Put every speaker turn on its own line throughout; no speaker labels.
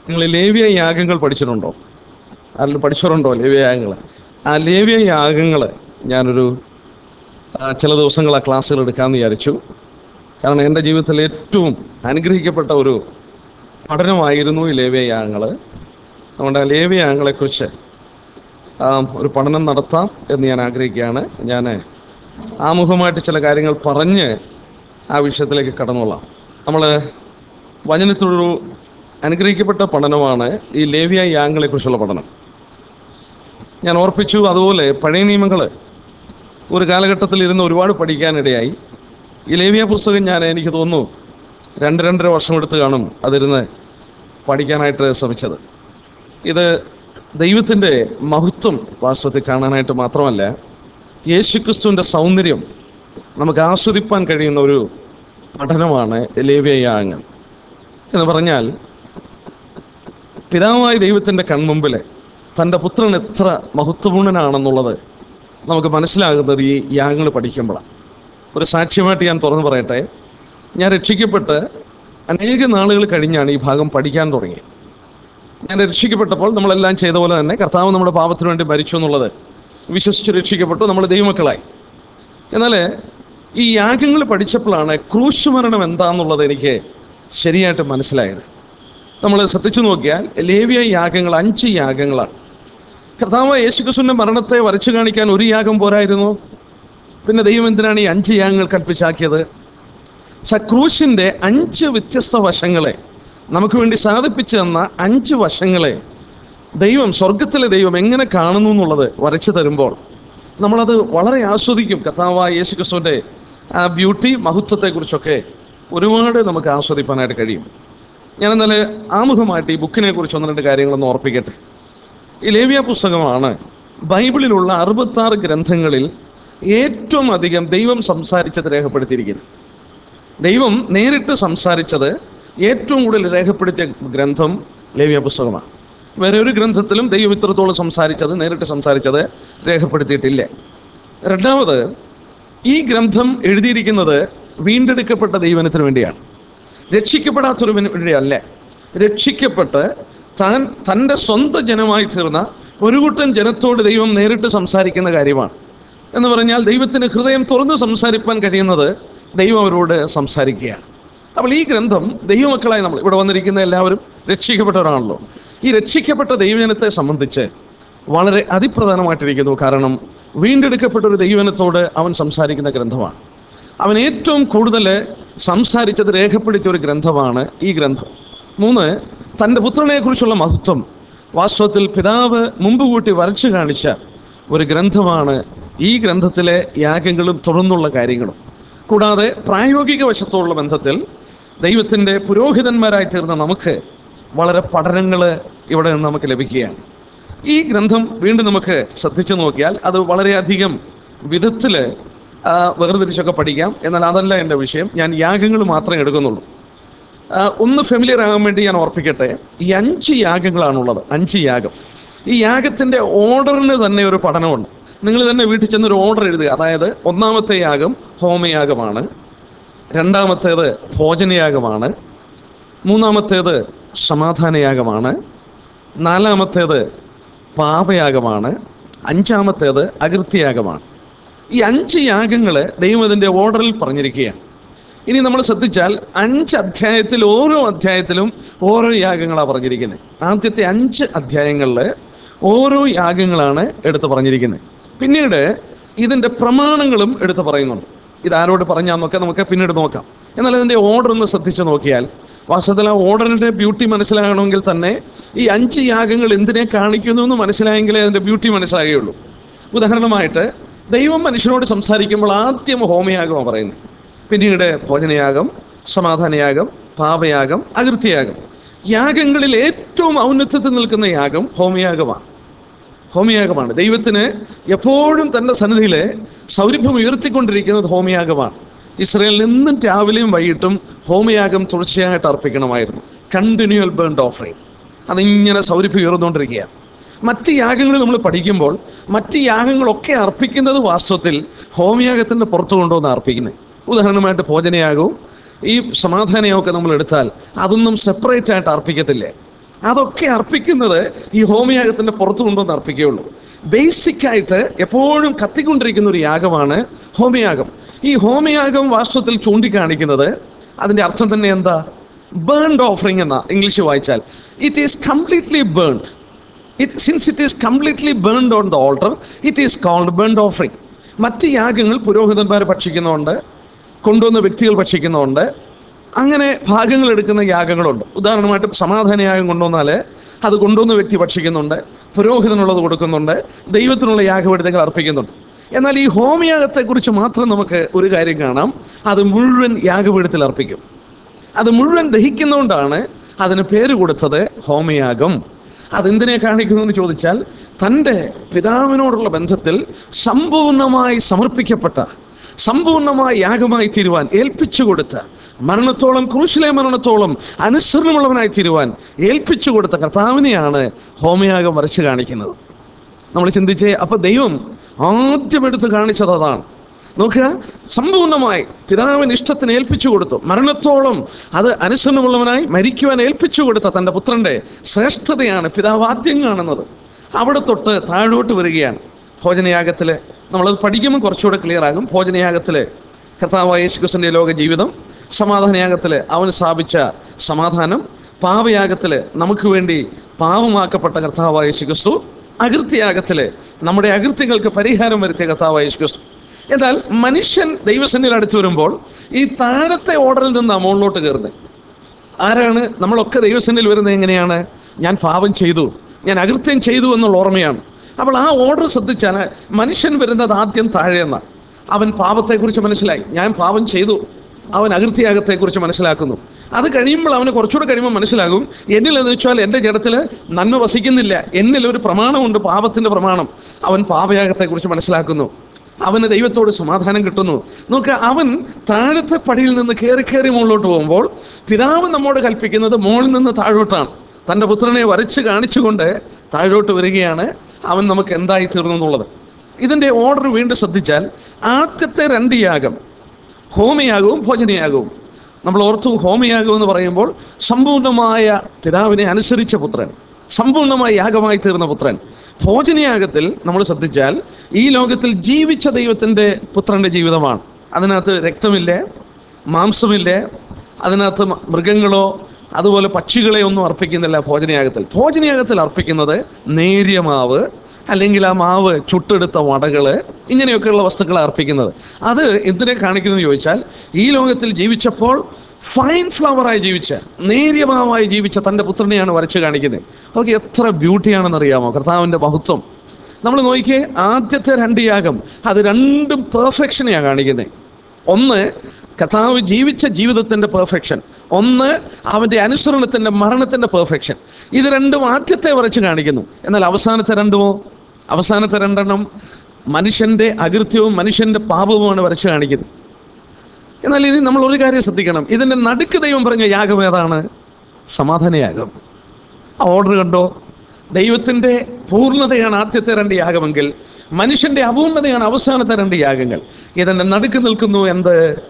നിങ്ങൾ ലേവ്യ യാഗങ്ങൾ പഠിച്ചിട്ടുണ്ടോ അതിൽ പഠിച്ചിട്ടുണ്ടോ ലേവ്യ യാഗങ്ങൾ ആ ലേവ്യ യാഗങ്ങൾ ഞാനൊരു ആ, ചില ദിവസങ്ങൾ ആ ക്ലാസ്സുകൾ എടുക്കാമെന്ന് വിചാരിച്ചു കാരണം എൻ്റെ ജീവിതത്തിൽ ഏറ്റവും അനുഗ്രഹിക്കപ്പെട്ട ഒരു പഠനമായിരുന്നു ഈ ലേവ്യ യാഗങ്ങൾ അതുകൊണ്ട് ആ ലേവ്യ യാഗങ്ങളെക്കുറിച്ച് ആ, ഒരു പഠനം നടത്താം എന്ന് ഞാൻ ആഗ്രഹിക്കുകയാണ് ഞാൻ ആമുഖമായിട്ട് ചില കാര്യങ്ങൾ പറഞ്ഞ് ആ വിഷയത്തിലേക്ക് കടന്നോളാം നമ്മൾ വചനത്തിലൊരു അനുഗ്രഹിക്കപ്പെട്ട പഠനമാണ് ഈ ലേവ്യ യാഗങ്ങളെക്കുറിച്ചുള്ള പഠനം ഞാൻ ഓർപ്പിച്ചു അതുപോലെ പഴയ നിയമങ്ങൾ ഒരു കാലഘട്ടത്തിൽ ഇരുന്ന് ഒരുപാട് പഠിക്കാനിടയായി ഈ ലേവ്യ പുസ്തകം ഞാൻ എനിക്ക് തോന്നുന്നു രണ്ട് രണ്ടര വർഷം എടുത്ത് കാണും അതിരുന്ന് പഠിക്കാനായിട്ട് ശ്രമിച്ചത് ഇത് ദൈവത്തിൻ്റെ മഹത്വം വാസ്തവത്തിൽ കാണാനായിട്ട് മാത്രമല്ല യേശുക്രിസ്തുവിൻ്റെ സൗന്ദര്യം നമുക്ക് ആസ്വദിപ്പാൻ കഴിയുന്ന ഒരു പഠനമാണ് ലേവ്യയാഗങ്ങൾ എന്ന് പറഞ്ഞാൽ പിതാവായ ദൈവത്തിൻ്റെ കൺമുമ്പിൽ തൻ്റെ പുത്രൻ എത്ര മഹത്വപൂർണനാണെന്നുള്ളത് നമുക്ക് മനസ്സിലാകുന്നത് ഈ യാഗങ്ങൾ പഠിക്കുമ്പോഴാണ് ഒരു സാക്ഷ്യമായിട്ട് ഞാൻ തുറന്നു പറയട്ടെ ഞാൻ രക്ഷിക്കപ്പെട്ട് അനേക നാളുകൾ കഴിഞ്ഞാണ് ഈ ഭാഗം പഠിക്കാൻ തുടങ്ങിയത് ഞാൻ രക്ഷിക്കപ്പെട്ടപ്പോൾ നമ്മളെല്ലാം ചെയ്ത പോലെ തന്നെ കർത്താവ് നമ്മുടെ പാപത്തിന് വേണ്ടി മരിച്ചു എന്നുള്ളത് വിശ്വസിച്ച് രക്ഷിക്കപ്പെട്ടു നമ്മൾ ദൈവമക്കളായി എന്നാൽ ഈ യാഗങ്ങൾ പഠിച്ചപ്പോഴാണ് ക്രൂശ് മരണം എന്താണെന്നുള്ളത് എനിക്ക് ശരിയായിട്ട് മനസ്സിലായത് നമ്മൾ ശ്രദ്ധിച്ചു നോക്കിയാൽ ലേവ്യ യാഗങ്ങൾ അഞ്ച് യാഗങ്ങളാണ് കർത്താവ് യേശുക്രിസ്തുവിൻ്റെ മരണത്തെ വരച്ചു കാണിക്കാൻ ഒരു യാഗം പോരായിരുന്നു പിന്നെ ദൈവം എന്തിനാണ് ഈ അഞ്ച് യാഗങ്ങൾ കൽപ്പിച്ചാക്കിയത് സക്രൂശിൻ്റെ അഞ്ച് വ്യത്യസ്ത വശങ്ങളെ നമുക്ക് വേണ്ടി സാധിപ്പിച്ചു തന്ന അഞ്ച് വശങ്ങളെ ദൈവം സ്വർഗത്തിലെ ദൈവം എങ്ങനെ കാണുന്നു എന്നുള്ളത് വരച്ചു തരുമ്പോൾ നമ്മളത് വളരെ ആസ്വദിക്കും കഥാവായ യേശു ക്രിസ്തുവിൻ്റെ ആ ബ്യൂട്ടി മഹത്വത്തെക്കുറിച്ചൊക്കെ ഒരുപാട് നമുക്ക് ആസ്വദിപ്പാനായിട്ട് കഴിയും ഞാൻ എന്നാല് ആമുഖമായിട്ട് ഈ ബുക്കിനെ കുറിച്ച് ഒന്ന് രണ്ട് കാര്യങ്ങളൊന്ന് ഓർപ്പിക്കട്ടെ ഈ ലേവ്യ പുസ്തകമാണ് ബൈബിളിലുള്ള അറുപത്താറ് ഗ്രന്ഥങ്ങളിൽ ഏറ്റവും അധികം ദൈവം സംസാരിച്ചത് രേഖപ്പെടുത്തിയിരിക്കുന്നത് ദൈവം നേരിട്ട് സംസാരിച്ചത് ഏറ്റവും കൂടുതൽ രേഖപ്പെടുത്തിയ ഗ്രന്ഥം ലേവ്യ പുസ്തകമാണ് വേറെ ഒരു ഗ്രന്ഥത്തിലും ദൈവം ഇത്രത്തോളം സംസാരിച്ചത് നേരിട്ട് സംസാരിച്ചത് രേഖപ്പെടുത്തിയിട്ടില്ല രണ്ടാമത് ഈ ഗ്രന്ഥം എഴുതിയിരിക്കുന്നത് വീണ്ടെടുക്കപ്പെട്ട ദൈവനത്തിന് വേണ്ടിയാണ് രക്ഷിക്കപ്പെടാത്തൊരുവിന് വേണ്ടിയല്ല രക്ഷിക്കപ്പെട്ട് താൻ തൻ്റെ സ്വന്തം ജനമായി തീർന്ന ഒരു കൂട്ടം ജനത്തോട് ദൈവം നേരിട്ട് സംസാരിക്കുന്ന കാര്യമാണ് എന്ന് പറഞ്ഞാൽ ദൈവത്തിന് ഹൃദയം തുറന്ന് സംസാരിപ്പാൻ കഴിയുന്നത് ദൈവം അവരോട് സംസാരിക്കുകയാണ് അപ്പോൾ ഈ ഗ്രന്ഥം ദൈവമക്കളായി നമ്മൾ ഇവിടെ വന്നിരിക്കുന്ന എല്ലാവരും രക്ഷിക്കപ്പെട്ടവരാണല്ലോ ഈ രക്ഷിക്കപ്പെട്ട ദൈവജനത്തെ സംബന്ധിച്ച് വളരെ അതിപ്രധാനമായിട്ടിരിക്കുന്നു കാരണം വീണ്ടെടുക്കപ്പെട്ട ഒരു ദൈവജനത്തോട് അവൻ സംസാരിക്കുന്ന ഗ്രന്ഥമാണ് അവൻ ഏറ്റവും കൂടുതൽ സംസാരിച്ചത് രേഖപ്പെടുത്തിയ ഒരു ഗ്രന്ഥമാണ് ഈ ഗ്രന്ഥം മൂന്ന് തൻ്റെ പുത്രനെക്കുറിച്ചുള്ള മഹത്വം വാസ്തവത്തിൽ പിതാവ് മുമ്പ് കൂട്ടി വരച്ചു കാണിച്ച ഒരു ഗ്രന്ഥമാണ് ഈ ഗ്രന്ഥത്തിലെ യാഗങ്ങളും തുടർന്നുള്ള കാര്യങ്ങളും കൂടാതെ പ്രായോഗിക വശത്തോടുള്ള ബന്ധത്തിൽ ദൈവത്തിൻ്റെ പുരോഹിതന്മാരായി തീർന്ന നമുക്ക് വളരെ പഠനങ്ങൾ ഇവിടെ നിന്ന് നമുക്ക് ലഭിക്കുകയാണ് ഈ ഗ്രന്ഥം വീണ്ടും നമുക്ക് ശ്രദ്ധിച്ചു നോക്കിയാൽ അത് വളരെയധികം വിധത്തിൽ വേർതിരിച്ചൊക്കെ പഠിക്കാം എന്നാൽ അതല്ല എൻ്റെ വിഷയം ഞാൻ യാഗങ്ങൾ മാത്രമേ എടുക്കുന്നുള്ളൂ ആ, ഒന്ന് ഫെമിലിയർ ആകാൻ വേണ്ടി ഞാൻ ഓർപ്പിക്കട്ടെ ഈ അഞ്ച് യാഗങ്ങളാണുള്ളത് അഞ്ച് യാഗം ഈ യാഗത്തിൻ്റെ ഓർഡറിന് തന്നെ ഒരു പഠനമുണ്ട് നിങ്ങൾ തന്നെ വീട്ടിൽ ചെന്ന് ഒരു ഓർഡർ എഴുതുക അതായത് ഒന്നാമത്തെ യാഗം ഹോമയാഗമാണ് രണ്ടാമത്തേത് ഭോജനയാഗമാണ് മൂന്നാമത്തേത് സമാധാനയാഗമാണ് നാലാമത്തേത് പാപയാഗമാണ് അഞ്ചാമത്തേത് അകൃത്യയാഗമാണ് ഈ അഞ്ച് യാഗങ്ങൾ ദൈവം അതിൻ്റെ ഓർഡറിൽ പറഞ്ഞിരിക്കുകയാണ് ഇനി നമ്മൾ ശ്രദ്ധിച്ചാൽ അഞ്ച് അധ്യായത്തിൽ ഓരോ അധ്യായത്തിലും ഓരോ യാഗങ്ങളാണ് പറഞ്ഞിരിക്കുന്നത് ആദ്യത്തെ അഞ്ച് അധ്യായങ്ങളിൽ ഓരോ യാഗങ്ങളാണ് എടുത്ത് പറഞ്ഞിരിക്കുന്നത് പിന്നീട് ഇതിൻ്റെ പ്രമാണങ്ങളും എടുത്ത് പറയുന്നുണ്ട് ഇത് ആരോട് പറഞ്ഞാന്നൊക്കെ നമുക്ക് പിന്നീട് നോക്കാം എന്നാൽ ഇതിൻ്റെ ഓർഡർ ഒന്ന് ശ്രദ്ധിച്ച് നോക്കിയാൽ വാസ്തവത്തിൽ ആ ഓർഡറിൻ്റെ ബ്യൂട്ടി മനസ്സിലാകണമെങ്കിൽ തന്നെ ഈ അഞ്ച് യാഗങ്ങൾ എന്തിനെ കാണിക്കുന്നു എന്ന് മനസ്സിലായെങ്കിലേ അതിൻ്റെ ബ്യൂട്ടി മനസ്സിലാകുകയുള്ളൂ ഉദാഹരണമായിട്ട് ദൈവം മനുഷ്യനോട് സംസാരിക്കുമ്പോൾ ആദ്യം ഹോമയാഗമാണ് പറയുന്നത് പിന്നീട് ഭോജനയാഗം സമാധാനയാഗം പാപയാഗം അകൃത്യയാഗം യാഗങ്ങളിൽ ഏറ്റവും ഔന്നത്യത്തിൽ നിൽക്കുന്ന യാഗം ഹോമയാഗമാണ് ഹോമയാഗമാണ് ദൈവത്തിന് എപ്പോഴും തൻ്റെ സന്നിധിയിൽ സൗരഭ്യം ഉയർത്തിക്കൊണ്ടിരിക്കുന്നത് ഹോമയാഗമാണ് ഇസ്രയേലിൽ നിന്നും രാവിലെയും വൈകിട്ടും ഹോമയാഗം തുടർച്ചയായിട്ട് അർപ്പിക്കണമായിരുന്നു കണ്ടിന്യൂവൽ ബേൺഡ് ഓഫറിങ് അതിങ്ങനെ സൗരഭ്യം ഉയർന്നുകൊണ്ടിരിക്കുകയാണ് മറ്റ് യാഗങ്ങൾ നമ്മൾ പഠിക്കുമ്പോൾ മറ്റ് യാഗങ്ങളൊക്കെ അർപ്പിക്കുന്നത് വാസ്തവത്തിൽ ഹോമയാഗത്തിൻ്റെ പുറത്തു കൊണ്ടുവന്ന് അർപ്പിക്കുന്നത് ഉദാഹരണമായിട്ട് ഭോജനയാഗവും ഈ സമാധാനയാഗമൊക്കെ നമ്മൾ എടുത്താൽ അതൊന്നും സെപ്പറേറ്റ് ആയിട്ട് അർപ്പിക്കത്തില്ലേ അതൊക്കെ അർപ്പിക്കുന്നത് ഈ ഹോമയാഗത്തിന്റെ പുറത്തു കൊണ്ടുവന്ന് അർപ്പിക്കുകയുള്ളൂ ബേസിക് ആയിട്ട് എപ്പോഴും കത്തിക്കൊണ്ടിരിക്കുന്ന ഒരു യാഗമാണ് ഹോമയാഗം ഈ ഹോമയാഗം വാസ്തവത്തിൽ ചൂണ്ടിക്കാണിക്കുന്നത് അതിന്റെ അർത്ഥം തന്നെ എന്താ ബേൺഡ് ഓഫറിംഗ് എന്ന ഇംഗ്ലീഷ് വായിച്ചാൽ it is completely burnt it since it is completely burnt on the altar it is called burnt offering മറ്റ് യാഗങ്ങൾ പുരോഹിതന്മാർ ഭക്ഷിക്കുന്നുണ്ട് കൊണ്ടുവന്ന വ്യക്തികൾ ഭക്ഷിക്കുന്നുണ്ട് അങ്ങനെ ഭാഗങ്ങൾ എടുക്കുന്ന യാഗങ്ങളുണ്ട് ഉദാഹരണമായിട്ട് സമാധാന യാഗം കൊണ്ടുവന്നാൽ അത് കൊണ്ടുവന്ന വ്യക്തി ഭക്ഷിക്കുന്നുണ്ട് പുരോഹിതനുള്ളത് കൊടുക്കുന്നുണ്ട് ദൈവത്തിനുള്ള യാഗപീഠങ്ങൾ അർപ്പിക്കുന്നുണ്ട് എന്നാൽ ഈ ഹോമയാഗത്തെക്കുറിച്ച് മാത്രം നമുക്ക് ഒരു കാര്യം കാണാം അത് മുഴുവൻ യാഗപീഠത്തിൽ അർപ്പിക്കും അത് മുഴുവൻ ദഹിക്കുന്നതുകൊണ്ടാണ് അതിന് പേര് കൊടുത്തത് ഹോമയാഗം അതെന്തിനെ കാണിക്കുന്നു എന്ന് ചോദിച്ചാൽ തൻ്റെ പിതാവിനോടുള്ള ബന്ധത്തിൽ സമ്പൂർണമായി സമർപ്പിക്കപ്പെട്ട സമ്പൂർണമായി യാഗമായി തീരുവാൻ ഏൽപ്പിച്ചു കൊടുത്ത മരണത്തോളം ക്രൂശിലെ മരണത്തോളം അനുസരണമുള്ളവനായി തീരുവാൻ ഏൽപ്പിച്ചു കൊടുത്ത കർത്താവിനെയാണ് ഹോമയാഗം വരച്ച് കാണിക്കുന്നത് നമ്മൾ ചിന്തിച്ചേ അപ്പൊ ദൈവം ആദ്യം എടുത്ത് കാണിച്ചത് അതാണ് നോക്കുക സമ്പൂർണമായി പിതാവിന് ഇഷ്ടത്തിന് ഏൽപ്പിച്ചു കൊടുത്തു മരണത്തോളം അത് അനുസരണമുള്ളവനായി മരിക്കുവാൻ ഏൽപ്പിച്ചു കൊടുത്ത തൻ്റെ പുത്രന്റെ ശ്രേഷ്ഠതയാണ് പിതാവ് ആദ്യം കാണുന്നത് അവിടെ തൊട്ട് താഴോട്ട് വരികയാണ് ഭോജനയാഗത്തിൽ നമ്മളത് പഠിക്കുമ്പോൾ കുറച്ചുകൂടെ ക്ലിയർ ആകും ഭോജനയാഗത്തിൽ കർത്താവായ യേശുക്രിസ്തുവിൻ്റെ ലോക ജീവിതം സമാധാനയാഗത്തിൽ അവൻ സ്ഥാപിച്ച സമാധാനം പാവയാഗത്തിൽ നമുക്ക് വേണ്ടി പാവമാക്കപ്പെട്ട കർത്താവായ യേശുക്രിസ്തു അകൃത്യയാഗത്തിൽ നമ്മുടെ അകൃത്യങ്ങൾക്ക് പരിഹാരം വരുത്തിയ കർത്താവായ യേശുക്രിസ്തു എന്നാൽ മനുഷ്യൻ ദൈവസന്നിധിയിൽ അടുത്ത് വരുമ്പോൾ ഈ താഴത്തെ ഓർഡറിൽ നിന്ന് മുകളിലോട്ട് കയറുന്നത് ആരാണ് നമ്മളൊക്കെ ദൈവസന്നിധിയിൽ വരുന്നത് എങ്ങനെയാണ് ഞാൻ പാപം ചെയ്തു ഞാൻ അകൃത്യം ചെയ്തു എന്നുള്ള ഓർമ്മയാണ് അപ്പോൾ ആ ഓർഡർ ശ്രദ്ധിച്ചാൽ മനുഷ്യൻ വരുന്നത് ആദ്യം താഴെയെന്ന അവൻ പാപത്തെക്കുറിച്ച് മനസ്സിലായി ഞാൻ പാപം ചെയ്തു അവൻ അകൃത്യാഗത്തെക്കുറിച്ച് മനസ്സിലാക്കുന്നു അത് കഴിയുമ്പോൾ അവന് കുറച്ചുകൂടെ കഴിയുമ്പോൾ മനസ്സിലാകും എന്നിൽ എന്ന് വെച്ചാൽ എൻ്റെ ജഡത്തിൽ നന്മ വസിക്കുന്നില്ല എന്നിൽ ഒരു പ്രമാണമുണ്ട് പാപത്തിൻ്റെ പ്രമാണം അവൻ പാപയാഗത്തെക്കുറിച്ച് മനസ്സിലാക്കുന്നു അവന് ദൈവത്തോട് സമാധാനം കിട്ടുന്നു നോക്ക് അവൻ താഴത്തെ പടിയിൽ നിന്ന് കയറി കയറി മുകളിലോട്ട് പോകുമ്പോൾ പിതാവ് നമ്മോട് കൽപ്പിക്കുന്നത് മുകളിൽ നിന്ന് താഴോട്ടാണ് തൻ്റെ പുത്രനെ വരച്ച് കാണിച്ചുകൊണ്ട് താഴോട്ട് വരികയാണ് അവൻ നമുക്ക് എന്തായി തീർന്നു എന്നുള്ളത് ഇതിൻ്റെ ഓർഡർ വീണ്ടും ശ്രദ്ധിച്ചാൽ ആദ്യത്തെ രണ്ട് യാഗം ഹോമയാഗവും ഭോജനയാഗവും നമ്മൾ ഓർത്തു ഹോമയാഗം എന്ന് പറയുമ്പോൾ സമ്പൂർണ്ണമായ പിതാവിനെ അനുസരിച്ച പുത്രൻ സമ്പൂർണ്ണമായ യാഗമായി തീർന്ന പുത്രൻ ഭോജനയാഗത്തിൽ നമ്മൾ ശ്രദ്ധിച്ചാൽ ഈ ലോകത്തിൽ ജീവിച്ച ദൈവത്തിൻ്റെ പുത്രൻ്റെ ജീവിതമാണ് അതിനകത്ത് രക്തമില്ല മാംസമില്ല അതിനകത്ത് മ- മൃഗങ്ങളോ അതുപോലെ പക്ഷികളെ ഒന്നും അർപ്പിക്കുന്നില്ല ഭോജനയാഗത്തിൽ ഭോജനയാഗത്തിൽ അർപ്പിക്കുന്നത് നേരിയ മാവ് അല്ലെങ്കിൽ ആ മാവ് ചുട്ടെടുത്ത വടകള് ഇങ്ങനെയൊക്കെയുള്ള വസ്തുക്കളെ അർപ്പിക്കുന്നത് അത് എന്തിനെ കാണിക്കുന്നു ചോദിച്ചാൽ ഈ ലോകത്തിൽ ജീവിച്ചപ്പോൾ ഫൈൻ ഫ്ലവറായി ജീവിച്ച നേരിയ മാവായി ജീവിച്ച തൻ്റെ പുത്രനെയാണ് വരച്ച് കാണിക്കുന്നത് അതൊക്കെ എത്ര ബ്യൂട്ടിയാണെന്ന് അറിയാമോ കർത്താവിൻ്റെ മഹത്വം നമ്മൾ നോക്കിയേ ആദ്യത്തെ രണ്ട് യാഗം അത് രണ്ടും പെർഫെക്ഷനെയാണ് കാണിക്കുന്നത് ഒന്ന് കർത്താവ് ജീവിച്ച ജീവിതത്തിൻ്റെ പെർഫെക്ഷൻ ഒന്ന് അവൻ്റെ അനുസരണത്തിൻ്റെ മരണത്തിൻ്റെ പെർഫെക്ഷൻ ഇത് രണ്ടും ആദ്യത്തെ വരച്ച് കാണിക്കുന്നു എന്നാൽ അവസാനത്തെ രണ്ടുമോ അവസാനത്തെ രണ്ടെണ്ണം മനുഷ്യൻ്റെ അകൃത്യവും മനുഷ്യൻ്റെ പാപവുമാണ് വരച്ച് കാണിക്കുന്നത് എന്നാൽ ഇനി നമ്മൾ ഒരു കാര്യം ശ്രദ്ധിക്കണം ഇതിൻ്റെ നടുക്ക് ദൈവം പറഞ്ഞ യാഗം ഏതാണ് സമാധാനയാഗം ആ ഓർഡർ കണ്ടോ ദൈവത്തിൻ്റെ പൂർണ്ണതയാണ് ആദ്യത്തെ രണ്ട് യാഗമെങ്കിൽ മനുഷ്യൻ്റെ അപൂർണതയാണ് അവസാനത്തെ രണ്ട് യാഗങ്ങൾ ഇതിൻ്റെ നടുക്ക് നിൽക്കുന്നു എന്ത്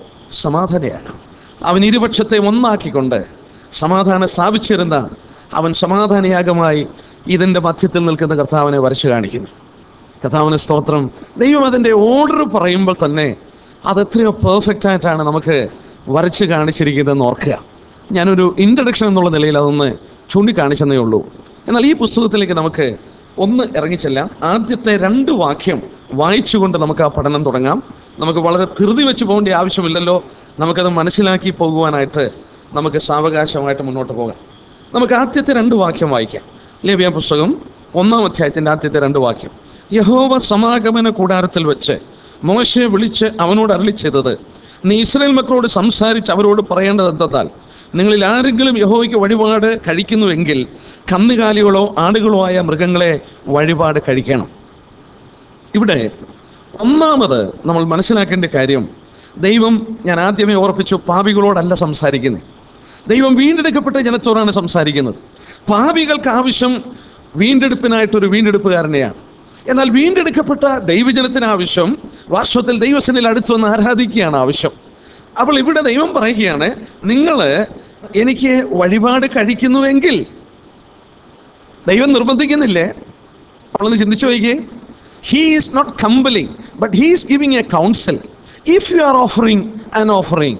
സമാധാനയാഗം അവൻ ഇരുപക്ഷത്തെ ഒന്നാക്കിക്കൊണ്ട് സമാധാനം സ്ഥാപിച്ചിരുന്ന അവൻ സമാധാനയാഗമായി ഇതിൻ്റെ മധ്യത്തിൽ നിൽക്കുന്ന കർത്താവിനെ വരച്ചു കാണിക്കുന്നു കർത്താവിന് സ്തോത്രം ദൈവം അതിൻ്റെ ഓർഡർ പറയുമ്പോൾ തന്നെ അത് എത്രയോ പെർഫെക്റ്റ് ആയിട്ടാണ് നമുക്ക് വരച്ച് കാണിച്ചിരിക്കുന്നതെന്ന് ഓർക്കുക ഞാനൊരു ഇൻട്രഡക്ഷൻ എന്നുള്ള നിലയിൽ അതൊന്ന് ചൂണ്ടിക്കാണിച്ചെന്നേ ഉള്ളൂ എന്നാൽ ഈ പുസ്തകത്തിലേക്ക് നമുക്ക് ഒന്ന് ഇറങ്ങിച്ചെല്ലാം ആദ്യത്തെ രണ്ട് വാക്യം വായിച്ചുകൊണ്ട് നമുക്ക് ആ പഠനം തുടങ്ങാം നമുക്ക് വളരെ ധൃതി വെച്ച് പോകേണ്ട ആവശ്യമില്ലല്ലോ നമുക്കത് മനസ്സിലാക്കി പോകുവാനായിട്ട് നമുക്ക് സാവകാശമായിട്ട് മുന്നോട്ട് പോകാം നമുക്ക് ആദ്യത്തെ രണ്ട് വാക്യം വായിക്കാം ലേവ്യ പുസ്തകം ഒന്നാം അധ്യായത്തിൻ്റെ ആദ്യത്തെ രണ്ട് വാക്യം യഹോവ സമാഗമന കൂടാരത്തിൽ വെച്ച് മോശയെ വിളിച്ച് അവനോട് അരളി ചെയ്തത് നീ ഇസ്രായേൽ മക്കളോട് സംസാരിച്ച് അവരോട് പറയേണ്ടത് എന്തെന്നാൽ നിങ്ങളിൽ ആരെങ്കിലും യഹോവയ്ക്ക് വഴിപാട് കഴിക്കുന്നുവെങ്കിൽ കന്നുകാലികളോ ആടുകളോ ആയ മൃഗങ്ങളെ വഴിപാട് കഴിക്കണം ഇവിടെ ഒന്നാമത് നമ്മൾ മനസ്സിലാക്കേണ്ട കാര്യം ദൈവം ഞാൻ ആദ്യമേ ഓർപ്പിച്ചു പാപികളോടല്ല സംസാരിക്കുന്നത് ദൈവം വീണ്ടെടുക്കപ്പെട്ട ജനത്തോടാണ് സംസാരിക്കുന്നത് പാപികൾക്ക് ആവശ്യം വീണ്ടെടുപ്പിനായിട്ടൊരു വീണ്ടെടുപ്പുകാരനെയാണ് എന്നാൽ വീണ്ടെടുക്കപ്പെട്ട ദൈവജനത്തിന് ആവശ്യം വാസ്തവത്തിൽ ദൈവസനിൽ അടുത്ത് വന്ന് ആരാധിക്കുകയാണ് ആവശ്യം അപ്പോൾ ഇവിടെ ദൈവം പറയുകയാണ് നിങ്ങൾ എനിക്ക് വഴിപാട് കഴിക്കുന്നുവെങ്കിൽ ദൈവം നിർബന്ധിക്കുന്നില്ലേ നമ്മളൊന്ന് ചിന്തിച്ചു നോക്കിയേ he is not compelling but he is giving a counsel if you are offering an offering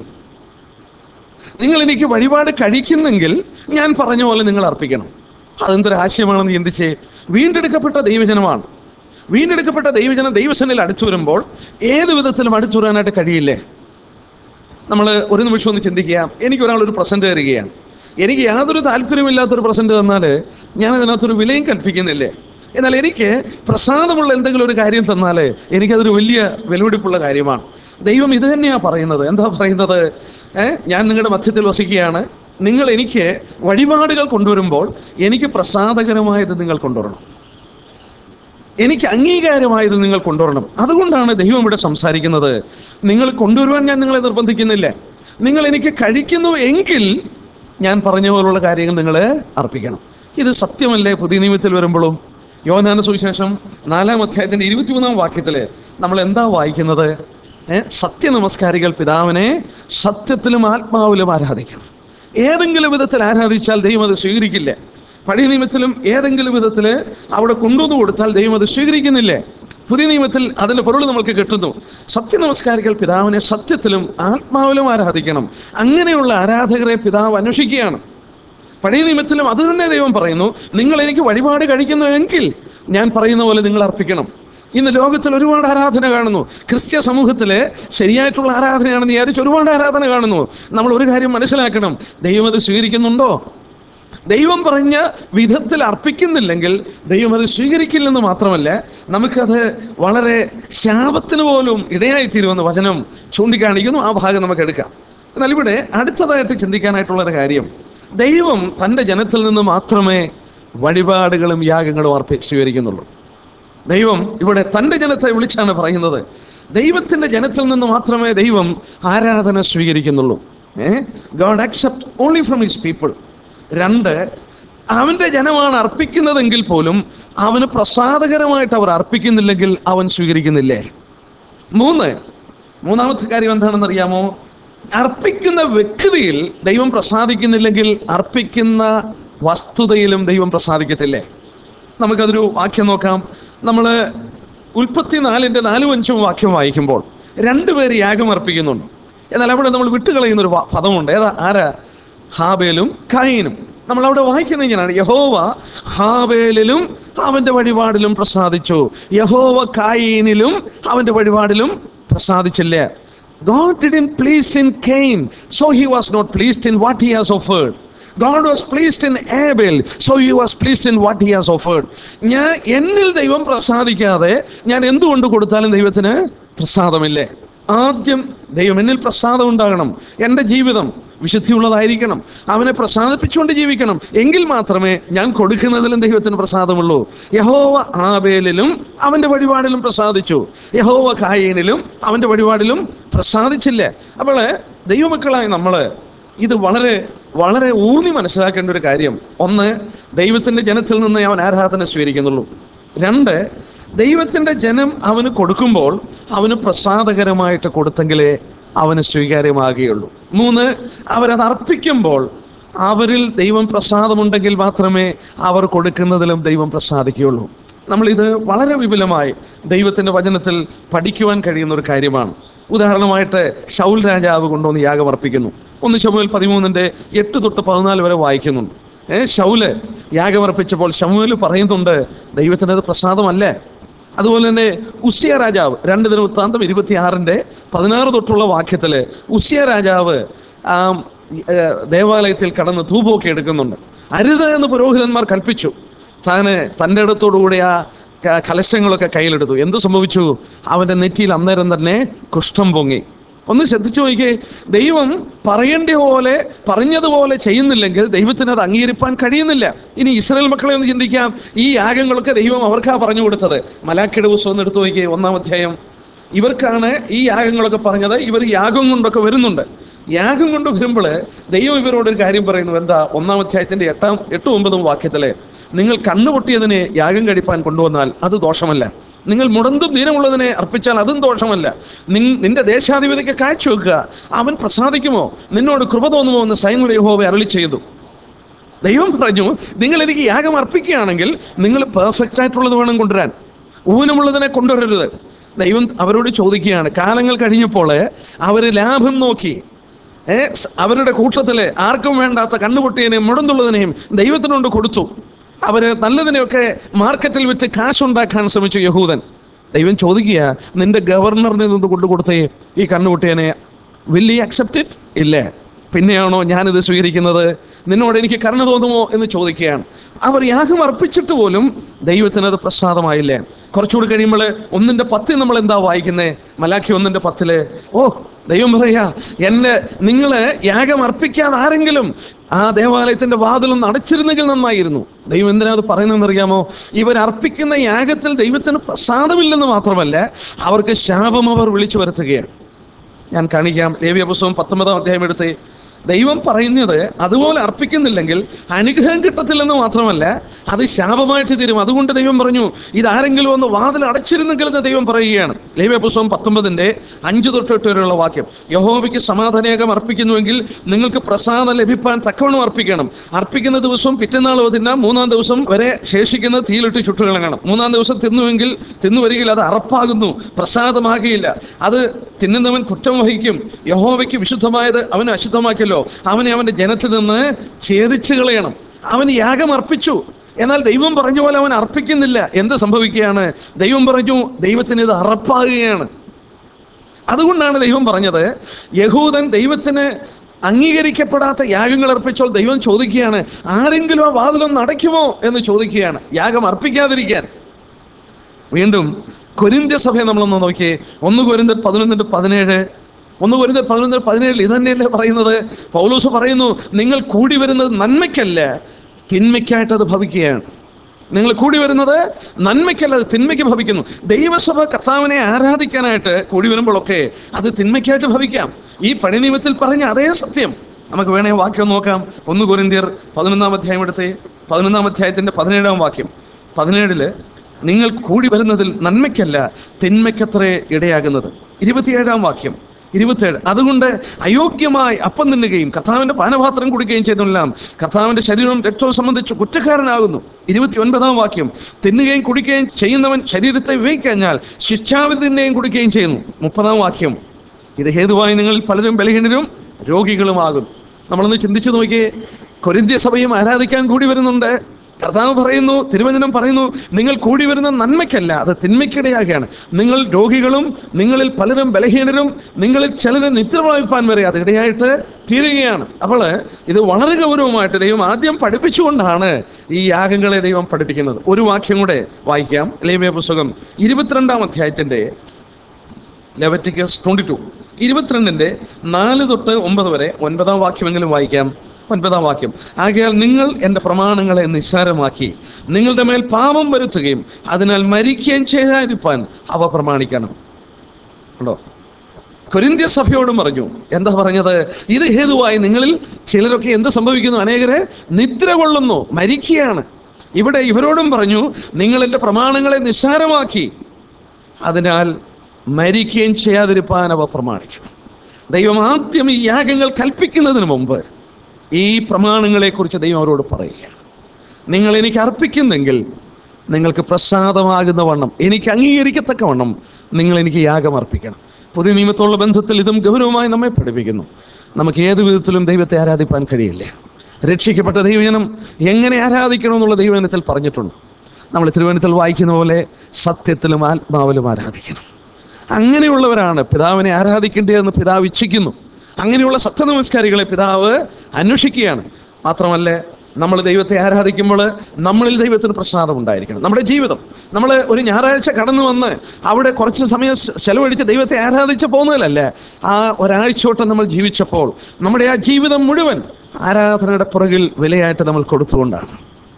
നിങ്ങൾ എനിക്ക് വഴിപാട് കഴിക്കുന്നെങ്കിൽ ഞാൻ പറഞ്ഞ പോലെ നിങ്ങൾ അർപ്പിക്കണം അതെന്തൊരു ആശയമാണെന്ന് ചിന്തിച്ചേ വീണ്ടെടുക്കപ്പെട്ട ദൈവജനമാണ് വീണ്ടെടുക്കപ്പെട്ട ദൈവജനം ദൈവസനിൽ അടുത്തു വരുമ്പോൾ ഏത് വിധത്തിലും അടുത്തു വരാനായിട്ട് കഴിയില്ലേ നമ്മൾ ഒരു നിമിഷം ഒന്ന് ചിന്തിക്കുക എനിക്ക് ഒരാൾ ഒരു പ്രസന്റ് തരികയാണ് എനിക്ക് യാതൊരു താല്പര്യമില്ലാത്തൊരു പ്രസന്റ് തന്നാൽ ഞാൻ അതിനകത്തൊരു വിലയും കൽപ്പിക്കുന്നില്ലേ എന്നാൽ എനിക്ക് പ്രസാദമുള്ള എന്തെങ്കിലും ഒരു കാര്യം തന്നാൽ എനിക്കതൊരു വലിയ വിലപിടിപ്പുള്ള കാര്യമാണ് ദൈവം ഇത് തന്നെയാണ് പറയുന്നത് എന്താ പറയുന്നത് ഏ ഞാൻ നിങ്ങളുടെ മധ്യത്തിൽ വസിക്കുകയാണ് നിങ്ങൾ എനിക്ക് വഴിപാടുകൾ കൊണ്ടുവരുമ്പോൾ എനിക്ക് പ്രസാദകരമായത് നിങ്ങൾ കൊണ്ടുവരണം എനിക്ക് അംഗീകാരമായത് നിങ്ങൾ കൊണ്ടുവരണം അതുകൊണ്ടാണ് ദൈവം ഇവിടെ സംസാരിക്കുന്നത് നിങ്ങൾ കൊണ്ടുവരുവാൻ ഞാൻ നിങ്ങളെ നിർബന്ധിക്കുന്നില്ല നിങ്ങൾ എനിക്ക് കഴിക്കുന്നു എങ്കിൽ ഞാൻ പറഞ്ഞ പോലുള്ള കാര്യങ്ങൾ നിങ്ങൾ അർപ്പിക്കണം ഇത് സത്യമല്ലേ പുതിയ നിയമത്തിൽ വരുമ്പോഴും യോനാന സുവിശേഷം നാലാം അധ്യായത്തിന്റെ ഇരുപത്തിമൂന്നാം വാക്യത്തിൽ നമ്മൾ എന്താ വായിക്കുന്നത് ഏ, സത്യനമസ്കാരികൾ പിതാവിനെ സത്യത്തിലും ആത്മാവിലും ആരാധിക്കണം ഏതെങ്കിലും വിധത്തിൽ ആരാധിച്ചാൽ ദൈവം അത് സ്വീകരിക്കില്ല പഴയ നിയമത്തിലും ഏതെങ്കിലും വിധത്തിൽ അവിടെ കൊണ്ടുവന്ന് കൊടുത്താൽ ദൈവം അത് സ്വീകരിക്കുന്നില്ലേ പുതിയ നിയമത്തിൽ അതിന്റെ പൊരുൾ നമുക്ക് കിട്ടുന്നു സത്യനമസ്കാരികൾ പിതാവിനെ സത്യത്തിലും ആത്മാവിലും ആരാധിക്കണം അങ്ങനെയുള്ള ആരാധകരെ പിതാവ് അന്വേഷിക്കുകയാണ് പഴയ നിയമത്തിലും അത് തന്നെ ദൈവം പറയുന്നു നിങ്ങൾ എനിക്ക് വഴിപാട് കഴിക്കുന്നുവെങ്കിൽ ഞാൻ പറയുന്ന പോലെ നിങ്ങൾ അർപ്പിക്കണം ഇന്ന് ലോകത്തിൽ ഒരുപാട് ആരാധന കാണുന്നു ക്രിസ്ത്യ സമൂഹത്തില് ശരിയായിട്ടുള്ള ആരാധനയാണെന്ന് വിചാരിച്ച് ഒരുപാട് ആരാധന കാണുന്നു നമ്മൾ ഒരു കാര്യം മനസ്സിലാക്കണം ദൈവം അത് സ്വീകരിക്കുന്നുണ്ടോ ദൈവം പറഞ്ഞ വിധത്തിൽ അർപ്പിക്കുന്നില്ലെങ്കിൽ ദൈവം അത് സ്വീകരിക്കില്ലെന്ന് മാത്രമല്ല നമുക്കത് വളരെ ശാപത്തിന് പോലും ഇടയായി തീരുമെന്ന് വചനം ചൂണ്ടിക്കാണിക്കുന്നു ആ ഭാഗം നമുക്ക് എടുക്കാം എന്നാൽ ഇവിടെ അടുത്തതായിട്ട് ചിന്തിക്കാനായിട്ടുള്ള ഒരു കാര്യം ദൈവം തൻ്റെ ജനത്തിൽ നിന്ന് മാത്രമേ വഴിപാടുകളും യാഗങ്ങളും അർപ്പി സ്വീകരിക്കുന്നുള്ളൂ ദൈവം ഇവിടെ തൻ്റെ ജനത്തെ വിളിച്ചാണ് പറയുന്നത് ദൈവത്തിൻ്റെ ജനത്തിൽ നിന്ന് മാത്രമേ ദൈവം ആരാധന സ്വീകരിക്കുന്നുള്ളൂ a God accept only from his people രണ്ട് അവൻ്റെ ജനമാണ് അർപ്പിക്കുന്നതെങ്കിൽ പോലും അവന് പ്രസാദകരമായിട്ട് അവർ അർപ്പിക്കുന്നില്ലെങ്കിൽ അവൻ സ്വീകരിക്കുന്നില്ലേ മൂന്ന് മൂന്നാമത്തെ കാര്യം എന്താണെന്ന് അറിയാമോ അർപ്പിക്കുന്ന വ്യക്തിയിൽ ദൈവം പ്രസാദിക്കുന്നില്ലെങ്കിൽ അർപ്പിക്കുന്ന വസ്തുതയിലും ദൈവം പ്രസാദിക്കത്തില്ലേ നമുക്കതൊരു വാക്യം നോക്കാം നമ്മൾ ഉൽപ്പത്തി നാലിൻ്റെ നാലും അഞ്ചും വാക്യം വായിക്കുമ്പോൾ രണ്ടുപേര് യാഗം അർപ്പിക്കുന്നുണ്ട് എന്നാൽ അവിടെ നമ്മൾ വിട്ടുകളയുന്ന ഒരു വ- പദമുണ്ട് ഏതാ ആരാ ഹാബേലും കൈനും നമ്മൾ അവിടെ വായിക്കുന്ന ഇങ്ങനെയാണ് യഹോവ ഹാബേലിലും അവന്റെ വഴിപാടിലും പ്രസാദിച്ചു യഹോവ കായീനിലും അവന്റെ വഴിപാടിലും പ്രസാദിച്ചില്ല God didn't please in Cain, so he was not pleased in what he has offered. God was pleased in Abel, so he was pleased in what he has offered. ഞാൻ എന്നിൽ ദൈവം പ്രസാദിക്കാതെ ഞാൻ എന്തുകൊണ്ട് കൊടുത്താലും ദൈവത്തിന് പ്രസാദമില്ലേ ആദ്യം ദൈവം എന്നിൽ പ്രസാദം ഉണ്ടാകണം എൻ്റെ ജീവിതം വിശുദ്ധിയുള്ളതായിരിക്കണം അവനെ പ്രസാദിപ്പിച്ചുകൊണ്ട് ജീവിക്കണം എങ്കിൽ മാത്രമേ ഞാൻ കൊടുക്കുന്നതിലും ദൈവത്തിന് പ്രസാദമുള്ളൂ യഹോവ ആബേലിലും അവൻ്റെ വഴിപാടിലും പ്രസാദിച്ചു യഹോവ കായേനിലും അവൻ്റെ വഴിപാടിലും പ്രസാദിച്ചില്ല അപ്പോൾ ദൈവമക്കളായി നമ്മൾ ഇത് വളരെ വളരെ ഊന്നി മനസ്സിലാക്കേണ്ട ഒരു കാര്യം ഒന്ന് ദൈവത്തിൻ്റെ ജനത്തിൽ നിന്ന് അവൻ ആരാധന സ്വീകരിക്കുന്നുള്ളൂ രണ്ട് ദൈവത്തിൻ്റെ ജനം അവന് കൊടുക്കുമ്പോൾ അവന് പ്രസാദകരമായിട്ട് കൊടുത്തെങ്കിലേ അവന് സ്വീകാര്യമാകുകയുള്ളൂ മൂന്ന് അവരത് അർപ്പിക്കുമ്പോൾ അവരിൽ ദൈവം പ്രസാദമുണ്ടെങ്കിൽ മാത്രമേ അവർ കൊടുക്കുന്നതിലും ദൈവം പ്രസാദിക്കുകയുള്ളൂ നമ്മളിത് വളരെ വിപുലമായി ദൈവത്തിൻ്റെ വചനത്തിൽ പഠിക്കുവാൻ കഴിയുന്ന ഒരു കാര്യമാണ് ഉദാഹരണമായിട്ട് ശൗൽ രാജാവ് കൊണ്ടുവന്ന് യാഗം അർപ്പിക്കുന്നു ഒന്ന് ശമുവേൽ പതിമൂന്നിൻ്റെ എട്ട് തൊട്ട് പതിനാല് വരെ വായിക്കുന്നുണ്ട് ഏ ശൗല് യാഗമർപ്പിച്ചപ്പോൾ ശമുവേൽ പറയുന്നുണ്ട് ദൈവത്തിന് അത് പ്രസാദമല്ലേ അതുപോലെ തന്നെ ഉസിയ രാജാവ് രണ്ട് ദിന വൃത്താന്തം ഇരുപത്തിയാറിൻ്റെ പതിനാറ് തൊട്ടുള്ള വാക്യത്തിൽ ഉസിയ രാജാവ് ആ ഏ, ദേവാലയത്തിൽ കടന്ന് തൂപമൊക്കെ എടുക്കുന്നുണ്ട് അരുത് എന്ന് പുരോഹിതന്മാർ കൽപ്പിച്ചു താന് തൻ്റെ അടുത്തോടുകൂടി ആ ക- കലശങ്ങളൊക്കെ കയ്യിലെടുത്തു എന്ത് സംഭവിച്ചു അവൻ്റെ നെറ്റിയിൽ അന്നേരം തന്നെ കുഷ്ഠം പൊങ്ങി ഒന്ന് ശ്രദ്ധിച്ചു നോക്കിയേ ദൈവം പറയേണ്ട പോലെ പറഞ്ഞതുപോലെ ചെയ്യുന്നില്ലെങ്കിൽ ദൈവത്തിന് അത് അംഗീകരിപ്പാൻ കഴിയുന്നില്ല ഇനി ഇസ്രായേൽ മക്കളെ ഒന്ന് ചിന്തിക്കാം ഈ യാഗങ്ങളൊക്കെ ദൈവം അവർക്കാ പറഞ്ഞു കൊടുത്തത് മലാക്കിയുടെ പുസ്തകം ഒന്ന് എടുത്തു നോക്കിയേ ഒന്നാം അധ്യായം ഇവർക്കാണ് ഈ യാഗങ്ങളൊക്കെ പറഞ്ഞത് ഇവർ യാഗം കൊണ്ടൊക്കെ വരുന്നുണ്ട് യാഗം കൊണ്ട് വരുമ്പോൾ ദൈവം ഇവരോട് ഒരു കാര്യം പറയുന്നു എന്താ ഒന്നാം അധ്യായത്തിന്റെ എട്ടാം എട്ടും ഒമ്പതും വാക്യത്തില് നിങ്ങൾ കണ്ണുപൊട്ടിയതിനെ യാഗം കഴിപ്പാൻ കൊണ്ടുവന്നാൽ അത് ദോഷമല്ല നിങ്ങൾ മുടന്തും ദീനമുള്ളതിനെ അർപ്പിച്ചാൽ അതും ദോഷമല്ല നിൻ- നിന്റെ ദേശാധിപതിക്ക് കാഴ്ചവെക്കുക അവൻ പ്രസാദിക്കുമോ നിന്നോട് കൃപ തോന്നുമോ എന്ന് സൈന്യ യഹോവ അരളി ചെയ്തു ദൈവം പറഞ്ഞു നിങ്ങൾ എനിക്ക് യാഗം അർപ്പിക്കുകയാണെങ്കിൽ നിങ്ങൾ പെർഫെക്റ്റ് ആയിട്ടുള്ളത് വേണം കൊണ്ടുവരാൻ ഊനമുള്ളതിനെ കൊണ്ടുവരരുത് ദൈവം അവരോട് ചോദിക്കുകയാണ് കാലങ്ങൾ കഴിഞ്ഞപ്പോൾ അവർ ലാഭം നോക്കി ഏ, സ് അവരുടെ കൂട്ടത്തില് ആർക്കും വേണ്ടാത്ത കണ്ണുപൊട്ടിയതിനെയും മുടന്തുള്ളതിനെയും ദൈവത്തിനോട് കൊടുത്തു അവര് നല്ലതിനെയൊക്കെ മാർക്കറ്റിൽ വിറ്റ് കാശുണ്ടാക്കാൻ ശ്രമിച്ചു യഹൂദൻ ദൈവം ചോദിക്കുക നിന്റെ ഗവർണറിനെ നിന്ന് കൊണ്ടു കൊടുത്തേ ഈ കണ്ണുപൊട്ടിയനെ വിൽ ഈ അക്സെപ്റ്റ് ഇറ്റ് ഇല്ലേ പിന്നെയാണോ ഞാനിത് സ്വീകരിക്കുന്നത് നിന്നോട് എനിക്ക് കരുണ തോന്നുമോ എന്ന് ചോദിക്കുകയാണ് അവർ യാഗം അർപ്പിച്ചിട്ട് പോലും ദൈവത്തിന് അത് പ്രസാദമായില്ലേ കുറച്ചുകൂടി കഴിയുമ്പോൾ ഒന്നിന്റെ പത്തിൽ നമ്മൾ എന്താ വായിക്കുന്നേ മലാഖി ഒന്നിന്റെ പത്തില് ഓ ദൈവം പറയാ എന്നെ നിങ്ങള് യാഗം അർപ്പിക്കാതെ ആരെങ്കിലും ആ ദേവാലയത്തിന്റെ വാതിലൊന്ന് അടച്ചിരുന്നെങ്കിൽ നന്നായിരുന്നു ദൈവം എന്തിനാ അത് പറയുന്നതെന്ന് അറിയാമോ ഇവർ അർപ്പിക്കുന്ന യാഗത്തിൽ ദൈവത്തിന് പ്രസാദമില്ലെന്ന് മാത്രമല്ല അവർക്ക് ശാപം അവർ വിളിച്ചു വരുത്തുകയാണ് ഞാൻ കാണിക്കാം ലേവ്യ പുസ്തകം പത്തൊമ്പതാം അധ്യായം എടുത്ത് ദൈവം പറയുന്നത് അതുപോലെ അർപ്പിക്കുന്നില്ലെങ്കിൽ അനുഗ്രഹം കിട്ടത്തില്ലെന്ന് മാത്രമല്ല അത് ശാപമായിട്ട് തീരും അതുകൊണ്ട് ദൈവം പറഞ്ഞു ഇതാരെങ്കിലും ഒന്ന് വാതിൽ അടച്ചിരുന്നെങ്കിൽ എന്ന് ദൈവം പറയുകയാണ് ലേവ്യ പുസ്തകം പത്തൊമ്പതിന്റെ അഞ്ചു തൊട്ടിട്ട് വരെയുള്ള വാക്യം യഹോവയ്ക്ക് സമാധാനയാഗം അർപ്പിക്കുന്നുവെങ്കിൽ നിങ്ങൾക്ക് പ്രസാദം ലഭിപ്പാൻ തക്കവണ്ണം അർപ്പിക്കണം അർപ്പിക്കുന്ന ദിവസം പിറ്റന്നാൾ തിന്നാം മൂന്നാം ദിവസം വരെ ശേഷിക്കുന്ന തീയിലിട്ട് ചുട്ടുകളയണം മൂന്നാം ദിവസം തിന്നുവെങ്കിൽ തിന്നുവരികിൽ അത് അറപ്പാകുന്നു പ്രസാദമാകുകയില്ല അത് തിന്നുന്നവൻ കുറ്റം വഹിക്കും യഹോവയ്ക്ക് വിശുദ്ധമായത് അവൻ അശുദ്ധമാക്കിയല്ലോ അവനെ അവന്റെ ജനത്തിൽ നിന്ന് ഛേദിച്ചു കളയണം അവൻ യാഗം അർപ്പിച്ചു എന്നാൽ ദൈവം പറഞ്ഞ പോലെ അവൻ അർപ്പിക്കുന്നില്ല എന്ത് സംഭവിക്കുകയാണ് ദൈവം പറഞ്ഞു ദൈവത്തിന് ഇത് അറപ്പാകുകയാണ് അതുകൊണ്ടാണ് ദൈവം പറഞ്ഞത് യഹൂദൻ ദൈവത്തിന് അംഗീകരിക്കപ്പെടാത്ത യാഗങ്ങൾ അർപ്പിച്ചപ്പോൾ ദൈവം ചോദിക്കുകയാണ് ആരെങ്കിലും ആ വാതിലൊന്ന് അടയ്ക്കുമോ എന്ന് ചോദിക്കുകയാണ് യാഗം അർപ്പിക്കാതിരിക്കാൻ വീണ്ടും കൊരിന്ത്യ സഭയെ നമ്മളൊന്ന് നോക്കിയേ ഒന്ന് കൊരിന്ത്യർ പതിനൊന്നിന്റെ പതിനേഴ് ഒന്ന് കൊരിന്ത്യർ പതിനൊന്നിന്റെ പതിനേഴിൽ ഇത് തന്നെയല്ലേ പറയുന്നത് പൗലൂസ് പറയുന്നു നിങ്ങൾ കൂടി വരുന്നത് നന്മയ്ക്കല്ല തിന്മയ്ക്കായിട്ട് അത് ഭവിക്കുകയാണ് നിങ്ങൾ കൂടി വരുന്നത് നന്മയ്ക്കല്ല അത് തിന്മയ്ക്ക് ഭവിക്കുന്നു ദൈവസഭ കർത്താവിനെ ആരാധിക്കാനായിട്ട് കൂടി വരുമ്പോഴൊക്കെ അത് തിന്മയ്ക്കായിട്ട് ഭവിക്കാം ഈ പണിനിയമത്തിൽ പറഞ്ഞ അതേ സത്യം നമുക്ക് വേണേ വാക്യം നോക്കാം ഒന്ന് കൊരിന്ത്യർ പതിനൊന്നാം അധ്യായം എടുത്തേ പതിനൊന്നാം അധ്യായത്തിന്റെ പതിനേഴാം വാക്യം പതിനേഴില് നിങ്ങൾ കൂടി വരുന്നതിൽ നന്മയ്ക്കല്ല തിന്മയ്ക്കത്രേ ഇടയാകുന്നത് ഇരുപത്തിയേഴാം വാക്യം ഇരുപത്തിയേഴ് അതുകൊണ്ട് അയോഗ്യമായി അപ്പം തിന്നുകയും കർത്താവിന്റെ പാനപാത്രം കുടിക്കുകയും ചെയ്തെല്ലാം കർത്താവിന്റെ ശരീരവും രക്തവും സംബന്ധിച്ച് കുറ്റക്കാരനാകുന്നു ഇരുപത്തി ഒൻപതാം വാക്യം തിന്നുകയും കുടിക്കുകയും ചെയ്യുന്നവൻ ശരീരത്തെ വിവേക്കഴിഞ്ഞാൽ ശിക്ഷാവിധി തിന്നുകയും കുടിക്കുകയും ചെയ്യുന്നു മുപ്പതാം വാക്യം ഇത് ഹേതുവായി നിങ്ങൾ പലരും ബലഹീനരും രോഗികളുമാകും നമ്മളൊന്ന് ചിന്തിച്ചു നോക്കിയേ കൊരിന്ത്യ സഭയും ആരാധിക്കാൻ കൂടി വരുന്നുണ്ട് കർത്താവ് പറയുന്നു തിരുവചനം പറയുന്നു നിങ്ങൾ കൂടി വരുന്ന നന്മയ്ക്കല്ല അത് തിന്മയ്ക്കിടയാകുകയാണ് നിങ്ങൾ രോഗികളും നിങ്ങളിൽ പലരും ബലഹീനരും നിങ്ങളിൽ ചിലരെ നിത്യപ്രാപിപ്പാൻ വരെ അത് ഇടയായിട്ട് തീരുകയാണ് അപ്പോൾ ഇത് വളരെ ഗൗരവമായിട്ട് ദൈവം ആദ്യം പഠിപ്പിച്ചുകൊണ്ടാണ് ഈ യാഗങ്ങളെ ദൈവം പഠിപ്പിക്കുന്നത് ഒരു വാക്യം കൂടെ വായിക്കാം ലേവ്യ പുസ്തകം ഇരുപത്തിരണ്ടാം അധ്യായത്തിന്റെ ലെവറ്റിക്കസ് ട്വന്റി ടു ഇരുപത്തിരണ്ടിന്റെ നാല് തൊട്ട് ഒമ്പത് വരെ ഒൻപതാം വാക്യമെങ്കിലും വായിക്കാം ഒൻപതാം വാക്യം ആകയാൽ നിങ്ങൾ എൻ്റെ പ്രമാണങ്ങളെ നിസ്സാരമാക്കി നിങ്ങളുടെ മേൽ പാപം വരുത്തുകയും അതിനാൽ മരിക്കുകയും ചെയ്യാതിരിപ്പാൻ അവ പ്രമാണിക്കണം ഉണ്ടോ കൊരിന്ത്യ സഭയോടും പറഞ്ഞു എന്താ പറഞ്ഞത് ഇത് ഹേതുവായി നിങ്ങളിൽ ചിലരൊക്കെ എന്ത് സംഭവിക്കുന്നു അനേകരെ നിദ്ര കൊള്ളുന്നു മരിക്കുകയാണ് ഇവിടെ ഇവരോടും പറഞ്ഞു നിങ്ങൾ എൻ്റെ പ്രമാണങ്ങളെ നിസ്സാരമാക്കി അതിനാൽ മരിക്കുകയും ചെയ്യാതിരിപ്പാൻ അവ പ്രമാണിക്കണം ദൈവം ആദ്യം ഈ യാഗങ്ങൾ കൽപ്പിക്കുന്നതിന് മുമ്പ് ഈ പ്രമാണങ്ങളെക്കുറിച്ച് ദൈവം അവരോട് പറയുകയാണ് നിങ്ങൾ എനിക്ക് അർപ്പിക്കുന്നെങ്കിൽ നിങ്ങൾക്ക് പ്രസാദമാകുന്ന വണ്ണം എനിക്ക് അംഗീകരിക്കത്തക്ക വണ്ണം നിങ്ങൾ എനിക്ക് യാഗം അർപ്പിക്കണം പുതിയ നിയമത്തോടുള്ള ബന്ധത്തിൽ ഇതും ഗൗരവമായി നമ്മെ പഠിപ്പിക്കുന്നു നമുക്ക് ഏത് വിധത്തിലും ദൈവത്തെ ആരാധിപ്പാൻ കഴിയില്ല രക്ഷിക്കപ്പെട്ട ദൈവജനം എങ്ങനെ ആരാധിക്കണമെന്നുള്ള ദൈവജനത്തിൽ പറഞ്ഞിട്ടുണ്ട് നമ്മൾ തിരുവനന്തപുരത്തിൽ വായിക്കുന്ന പോലെ സത്യത്തിലും ആത്മാവിലും ആരാധിക്കണം അങ്ങനെയുള്ളവരാണ് പിതാവിനെ ആരാധിക്കേണ്ടതെന്ന് പിതാവ് ഇച്ഛിക്കുന്നു അങ്ങനെയുള്ള സത്യനമസ്കാരികളെ പിതാവ് അന്വേഷിക്കുകയാണ് മാത്രമല്ല നമ്മൾ ദൈവത്തെ ആരാധിക്കുമ്പോൾ നമ്മളിൽ ദൈവത്തിന് പ്രസാദം ഉണ്ടായിരിക്കണം നമ്മുടെ ജീവിതം നമ്മൾ ഒരു ഞായറാഴ്ച കടന്നു വന്ന് അവിടെ കുറച്ച് സമയം ശ- ചെലവഴിച്ച് ദൈവത്തെ ആരാധിച്ച് പോകുന്നതിലല്ല ആ ഒരാഴ്ചയോട്ടം നമ്മൾ ജീവിച്ചപ്പോൾ നമ്മുടെ ആ ജീവിതം മുഴുവൻ ആരാധനയുടെ പുറകിൽ വിലയായിട്ട് നമ്മൾ കൊടുത്തുകൊണ്ടാണ്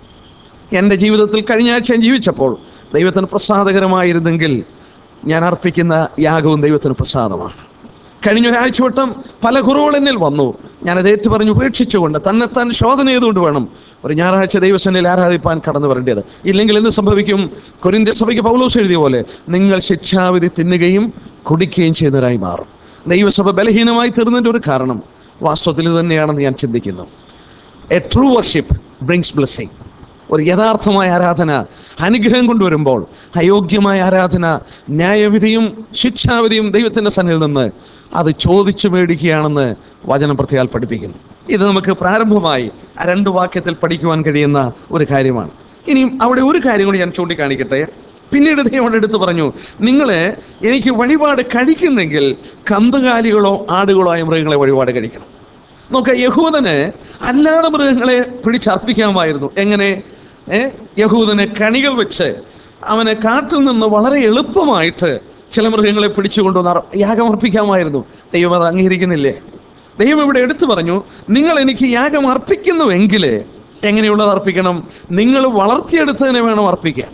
എൻ്റെ ജീവിതത്തിൽ കഴിഞ്ഞ ആഴ്ച ഞാൻ ജീവിച്ചപ്പോൾ ദൈവത്തിന് പ്രസാദകരമായിരുന്നെങ്കിൽ ഞാൻ അർപ്പിക്കുന്ന യാഗവും ദൈവത്തിന് പ്രസാദമാണ് കഴിഞ്ഞ ഒരാഴ്ച വട്ടം പല കുറവുകൾ എന്നിൽ വന്നു ഞാനത് ഏറ്റു പറഞ്ഞ് ഉപേക്ഷിച്ചുകൊണ്ട് തന്നെത്താൻ ശോധന ചെയ്തുകൊണ്ട് വേണം ഒരു ഞായറാഴ്ച ദൈവസേനയിൽ ആരാധിപ്പാൻ കടന്നു വരേണ്ടത് ഇല്ലെങ്കിൽ എന്ത് സംഭവിക്കും കൊരിന്ത്യ സഭയ്ക്ക് പൗലോസ് എഴുതിയ പോലെ നിങ്ങൾ ശിക്ഷാവിധി തിന്നുകയും കുടിക്കുകയും ചെയ്യുന്നവരായി മാറും ദൈവസഭ ബലഹീനമായി തീർന്നതിൻ്റെ ഒരു കാരണം വാസ്തവത്തിൽ ഇത് തന്നെയാണെന്ന് ഞാൻ ചിന്തിക്കുന്നു a true worship brings blessing ഒരു യഥാർത്ഥമായ ആരാധന അനുഗ്രഹം കൊണ്ടുവരുമ്പോൾ അയോഗ്യമായ ആരാധന ന്യായവിധിയും ശിക്ഷാവിധിയും ദൈവത്തിൻ്റെ സന്നിധിയിൽ നിന്ന് അത് ചോദിച്ചു മേടിക്കുകയാണെന്ന് വചനം പ്രത്യാൽ പഠിപ്പിക്കുന്നു ഇത് നമുക്ക് പ്രാരംഭമായി ആ രണ്ട് വാക്യത്തിൽ പഠിക്കുവാൻ കഴിയുന്ന ഒരു കാര്യമാണ് ഇനിയും അവിടെ ഒരു കാര്യം കൂടി ഞാൻ ചൂണ്ടിക്കാണിക്കട്ടെ പിന്നീട് ദൈവം എടുത്ത് പറഞ്ഞു നിങ്ങൾ എനിക്ക് വഴിപാട് കഴിക്കുന്നെങ്കിൽ കന്നുകാലികളോ ആടുകളോ ആയ മൃഗങ്ങളെ വഴിപാട് കഴിക്കണം നോക്ക യഹൂദന് അല്ലാതെ മൃഗങ്ങളെ പിടിച്ചർപ്പിക്കാമായിരുന്നു എങ്ങനെ ഏ യഹൂദന് കണികൾ വെച്ച് അവനെ കാട്ടിൽ നിന്ന് വളരെ എളുപ്പമായിട്ട് ചില മൃഗങ്ങളെ പിടിച്ചുകൊണ്ടുവന്ന് അർ- യാഗമർപ്പിക്കാമായിരുന്നു ദൈവം അത് അംഗീകരിക്കുന്നില്ലേ ദൈവം ഇവിടെ എടുത്തു പറഞ്ഞു നിങ്ങൾ എനിക്ക് യാഗം അർപ്പിക്കുന്നുവെങ്കിൽ എങ്ങനെയുള്ളത് അർപ്പിക്കണം നിങ്ങൾ വളർത്തിയെടുത്തതിനെ വേണം അർപ്പിക്കാൻ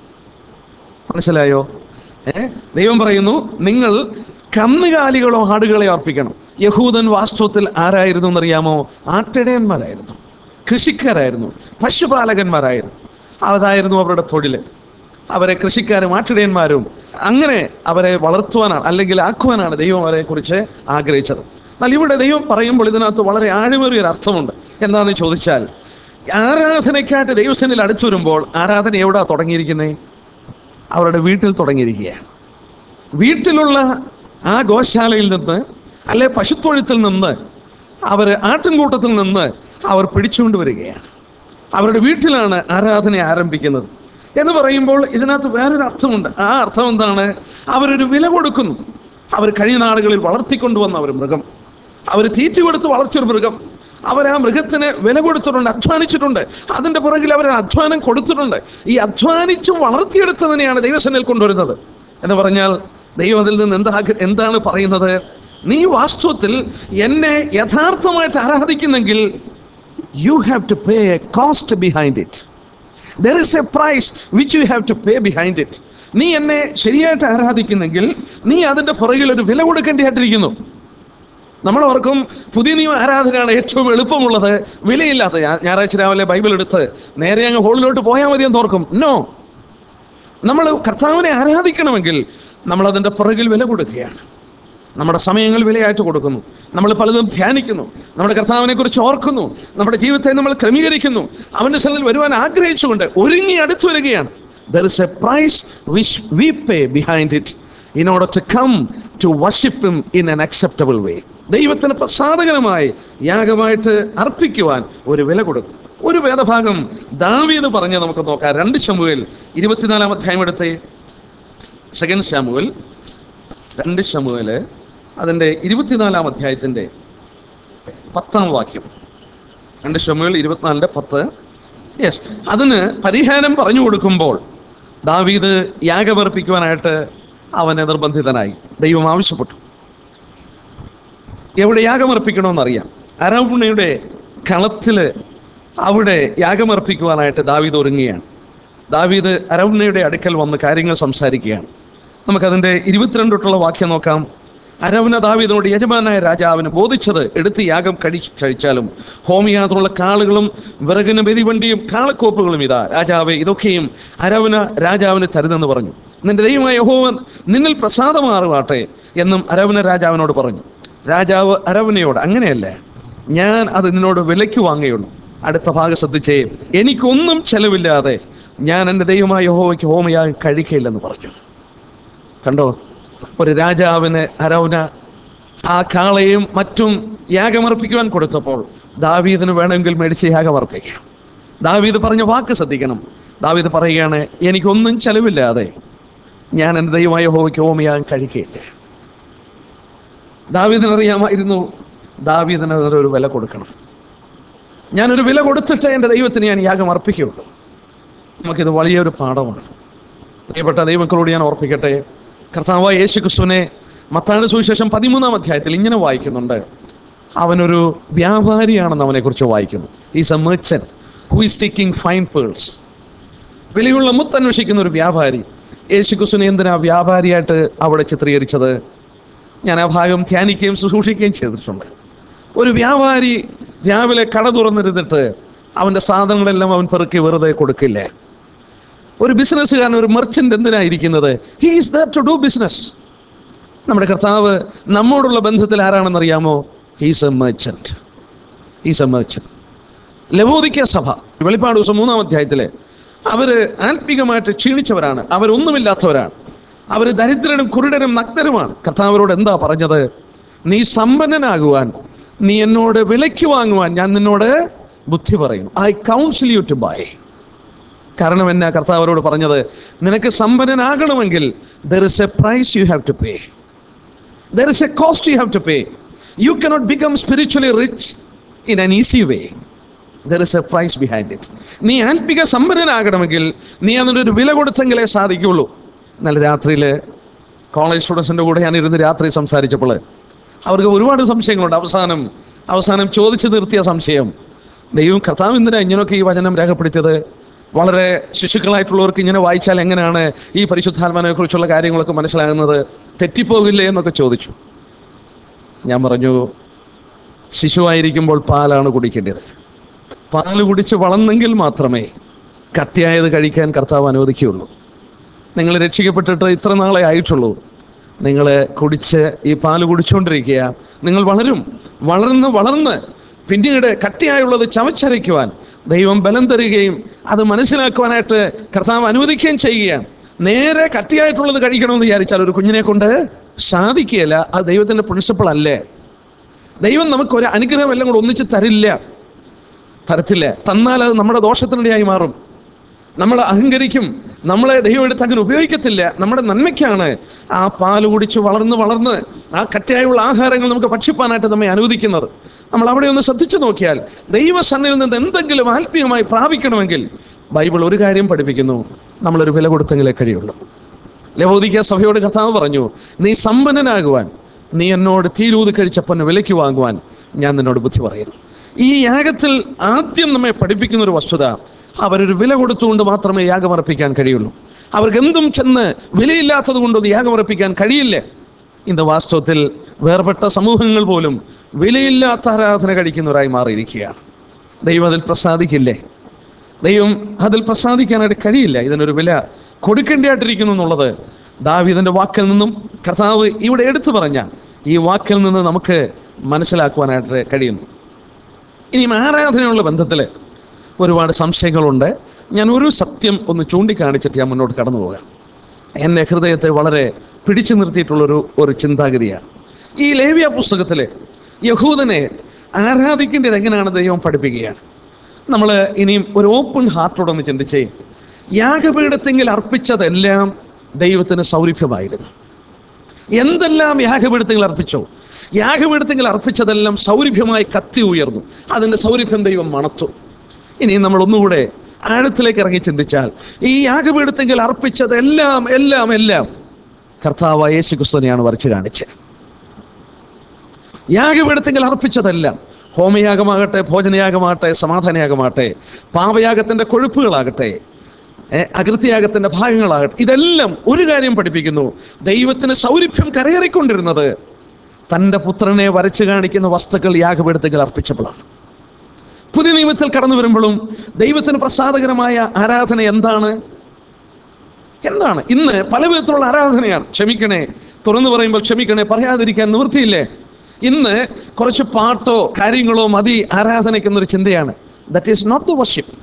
മനസ്സിലായോ ഏ ദൈവം പറയുന്നു നിങ്ങൾ കന്നുകാലികളോ ആടുകളെയോ അർപ്പിക്കണം യഹൂദൻ വാസ്തവത്തിൽ ആരായിരുന്നു എന്നറിയാമോ ആട്ടിടയന്മാരായിരുന്നു കൃഷിക്കാരായിരുന്നു പശുപാലകന്മാരായിരുന്നു അതായിരുന്നു അവരുടെ തൊഴിൽ അവരെ കൃഷിക്കാരും ആട്ടിടയന്മാരും അങ്ങനെ അവരെ വളർത്തുവാനാണ് അല്ലെങ്കിൽ ആക്കുവാനാണ് ദൈവം അവരെ കുറിച്ച് ആഗ്രഹിച്ചത് എന്നാൽ ഇവിടെ ദൈവം പറയുമ്പോൾ ഇതിനകത്ത് വളരെ ആഴമേറിയ ഒരു അർത്ഥമുണ്ട് എന്താണെന്ന് ചോദിച്ചാൽ ആരാധനയ്ക്കായിട്ട് ദൈവസനിൽ അടുത്തു വരുമ്പോൾ ആരാധന എവിടാ തുടങ്ങിയിരിക്കുന്നത് അവരുടെ വീട്ടിൽ തുടങ്ങിയിരിക്കുകയാണ് വീട്ടിലുള്ള ആ ഗോശാലയിൽ നിന്ന് അല്ലെ പശുത്തൊഴുത്തിൽ നിന്ന് അവർ ആട്ടിൻകൂട്ടത്തിൽ നിന്ന് അവർ പിടിച്ചുകൊണ്ട് വരികയാണ് അവരുടെ വീട്ടിലാണ് ആരാധന ആരംഭിക്കുന്നത് എന്ന് പറയുമ്പോൾ ഇതിനകത്ത് വേറൊരു അർത്ഥമുണ്ട് ആ അർത്ഥം എന്താണ് അവരൊരു വില കൊടുക്കുന്നു അവർ കഴിഞ്ഞ നാളുകളിൽ വളർത്തിക്കൊണ്ടുവന്ന ഒരു മൃഗം അവർ തീറ്റ കൊടുത്ത് വളർത്തിയൊരു മൃഗം അവർ ആ മൃഗത്തിന് വില കൊടുത്തിട്ടുണ്ട് അധ്വാനിച്ചിട്ടുണ്ട് അതിൻ്റെ പുറകിൽ അവർ അധ്വാനം കൊടുത്തിട്ടുണ്ട് ഈ അധ്വാനിച്ച് വളർത്തിയെടുത്തതിനെയാണ് ദൈവസേനയിൽ കൊണ്ടുവരുന്നത് എന്ന് പറഞ്ഞാൽ ദൈവം അതിൽ നിന്ന് എന്താ എന്താണ് പറയുന്നത് നീ വാസ്തവത്തിൽ എന്നെ യഥാർത്ഥമായിട്ട് ആരാധിക്കുന്നെങ്കിൽ you have to pay a cost behind it there is a price which you have to pay behind it നീ എന്നെ ശരിയായിട്ട് ആരാധിക്കുന്നെങ്കിൽ നീ അതിൻ്റെ പുറകിൽ ഒരു വില കൊടുക്കേണ്ടിയായിട്ടിരിക്കുന്നു നമ്മളവർക്കും പുതിയ നിയമ ആരാധനയാണ് ഏറ്റവും എളുപ്പമുള്ളത് വിലയില്ലാത്ത ഞാ- ഞായറാഴ്ച രാവിലെ ബൈബിൾ എടുത്ത് നേരെ അങ്ങ് ഹോളിലോട്ട് പോയാൽ മതി എന്ന് ഓർക്കും നോ നമ്മൾ കർത്താവിനെ ആരാധിക്കണമെങ്കിൽ നമ്മൾ അതിൻ്റെ പുറകിൽ വില കൊടുക്കുകയാണ് നമ്മുടെ സമയങ്ങൾ വിലയായിട്ട് കൊടുക്കുന്നു നമ്മൾ പലതും ധ്യാനിക്കുന്നു നമ്മുടെ കർത്താവിനെ കുറിച്ച് ഓർക്കുന്നു നമ്മുടെ ജീവിതത്തെ നമ്മൾ ക്രമീകരിക്കുന്നു അവൻ്റെ സ്ഥലത്തിൽ വരുവാൻ ആഗ്രഹിച്ചുകൊണ്ട് ഒരുങ്ങി അടുത്തു വരികയാണ് there is a price which we pay behind it in order to come to worship him in an acceptable way ദൈവത്തിന് പ്രസാദകരമായി യാഗമായിട്ട് അർപ്പിക്കുവാൻ ഒരു വില കൊടുക്കും ഒരു വേദഭാഗം ദാവീദ് പറഞ്ഞ് നമുക്ക് നോക്കാം രണ്ട് ശമുവേൽ ഇരുപത്തിനാലാം അധ്യായം എടുത്തേ സെക്കൻഡ് ശമുവൽ രണ്ട് ശമുവല് അതിൻ്റെ ഇരുപത്തിനാലാം അധ്യായത്തിൻ്റെ പത്താം വാക്യം രണ്ട് ശമുവൽ ഇരുപത്തിനാലിൻ്റെ പത്ത് യെസ് അതിന് പരിഹാരം പറഞ്ഞു കൊടുക്കുമ്പോൾ ദാവീദ് യാഗമർപ്പിക്കുവാനായിട്ട് അവനെ നിർബന്ധിതനായി ദൈവം ആവശ്യപ്പെട്ടു എവിടെ യാഗമർപ്പിക്കണമെന്നറിയാം അരവുണ്ണയുടെ കളത്തിൽ അവിടെ യാഗമർപ്പിക്കുവാനായിട്ട് ദാവീദ് ഒരുങ്ങുകയാണ് ദാവീദ് അരവുണ്ണയുടെ അടുക്കൽ വന്ന് കാര്യങ്ങൾ സംസാരിക്കുകയാണ് നമുക്കതിൻ്റെ ഇരുപത്തിരണ്ട് തൊട്ടുള്ള വാക്യം നോക്കാം അരവന ദാവീദിനോട് യജമാനായ രാജാവിന് ബോധിച്ചത് എടുത്ത് യാഗം കഴി കഴിച്ചാലും ഹോമിയാത്രമുള്ള കാളുകളും വിറകിന് ബലിവണ്ടിയും കാളക്കോപ്പുകളും ഇതാ രാജാവെ ഇതൊക്കെയും അരവന രാജാവിന് തരുതെന്ന് പറഞ്ഞു നിന്റെ ദൈവമായ യഹോവൻ നിന്നിൽ പ്രസാദമാറുവാട്ടെ എന്നും അരവന രാജാവിനോട് പറഞ്ഞു രാജാവ് അരവനയോട് അങ്ങനെയല്ല ഞാൻ അത് നിന്നോട് വിലയ്ക്ക് വാങ്ങുകയുള്ളൂ അടുത്ത ഭാഗം ശ്രദ്ധിച്ചേ എനിക്കൊന്നും ചെലവില്ലാതെ ഞാൻ എൻ്റെ ദൈവമായ യഹോവയ്ക്ക് ഹോമയാഗം കഴിക്കയില്ലെന്ന് പറഞ്ഞു കണ്ടോ ഒരു രാജാവിന് അരൗന ആ കാളയും മറ്റും യാഗമർപ്പിക്കുവാൻ കൊടുത്തപ്പോൾ ദാവീദിന് വേണമെങ്കിൽ മേടിച്ച് യാഗമർപ്പിക്കാം ദാവീദ് പറഞ്ഞ വാക്ക് ശ്രദ്ധിക്കണം ദാവീദ് പറയുകയാണ് എനിക്കൊന്നും ചെലവില്ലാതെ ഞാൻ എൻ്റെ ദൈവമായ ഹോമയ്ക്ക് ഹോമയാഗം കഴിക്കുകയില്ല ദാവീദിനറിയാമായിരുന്നു ദാവീദിന് ഒരു വില കൊടുക്കണം ഞാനൊരു വില കൊടുത്തിട്ട് എൻ്റെ ദൈവത്തിന് ഞാൻ യാഗം അർപ്പിക്കുകയുള്ളൂ നമുക്കിത് വലിയൊരു പാഠമാണ് പ്രിയപ്പെട്ട ദൈവങ്ങളോട് ഞാൻ ഓർപ്പിക്കട്ടെ കർത്താവായ യേശു ക്രിസ്തുവിനെ മത്തായുടെ സുവിശേഷം പതിമൂന്നാം അധ്യായത്തിൽ ഇങ്ങനെ വായിക്കുന്നുണ്ട് അവനൊരു വ്യാപാരിയാണെന്ന് അവനെക്കുറിച്ച് വായിക്കുന്നു is a merchant who is seeking fine pearls വിലയുള്ള മുത്തന്വേഷിക്കുന്ന ഒരു വ്യാപാരി യേശു ക്രിസ്തുവിനെ എന്തിനാ വ്യാപാരിയായിട്ട് അവിടെ ചിത്രീകരിച്ചത് ഞാൻ ആ ഭാഗം ധ്യാനിക്കുകയും ശുശ്രൂഷിക്കുകയും ചെയ്തിട്ടുണ്ട് ഒരു വ്യാപാരി രാവിലെ കട തുറന്നിരുന്നിട്ട് അവൻ്റെ സാധനങ്ങളെല്ലാം അവൻ പെറുക്കി വെറുതെ കൊടുക്കില്ല ഒരു ബിസിനസ്സുകാരൻ ഒരു മെർച്ചൻ്റ് എന്തിനായിരിക്കുന്നത് he is there to do business നമ്മുടെ കർത്താവ് നമ്മോടുള്ള ബന്ധത്തിൽ ആരാണെന്നറിയാമോ he's a merchant he's a merchant ലവോദിക്ക സഭ വെളിപ്പാട് ദിവസം മൂന്നാം അധ്യായത്തില് അവര് ആത്മീകമായിട്ട് ക്ഷീണിച്ചവരാണ് അവരൊന്നുമില്ലാത്തവരാണ് അവർ ദരിദ്രനും കുരുടനും നഗ്നരുമാണ് കർത്താവരോട് എന്താ പറഞ്ഞത് നീ സമ്പന്നനാകുവാൻ നീ എന്നോട് വിലയ്ക്ക് വാങ്ങുവാൻ ഞാൻ നിന്നോട് ബുദ്ധി പറയുന്നു I counsel you to buy കാരണം എന്നാ കർത്താവരോട് പറഞ്ഞത് നിനക്ക് സമ്പന്നനാകണമെങ്കിൽ there is a price you have to pay there is a cost you have to pay you cannot become spiritually rich in an easy way there is a price behind it നീ ആത്മിക സമ്പന്നനാകണമെങ്കിൽ നീ അതിനൊരു വില കൊടുത്തെങ്കിലേ സാധിക്കുള്ളൂ ഇന്നലെ രാത്രിയിൽ college സ്റ്റുഡൻസിൻ്റെ കൂടെ ഞാൻ ഇരുന്ന് രാത്രി സംസാരിച്ചപ്പോൾ അവർക്ക് ഒരുപാട് സംശയങ്ങളുണ്ട് അവസാനം അവസാനം ചോദിച്ചു നിർത്തിയ സംശയം ദൈവം കർത്താവ് എന്തിനാ ഇങ്ങനെയൊക്കെ ഈ വചനം രേഖപ്പെടുത്തിയത് വളരെ ശിശുക്കളായിട്ടുള്ളവർക്ക് ഇങ്ങനെ വായിച്ചാൽ എങ്ങനെയാണ് ഈ പരിശുദ്ധാത്മാനെ കുറിച്ചുള്ള കാര്യങ്ങളൊക്കെ മനസ്സിലാകുന്നത് തെറ്റിപ്പോകില്ലേ എന്നൊക്കെ ചോദിച്ചു ഞാൻ പറഞ്ഞു ശിശുവായിരിക്കുമ്പോൾ പാലാണ് കുടിക്കേണ്ടത് പാല് കുടിച്ച് വളർന്നെങ്കിൽ മാത്രമേ കട്ടിയായത് കഴിക്കാൻ കർത്താവ് അനുവദിക്കുകയുള്ളൂ നിങ്ങൾ രക്ഷിക്കപ്പെട്ടിട്ട് ഇത്ര നാളെ ആയിട്ടുള്ളൂ നിങ്ങൾ കുടിച്ച് ഈ പാല് കുടിച്ചുകൊണ്ടിരിക്കുക നിങ്ങൾ വളരും വളർന്ന് വളർന്ന് പിന്നീട് കട്ടിയായുള്ളത് ചവച്ചരയ്ക്കുവാൻ ദൈവം ബലം തരികയും അത് മനസ്സിലാക്കുവാനായിട്ട് കർത്താവ് അനുവദിക്കുകയും ചെയ്യുകയാണ് നേരെ കട്ടിയായിട്ടുള്ളത് കഴിക്കണമെന്ന് വിചാരിച്ചാൽ ഒരു കുഞ്ഞിനെ കൊണ്ട് സാധിക്കുകയില്ല അത് ദൈവത്തിൻ്റെ പ്രിൻസിപ്പിൾ അല്ലേ ദൈവം നമുക്ക് ഒരു അനുഗ്രഹം എല്ലാം കൂടെ ഒന്നിച്ച് തരില്ല തരത്തില്ല തന്നാൽ അത് നമ്മുടെ ദോഷത്തിനിടയായി മാറും നമ്മൾ അഹങ്കരിക്കും നമ്മളെ ദൈവം എടുത്ത് അങ്ങനെ ഉപയോഗിക്കത്തില്ല നമ്മുടെ നന്മയ്ക്കാണ് ആ പാല് കുടിച്ച് വളർന്ന് വളർന്ന് ആ കറ്റയായുള്ള ആഹാരങ്ങൾ നമുക്ക് ഭക്ഷിപ്പാനായിട്ട് നമ്മെ അനുവദിക്കുന്നത് നമ്മൾ അവിടെ ഒന്ന് ശ്രദ്ധിച്ചു നോക്കിയാൽ ദൈവസന്നിധിയിൽ നിന്ന് എന്തെങ്കിലും ആത്മീയമായി പ്രാപിക്കണമെങ്കിൽ ബൈബിൾ ഒരു കാര്യം പഠിപ്പിക്കുന്നു നമ്മളൊരു വില കൊടുത്തെങ്കിലേ കഴിയുള്ളൂ ലവോദിക്ക സഭയോട് കർത്താവ് പറഞ്ഞു നീ സമ്പന്നനാകുവാൻ നീ എന്നോട് തീരൂത് കഴിച്ചപ്പന്നെ വിലയ്ക്ക് വാങ്ങുവാൻ ഞാൻ നിന്നോട് ബുദ്ധി പറയുന്നു ഈ യാഗത്തിൽ ആദ്യം നമ്മെ പഠിപ്പിക്കുന്ന ഒരു വസ്തുത അവരൊരു വില കൊടുത്തുകൊണ്ട് മാത്രമേ യാഗമർപ്പിക്കാൻ കഴിയുള്ളൂ അവർക്ക് എന്തും ചെന്ന് വിലയില്ലാത്തത് കൊണ്ടൊന്നും യാഗമർപ്പിക്കാൻ കഴിയില്ല ഇന്ന് വാസ്തവത്തിൽ വേർപെട്ട സമൂഹങ്ങൾ പോലും വിലയില്ലാത്ത ആരാധന കഴിക്കുന്നവരായി മാറിയിരിക്കുകയാണ് ദൈവം അതിൽ പ്രസാദിക്കില്ലേ ദൈവം അതിൽ പ്രസാദിക്കാനായിട്ട് കഴിയില്ല ഇതിനൊരു വില കൊടുക്കേണ്ടതായിട്ടിരിക്കുന്നു എന്നുള്ളത് ദാവീദിന്റെ വാക്കിൽ നിന്നും കർത്താവ് ഇവിടെ എടുത്തു പറഞ്ഞ ഈ വാക്കിൽ നിന്ന് നമുക്ക് മനസ്സിലാക്കുവാനായിട്ട് കഴിയുന്നു ഇനിയും ആരാധനയുള്ള ബന്ധത്തിൽ ഒരുപാട് സംശയങ്ങളുണ്ട് ഞാൻ ഒരു സത്യം ഒന്ന് ചൂണ്ടിക്കാണിച്ചിട്ട് ഞാൻ മുന്നോട്ട് കടന്നു പോകാം എൻ്റെ ഹൃദയത്തെ വളരെ പിടിച്ചു നിർത്തിയിട്ടുള്ളൊരു ഒരു ചിന്താഗതിയാണ് ഈ ലേവ്യ പുസ്തകത്തിൽ യഹൂദനെ ആരാധിക്കേണ്ടത് എങ്ങനെയാണ് ദൈവം പഠിപ്പിക്കുകയാണ് നമ്മൾ ഇനിയും ഒരു ഓപ്പൺ ഹാർട്ടോടൊന്ന് ചിന്തിച്ചേ യാഗപീഠത്തെങ്കിൽ അർപ്പിച്ചതെല്ലാം ദൈവത്തിന് സൗരഭ്യമായിരുന്നു എന്തെല്ലാം യാഗപീഠത്തിൽ അർപ്പിച്ചോ യാഗപീഠത്തിൽ അർപ്പിച്ചതെല്ലാം സൗരഭ്യമായി കത്തി ഉയർന്നു അതിൻ്റെ സൗരഭ്യം ദൈവം മണത്തു ഇനി നമ്മൾ ഒന്നുകൂടെ ആഴത്തിലേക്ക് ഇറങ്ങി ചിന്തിച്ചാൽ ഈ യാഗപീഠത്തെങ്കിൽ അർപ്പിച്ചതെല്ലാം എല്ലാം എല്ലാം കർത്താവ് യേശു ക്രിസ്തുവിനെയാണ് വരച്ച് കാണിച്ചത് യാഗപീഠത്തെങ്കിൽ അർപ്പിച്ചതെല്ലാം ഹോമയാഗമാകട്ടെ ഭോജനയാഗമാകട്ടെ സമാധാനയാഗമാകട്ടെ പാപയാഗത്തിന്റെ കൊഴുപ്പുകളാകട്ടെ ഏ, അകൃത്യയാഗത്തിന്റെ ഭാഗങ്ങളാകട്ടെ ഇതെല്ലാം ഒരു കാര്യം പഠിപ്പിക്കുന്നു ദൈവത്തിന് സൗരഭ്യം കരയേറിക്കൊണ്ടിരുന്നത് തൻ്റെ പുത്രനെ വരച്ചു കാണിക്കുന്ന വസ്തുക്കൾ യാഗപീഠത്തിൽ അർപ്പിച്ചപ്പോഴാണ് പുതിയ നിയമത്തിൽ കടന്നു വരുമ്പോഴും ദൈവത്തിന് പ്രസാദകരമായ ആരാധന എന്താണ് എന്താണ് ഇന്ന് പല വിധത്തിലുള്ള ആരാധനയാണ് ക്ഷമിക്കണേ തുറന്നു പറയുമ്പോൾ ക്ഷമിക്കണേ പറയാതിരിക്കാൻ നിവൃത്തിയില്ലേ ഇന്ന് കുറച്ച് പാട്ടോ കാര്യങ്ങളോ മതി ആരാധനയ്ക്ക് എന്നൊരു ചിന്തയാണ് that is not the worship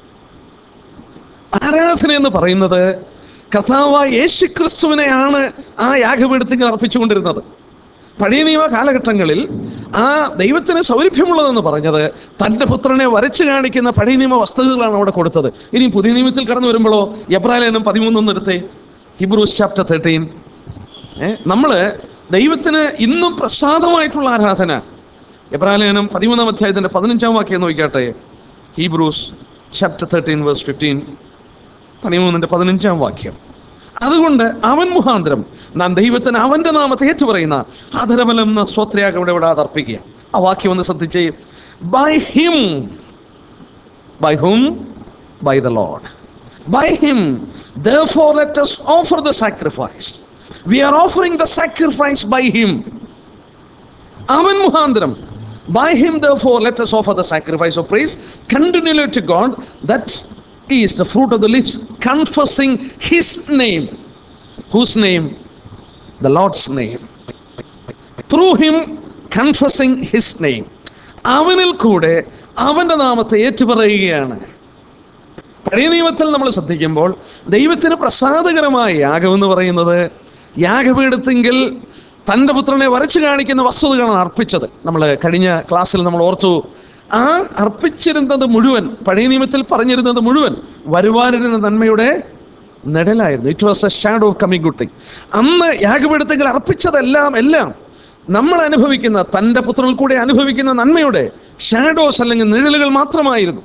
ആരാധന എന്ന് പറയുന്നത് കഥാവായ യേശു ക്രിസ്തുവിനെയാണ് ആ യാഗപീഠത്തിൽ അർപ്പിച്ചുകൊണ്ടിരുന്നത് പഴയ നിയമ കാലഘട്ടങ്ങളിൽ ആ ദൈവത്തിന് സൗരഭ്യമുള്ളതെന്ന് പറഞ്ഞത് തൻ്റെ പുത്രനെ വരച്ചു കാണിക്കുന്ന പഴയ നിയമ വസ്തുതകളാണ് അവിടെ കൊടുത്തത് ഇനി പുതിയ നിയമത്തിൽ കടന്നു വരുമ്പോഴോ എബ്രാലേനും പതിമൂന്നൊന്നും എടുത്തേ ഹിബ്രൂസ് ചാപ്റ്റർ തേർട്ടീൻ നമ്മൾ ദൈവത്തിന് ഇന്നും പ്രസാദമായിട്ടുള്ള ആരാധന എബ്രാലേനം പതിമൂന്നാം അധ്യായത്തിൻ്റെ പതിനഞ്ചാം വാക്യം നോക്കിയാട്ടെ Hebrews chapter thirteen verse fifteen പതിമൂന്നിൻ്റെ പതിനഞ്ചാം വാക്യം അതുകൊണ്ട് അവൻ മുഖാന്തരം നാം ദൈവത്തിന് അവന്റെ നാമത്തെ ഏറ്റുപറയുന്ന ആദരബലം എന്ന സ്വത്രയാഗം ഇവിടെ ഇവിടെ അർപ്പിക്കുക ആ വാക്യം ഒന്ന് ശ്രദ്ധിച്ചേ by him by him by the Lord by him therefore let us offer the sacrifice we are offering the sacrifice by him അവൻ മുഖാന്തരം by him therefore let us offer the sacrifice of praise continually to God that is the fruit of the lips confessing his name whose name the Lord's name through him confessing his name അവനിൽ കൂടെ അവന്റെ നാമത്തെ ഏറ്റുപറയുകയാണ് പഴയ നിയമത്തിൽ നമ്മൾ ശ്രദ്ധിക്കുമ്പോൾ ദൈവത്തിന് പ്രസാദകരമായ യാഗം എന്ന് പറയുന്നത് യാഗപീഠത്തെങ്കിൽ തൻ്റെ പുത്രനെ വരച്ചു കാണിക്കുന്ന വസ്തുതകളാണ് അർപ്പിച്ചത് നമ്മൾ കഴിഞ്ഞ ക്ലാസ്സിൽ നമ്മൾ ഓർത്തു ആ അർപ്പിച്ചിരുന്നത് മുഴുവൻ പഴയ നിയമത്തിൽ പറഞ്ഞിരുന്നത് മുഴുവൻ വരുവാനിരുന്ന നന്മയുടെ നിഴലായിരുന്നു it was a shadow of coming good thing അന്ന് യാഗപീഠത്തെങ്കിൽ അർപ്പിച്ചതെല്ലാം എല്ലാം നമ്മൾ അനുഭവിക്കുന്ന തൻ്റെ പുത്രനിൽ കൂടെ അനുഭവിക്കുന്ന നന്മയുടെ ഷാഡോസ് അല്ലെങ്കിൽ നിഴലുകൾ മാത്രമായിരുന്നു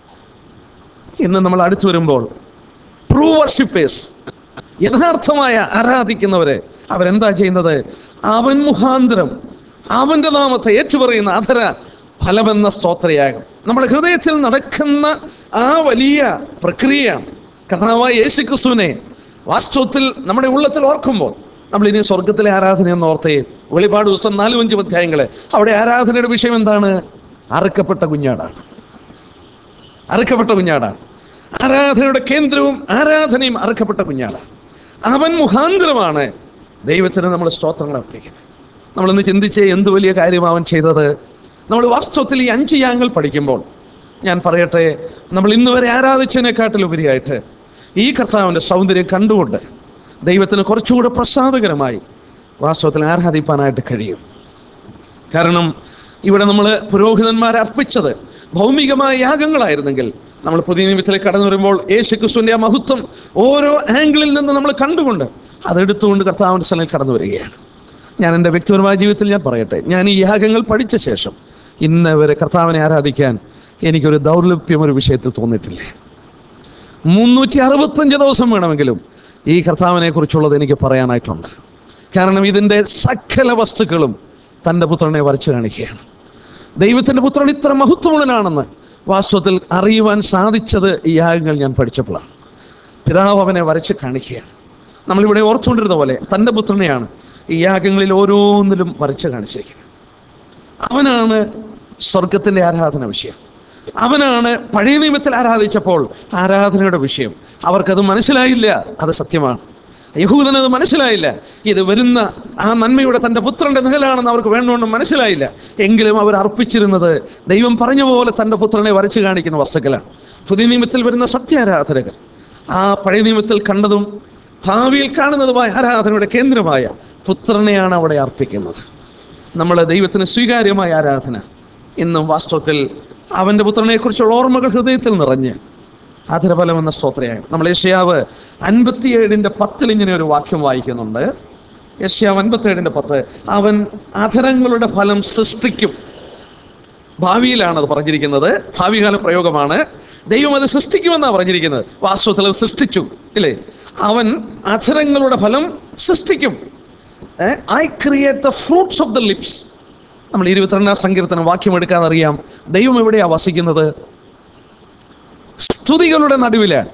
ഇന്ന് നമ്മൾ അടുത്തു വരുമ്പോൾ ട്രൂ വർഷിപ്പേഴ്സ് യഥാർത്ഥമായ ആരാധിക്കുന്നവരെ അവരെന്താ ചെയ്യുന്നത് അവൻ മുഖാന്തരം അവന്റെ നാമത്തെ ഏറ്റുപറയുന്ന അധര ഫലമെന്ന സ്തോത്രയാകും നമ്മുടെ ഹൃദയത്തിൽ നടക്കുന്ന ആ വലിയ പ്രക്രിയയാണ് കഥാവായ യേശു ക്രിസ്തുവിനെ വാസ്തവത്തിൽ നമ്മുടെ ഉള്ളത്തിൽ ഓർക്കുമ്പോൾ നമ്മൾ ഇനി സ്വർഗത്തിലെ ആരാധന എന്ന് ഓർത്തേ വെളിപാട് ദിവസം നാലും അഞ്ചും അധ്യായങ്ങള് അവിടെ ആരാധനയുടെ വിഷയം എന്താണ് അറുക്കപ്പെട്ട കുഞ്ഞാടാണ് അറുക്കപ്പെട്ട കുഞ്ഞാടാണ് ആരാധനയുടെ കേന്ദ്രവും ആരാധനയും അറുക്കപ്പെട്ട കുഞ്ഞാടാണ് അവൻ മുഖാന്തരമാണ് ദൈവത്തിന് നമ്മൾ സ്തോത്രങ്ങൾ അർപ്പിക്കുന്നത് നമ്മളിന്ന് ചിന്തിച്ച് എന്ത് വലിയ കാര്യം അവൻ ചെയ്തത് നമ്മൾ വാസ്തവത്തിൽ ഈ അഞ്ച് യാങ്ങൾ പഠിക്കുമ്പോൾ ഞാൻ പറയട്ടെ നമ്മൾ ഇന്ന് വരെ ആരാധിച്ചതിനെക്കാട്ടിലുപരിയായിട്ട് ഈ കർത്താവിൻ്റെ സൗന്ദര്യം കണ്ടുകൊണ്ട് ദൈവത്തിന് കുറച്ചുകൂടെ പ്രസാദകരമായി വാസ്തവത്തിൽ ആരാധിപ്പാനായിട്ട് കഴിയും കാരണം ഇവിടെ നമ്മൾ പുരോഹിതന്മാർ അർപ്പിച്ചത് ഭൗമികമായ യാഗങ്ങളായിരുന്നെങ്കിൽ നമ്മൾ പുതിയ നിയമത്തിലേക്ക് കടന്നു വരുമ്പോൾ യേശു ക്രിസ്തുവിൻ്റെ ആ മഹത്വം ഓരോ ആംഗിളിൽ നിന്ന് നമ്മൾ കണ്ടുകൊണ്ട് അതെടുത്തുകൊണ്ട് കർത്താവിൻ്റെ സ്ഥലത്തിൽ കടന്നു വരികയാണ് ഞാൻ എൻ്റെ വ്യക്തിപരമായ ജീവിതത്തിൽ ഞാൻ പറയട്ടെ ഞാൻ ഈ യാഗങ്ങൾ പഠിച്ച ശേഷം ഇന്ന് വരെ കർത്താവിനെ ആരാധിക്കാൻ എനിക്കൊരു ദൗർലഭ്യം ഒരു വിഷയത്തിൽ തോന്നിയിട്ടില്ല മുന്നൂറ്റി അറുപത്തഞ്ച് ദിവസം വേണമെങ്കിലും ഈ കർത്താവിനെ കുറിച്ചുള്ളത് എനിക്ക് പറയാനായിട്ടുണ്ട് കാരണം ഇതിൻ്റെ സകല വസ്തുക്കളും തൻ്റെ പുത്രനെ വരച്ചു കാണിക്കുകയാണ് ദൈവത്തിൻ്റെ പുത്രൻ ഇത്ര മഹത്വമുള്ളനാണെന്ന് വാസ്തവത്തിൽ അറിയുവാൻ സാധിച്ചത് ഈ യാഗങ്ങൾ ഞാൻ പഠിച്ചപ്പോഴാണ് പിതാവ് അവനെ വരച്ച് കാണിക്കുകയാണ് നമ്മളിവിടെ ഓർത്തുകൊണ്ടിരുന്ന പോലെ തൻ്റെ പുത്രനെയാണ് ഈ യാഗങ്ങളിൽ ഓരോന്നിലും വരച്ച് കാണിച്ചിരിക്കുന്നത് അവനാണ് സ്വർഗത്തിൻ്റെ ആരാധന വിഷയം അവനാണ് പഴയ നിയമത്തിൽ ആരാധിച്ചപ്പോൾ ആരാധനയുടെ വിഷയം അവർക്കത് മനസ്സിലായില്ല അത് സത്യമാണ് യഹൂദനത് മനസ്സിലായില്ല ഇത് വരുന്ന ആ നന്മയുടെ തൻ്റെ പുത്രന്റെ നിഴലാണെന്ന് അവർക്ക് വേണ്ടോണ്ട് മനസ്സിലായില്ല എങ്കിലും അവർ അർപ്പിച്ചിരുന്നത് ദൈവം പറഞ്ഞ പോലെ തൻ്റെ പുത്രനെ വരച്ചു കാണിക്കുന്ന വസ്തുക്കളാണ് പുതിയ നിയമത്തിൽ വരുന്ന സത്യാരാധനകൾ ആ പഴയ നിയമത്തിൽ കണ്ടതും ഭാവിയിൽ കാണുന്നതുമായ ആരാധനയുടെ കേന്ദ്രമായ പുത്രനെയാണ് അവിടെ അർപ്പിക്കുന്നത് നമ്മൾ ദൈവത്തിന് സ്വീകാര്യമായ ആരാധന ഇന്നും വാസ്തവത്തിൽ അവൻ്റെ പുത്രനെക്കുറിച്ചുള്ള ഓർമ്മകൾ ഹൃദയത്തിൽ നിറഞ്ഞ് ആദരഫലം എന്ന സ്തോത്രയായി നമ്മൾ യഷ്യാവ് അൻപത്തിയേഴിൻ്റെ പത്തിൽ ഇങ്ങനെ ഒരു വാക്യം വായിക്കുന്നുണ്ട് യഷ്യാവ് അൻപത്തിയേഴിൻ്റെ പത്ത് അവൻ അധരങ്ങളുടെ ഫലം സൃഷ്ടിക്കും ഭാവിയിലാണ് അത് പറഞ്ഞിരിക്കുന്നത് ഭാവികാല പ്രയോഗമാണ് ദൈവം അത് സൃഷ്ടിക്കുമെന്നാണ് പറഞ്ഞിരിക്കുന്നത് വാസ്തവത്തിൽ അത് സൃഷ്ടിച്ചു ഇല്ലേ അവൻ അധരങ്ങളുടെ ഫലം സൃഷ്ടിക്കും I create the fruits of the lips നമ്മൾ ഇരുപത്തിരണ്ടാം സങ്കീർത്തനം വാക്യം എടുക്കാൻ അറിയാം ദൈവം എവിടെയാണ് വസിക്കുന്നത് സ്തുതികളുടെ നടുവിലാണ്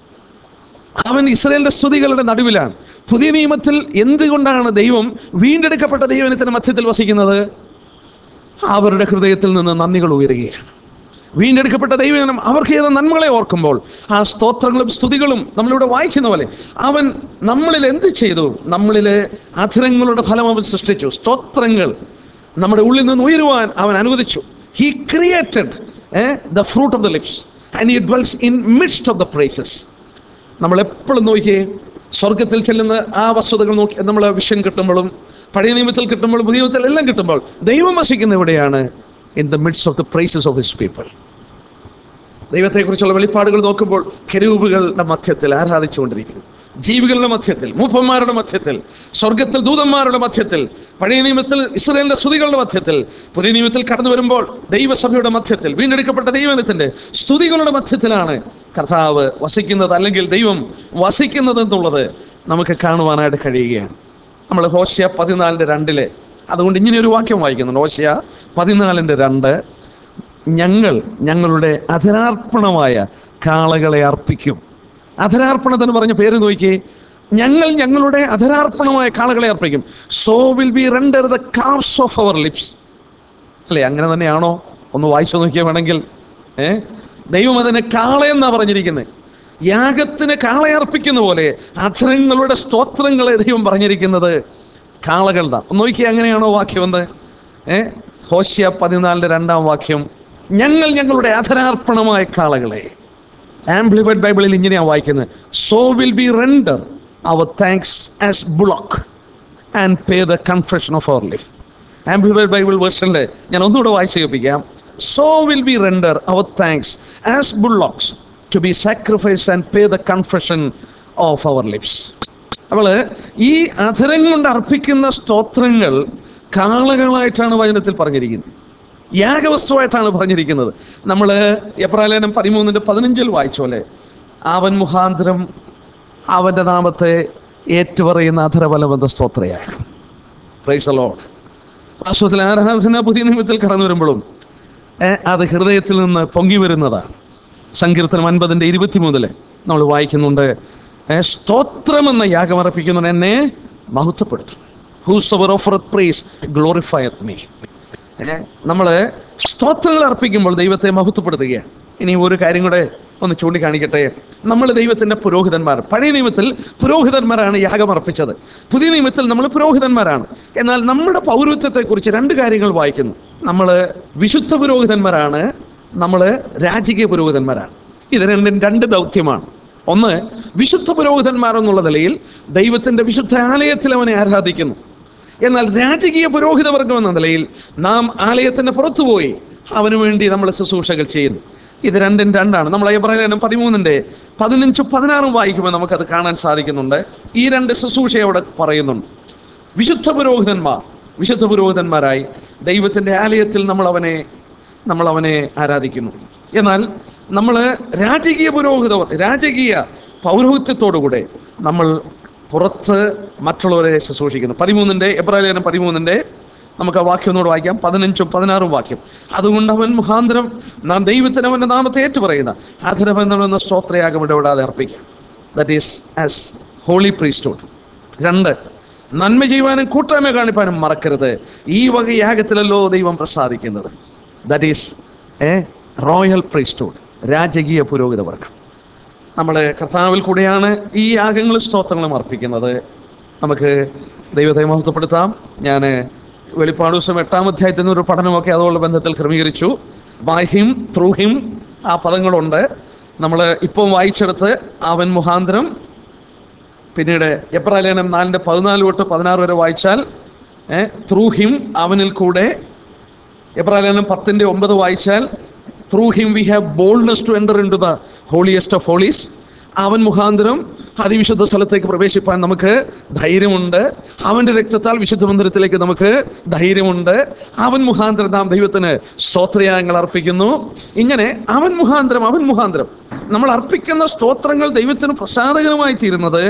അവൻ ഇസ്രയേലിന്റെ സ്തുതികളുടെ നടുവിലാണ് പുതിയ നിയമത്തിൽ എന്തുകൊണ്ടാണ് ദൈവം വീണ്ടെടുക്കപ്പെട്ട ദൈവനത്തിന്റെ മധ്യത്തിൽ വസിക്കുന്നത് അവരുടെ ഹൃദയത്തിൽ നിന്ന് നന്ദികൾ ഉയരുകയാണ് വീണ്ടെടുക്കപ്പെട്ട ദൈവജനം അവർക്ക് ചെയ്ത നന്മകളെ ഓർക്കുമ്പോൾ ആ സ്തോത്രങ്ങളും സ്തുതികളും നമ്മളിവിടെ വായിക്കുന്ന പോലെ അവൻ നമ്മളിൽ എന്ത് ചെയ്തു നമ്മളിലെ അധരങ്ങളുടെ ഫലം അവൻ സൃഷ്ടിച്ചു സ്തോത്രങ്ങൾ നമ്മുടെ ഉള്ളിൽ നിന്ന് ഉയരുവാൻ അവൻ അനുവദിച്ചു he created the fruit of the lips and he dwells in midst of the praises നമ്മൾ എപ്പോഴും നോക്കിയേ സ്വർഗത്തിൽ ചെല്ലുന്ന ആ വസ്തുതകൾ നോക്കി നമ്മൾ വിഷൻ കിട്ടുമ്പോഴും പഴയ നിയമത്തിൽ കിട്ടുമ്പോഴും പുതിയ നിയമത്തിൽ എല്ലാം കിട്ടുമ്പോൾ ദൈവം വസിക്കുന്ന എവിടെയാണ് in the midst of the praises of his people ദൈവത്തെക്കുറിച്ചുള്ള വെളിപ്പാടുകൾ നോക്കുമ്പോൾ കെരൂബുകളുടെ മധ്യത്തിൽ ആരാധിച്ചുകൊണ്ടിരിക്കുന്നു ജീവികളുടെ മധ്യത്തിൽ മൂപ്പന്മാരുടെ മധ്യത്തിൽ സ്വർഗത്തിൽ ദൂതന്മാരുടെ മധ്യത്തിൽ പഴയ നിയമത്തിൽ ഇസ്രയേലിന്റെ സ്തുതികളുടെ മധ്യത്തിൽ പുതിയ നിയമത്തിൽ കടന്നു വരുമ്പോൾ ദൈവസഭയുടെ മധ്യത്തിൽ വീണ്ടെടുക്കപ്പെട്ട ദൈവത്തിന്റെ സ്തുതികളുടെ മധ്യത്തിലാണ് കർത്താവ് വസിക്കുന്നത് അല്ലെങ്കിൽ ദൈവം വസിക്കുന്നത് എന്നുള്ളത് നമുക്ക് കാണുവാനായിട്ട് കഴിയുകയാണ് നമ്മൾ ഹോഷ്യ പതിനാലിൻ്റെ രണ്ടില് അതുകൊണ്ട് ഇങ്ങനെ ഒരു വാക്യം വായിക്കുന്നുണ്ട് ഹോഷ്യ പതിനാലിൻ്റെ രണ്ട് ഞങ്ങൾ ഞങ്ങളുടെ അധരാർപ്പണമായ കാളകളെ അർപ്പിക്കും അധരാർപ്പണത്തിന് പറഞ്ഞ പേര് നോക്കിയേ ഞങ്ങൾ ഞങ്ങളുടെ അധരാർപ്പണമായ കാളകളെ അർപ്പിക്കും so will be render the calves of our lips അല്ലേ അങ്ങനെ തന്നെയാണോ ഒന്ന് വായിച്ചു നോക്കിയാൽ വേണമെങ്കിൽ ഏ ദൈവം അതിനെ കാളയെന്നാ പറഞ്ഞിരിക്കുന്നത് യാഗത്തിന് കാളയർപ്പിക്കുന്ന പോലെ അധരങ്ങളുടെ സ്തോത്രങ്ങളെ ദൈവം പറഞ്ഞിരിക്കുന്നത് കാളകളുടെ ഒന്ന് നോക്കിയാൽ അങ്ങനെയാണോ വാക്യം എന്ത് ഏ ഹോഷ്യ പതിനാലിൻ്റെ രണ്ടാം വാക്യം ഞങ്ങൾ ഞങ്ങളുടെ അധരാർപ്പണമായ കാളകളെ ആംപ്ലിഫൈഡ് ബൈബിളിൽ ഇങ്ങനെയാണ് വായിക്കുന്നത് so will be render our thanks as bullock and pay the confession of our life amplified Bible വേർഷനിൽ ഞാൻ ഒന്നുകൂടെ വായിച്ച് കേൾപ്പിക്കാം so will be render our thanks as bullocks to be sacrifice and pay the confession of our lips നമ്മൾ ഈ അധരം കൊണ്ട് അർപ്പിക്കുന്ന സ്തോത്രങ്ങൾ കാളകളായിട്ടാണ് വചനത്തിൽ പറഞ്ഞിരിക്കുന്നത് യാഗവസ്തുവായിട്ടാണ് പറഞ്ഞിരിക്കുന്നത് നമ്മൾ എപ്രാലേനം പതിമൂന്നിൻ്റെ പതിനഞ്ചിൽ വായിച്ചോലെ അവൻ മുഖാന്തരം അവൻ്റെ നാമത്തെ ഏറ്റുപറയുന്ന അധരബലബന്ധ സ്തോത്രയാകും പ്രൈസ് ലോഡ് വാസ്തവത്തിൽ ആരാധന പുതിയ നിയമത്തിൽ കടന്നു വരുമ്പോഴും ഏ, അത് ഹൃദയത്തിൽ നിന്ന് പൊങ്ങി വരുന്നതാണ് സങ്കീർത്തനം അൻപതിൻ്റെ ഇരുപത്തിമൂന്നില് നമ്മൾ വായിക്കുന്നുണ്ട് ഏ, സ്തോത്രം എന്ന യാഗം അർപ്പിക്കുന്നവൻ എന്നെ മഹത്വപ്പെടുത്തും whoso our offer praise glorify me നമ്മൾ സ്തോത്രങ്ങൾ അർപ്പിക്കുമ്പോൾ ദൈവത്തെ മഹത്വപ്പെടുത്തുകയാണ് ഇനി ഒരു കാര്യം കൂടെ ഒന്ന് ചൂണ്ടിക്കാണിക്കട്ടെ നമ്മൾ ദൈവത്തിൻ്റെ പുരോഹിതന്മാർ പഴയ നിയമത്തിൽ പുരോഹിതന്മാരാണ് യാഗം അർപ്പിച്ചത് പുതിയ നിയമത്തിൽ നമ്മൾ പുരോഹിതന്മാരാണ് എന്നാൽ നമ്മുടെ പൗരത്വത്തെക്കുറിച്ച് രണ്ട് കാര്യങ്ങൾ വായിക്കുന്നു നമ്മൾ വിശുദ്ധ പുരോഹിതന്മാരാണ് നമ്മൾ രാജകീയ പുരോഹിതന്മാരാണ് ഇത് രണ്ടും രണ്ട് ദൗത്യമാണ് ഒന്ന് വിശുദ്ധ പുരോഹിതന്മാർ എന്നുള്ള നിലയിൽ ദൈവത്തിൻ്റെ വിശുദ്ധ ആലയത്തിൽ അവനെ ആരാധിക്കുന്നു എന്നാൽ രാജകീയ പുരോഹിതവർഗം എന്ന നിലയിൽ നാം ആലയത്തിന് പുറത്തുപോയി അവന് വേണ്ടി നമ്മൾ ശുശ്രൂഷകൾ ചെയ്യുന്നു ഇത് രണ്ടും രണ്ടാണ് നമ്മൾ എബ്രാഹിം പതിമൂന്നിൻ്റെ പതിനഞ്ചും പതിനാറും വായിക്കുമ്പോൾ നമുക്കത് കാണാൻ സാധിക്കുന്നുണ്ട് ഈ രണ്ട് ശുശ്രൂഷ അവിടെ പറയുന്നുണ്ട് വിശുദ്ധ പുരോഹിതന്മാർ വിശുദ്ധ പുരോഹിതന്മാരായി ദൈവത്തിൻ്റെ ആലയത്തിൽ നമ്മൾ അവനെ നമ്മൾ അവനെ ആരാധിക്കുന്നു എന്നാൽ നമ്മൾ രാജകീയ പുരോഹിതർ രാജകീയ പൗരോഹിത്യത്തോടുകൂടെ നമ്മൾ പുറത്ത് മറ്റുള്ളവരെ ശുശ്രൂഷിക്കുന്നു പതിമൂന്നിൻ്റെ എബ്രാഹിം പതിമൂന്നിൻ്റെ നമുക്ക് ആ വാക്യം ഒന്നുകൂടെ വായിക്കാം പതിനഞ്ചും പതിനാറും വാക്യം അതുകൊണ്ട് അവൻ മുഖാന്തരം നാം ദൈവത്തിന് അവൻ്റെ നാമത്തെ ഏറ്റുപറയുന്ന അധരബന്ധമെന്ന സ്തോത്രയാഗം ഇടപെടാതെ അർപ്പിക്കാം that is as holy priesthood രണ്ട് നന്മ ചെയ്യുവാനും കൂട്ടായ്മ കാണിപ്പാനും മറക്കരുത് ഈ വക യാഗത്തിലല്ലോ ദൈവം പ്രസാദിക്കുന്നത് that is a royal priesthood രാജകീയ പുരോഹിതവർഗം നമ്മൾ കർത്താവിൽ കൂടെയാണ് ഈ യാഗങ്ങളും സ്തോത്രങ്ങളും അർപ്പിക്കുന്നത് നമുക്ക് ദൈവത്തെ മഹത്വപ്പെടുത്താം ഞാൻ വെളിപ്പാട് ദിവസം എട്ടാം അധ്യായത്തിൽ നിന്ന് ഒരു പഠനമൊക്കെ അതുള്ള ബന്ധത്തിൽ ക്രമീകരിച്ചു ബൈ ഹിം ത്രൂ ഹിം ആ പദങ്ങളുണ്ട് നമ്മൾ ഇപ്പം വായിച്ചെടുത്ത് അവൻ മുഖാന്തരം പിന്നീട് എപ്രാലേനം നാലിൻ്റെ പതിനാല് തൊട്ട് പതിനാറ് വരെ വായിച്ചാൽ ത്രൂ ഹിം അവനിൽ കൂടെ എബ്രാലേനം പത്തിൻ്റെ ഒമ്പത് വായിച്ചാൽ through him we have boldness to enter in to the holiest of holies അവൻ മുഖാന്തരം അതിവിശുദ്ധ സ്ഥലത്തേക്ക് പ്രവേശിപ്പാൻ നമുക്ക് ധൈര്യമുണ്ട് അവൻ്റെ രക്തത്താൽ വിശുദ്ധ മന്ദിരത്തിലേക്ക് നമുക്ക് ധൈര്യമുണ്ട് അവൻ മുഖാന്തരം നാം ദൈവത്തിന് സ്തോത്രയാഗങ്ങൾ അർപ്പിക്കുന്നു ഇങ്ങനെ അവൻ മുഖാന്തരം അവൻ മുഖാന്തരം നമ്മൾ അർപ്പിക്കുന്ന സ്തോത്രങ്ങൾ ദൈവത്തിന് പ്രസാദകരമായി തീരുന്നത്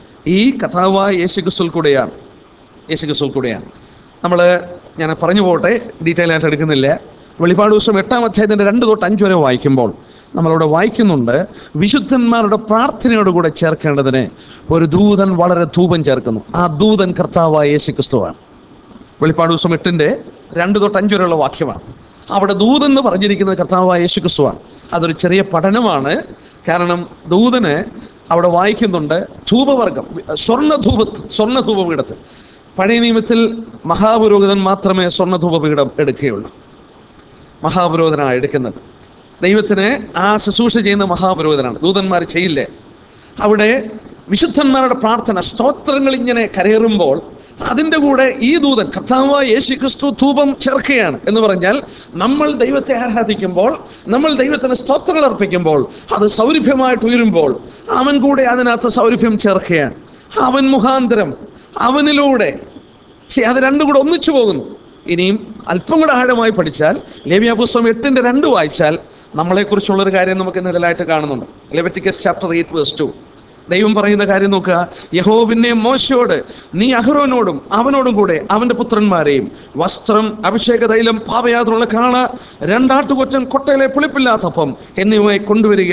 ഈ കഥാവായ യേശു ക്രിസ്തുവിൽ കൂടെയാണ് യേശു ക്രിസ്തുവിൽ കൂടെയാണ് നമ്മൾ ഞാൻ പറഞ്ഞു പോട്ടെ ഡീറ്റെയിൽ ആയിട്ട് എടുക്കുന്നില്ല വെളിപ്പാട് ദിവസം എട്ടാം അധ്യായത്തിൻ്റെ രണ്ട് തൊട്ട് അഞ്ച് വരെ വായിക്കുമ്പോൾ നമ്മളവിടെ വായിക്കുന്നുണ്ട് വിശുദ്ധന്മാരുടെ പ്രാർത്ഥനയോട് കൂടെ ചേർക്കേണ്ടതിന് ഒരു ദൂതൻ വളരെ ധൂപം ചേർക്കുന്നു ആ ദൂതൻ കർത്താവായ യേശു ക്രിസ്തുവാണ് വെളിപ്പാട് ദിവസം എട്ടിൻ്റെ രണ്ട് തൊട്ട് അഞ്ച് വരെയുള്ള വാക്യമാണ് അവിടെ ദൂതൻ എന്ന് പറഞ്ഞിരിക്കുന്നത് കർത്താവായ യേശു ക്രിസ്തുവാണ് അതൊരു ചെറിയ പഠനമാണ് കാരണം ദൂതന് അവിടെ വായിക്കുന്നുണ്ട് ധൂപവർഗം സ്വർണ്ണ ധൂപ സ്വർണ്ണ ധൂപപീഠത്തിൽ പഴയ നിയമത്തിൽ മഹാപുരോഹിതൻ മാത്രമേ സ്വർണ്ണ ധൂപപീഠം എടുക്കുകയുള്ളൂ മഹാപുരോഹിതനാണ് എടുക്കുന്നത് ദൈവത്തിന് ആ ശുശ്രൂഷ ചെയ്യുന്ന മഹാപുരോഹിതനാണ് ദൂതന്മാർ ചെയ്യില്ലേ അവിടെ വിശുദ്ധന്മാരുടെ പ്രാർത്ഥന സ്തോത്രങ്ങൾ ഇങ്ങനെ കരയേറുമ്പോൾ അതിൻ്റെ കൂടെ ഈ ദൂതൻ കർത്താവായ യേശു ക്രിസ്തു ധൂപം ചേർക്കുകയാണ് എന്ന് പറഞ്ഞാൽ നമ്മൾ ദൈവത്തെ ആരാധിക്കുമ്പോൾ നമ്മൾ ദൈവത്തിന് സ്തോത്രങ്ങൾ അർപ്പിക്കുമ്പോൾ അത് സൗരഭ്യമായിട്ട് ഉയരുമ്പോൾ അവൻ കൂടെ അതിനകത്ത് സൗരഭ്യം ചേർക്കുകയാണ് അവൻ മുഖാന്തരം അവനിലൂടെ ശരി അത് രണ്ടും കൂടെ ഒന്നിച്ചു പോകുന്നു ഇനിയും അല്പം കൂടെ ആഴമായി പഠിച്ചാൽ ലേവ്യ പുസ്തകം എട്ടിൻ്റെ രണ്ട് വായിച്ചാൽ നമ്മളെക്കുറിച്ചുള്ളൊരു കാര്യം നമുക്ക് നിഴലായിട്ട് കാണുന്നുണ്ട് Leviticus chapter eight verse two ദൈവം പറയുന്ന കാര്യം നോക്കുക യഹോബിനെ മോശയോട് നീ അഹ്റോനോടും അവനോടും കൂടെ അവൻ്റെ പുത്രന്മാരെയും വസ്ത്രം അഭിഷേക തൈലം പാപയാത്രമുള്ള കാണ രണ്ടാട്ടുകൊറ്റൻ കൊട്ടയിലെ പുളിപ്പില്ലാത്തപ്പം എന്നിവയെ കൊണ്ടുവരിക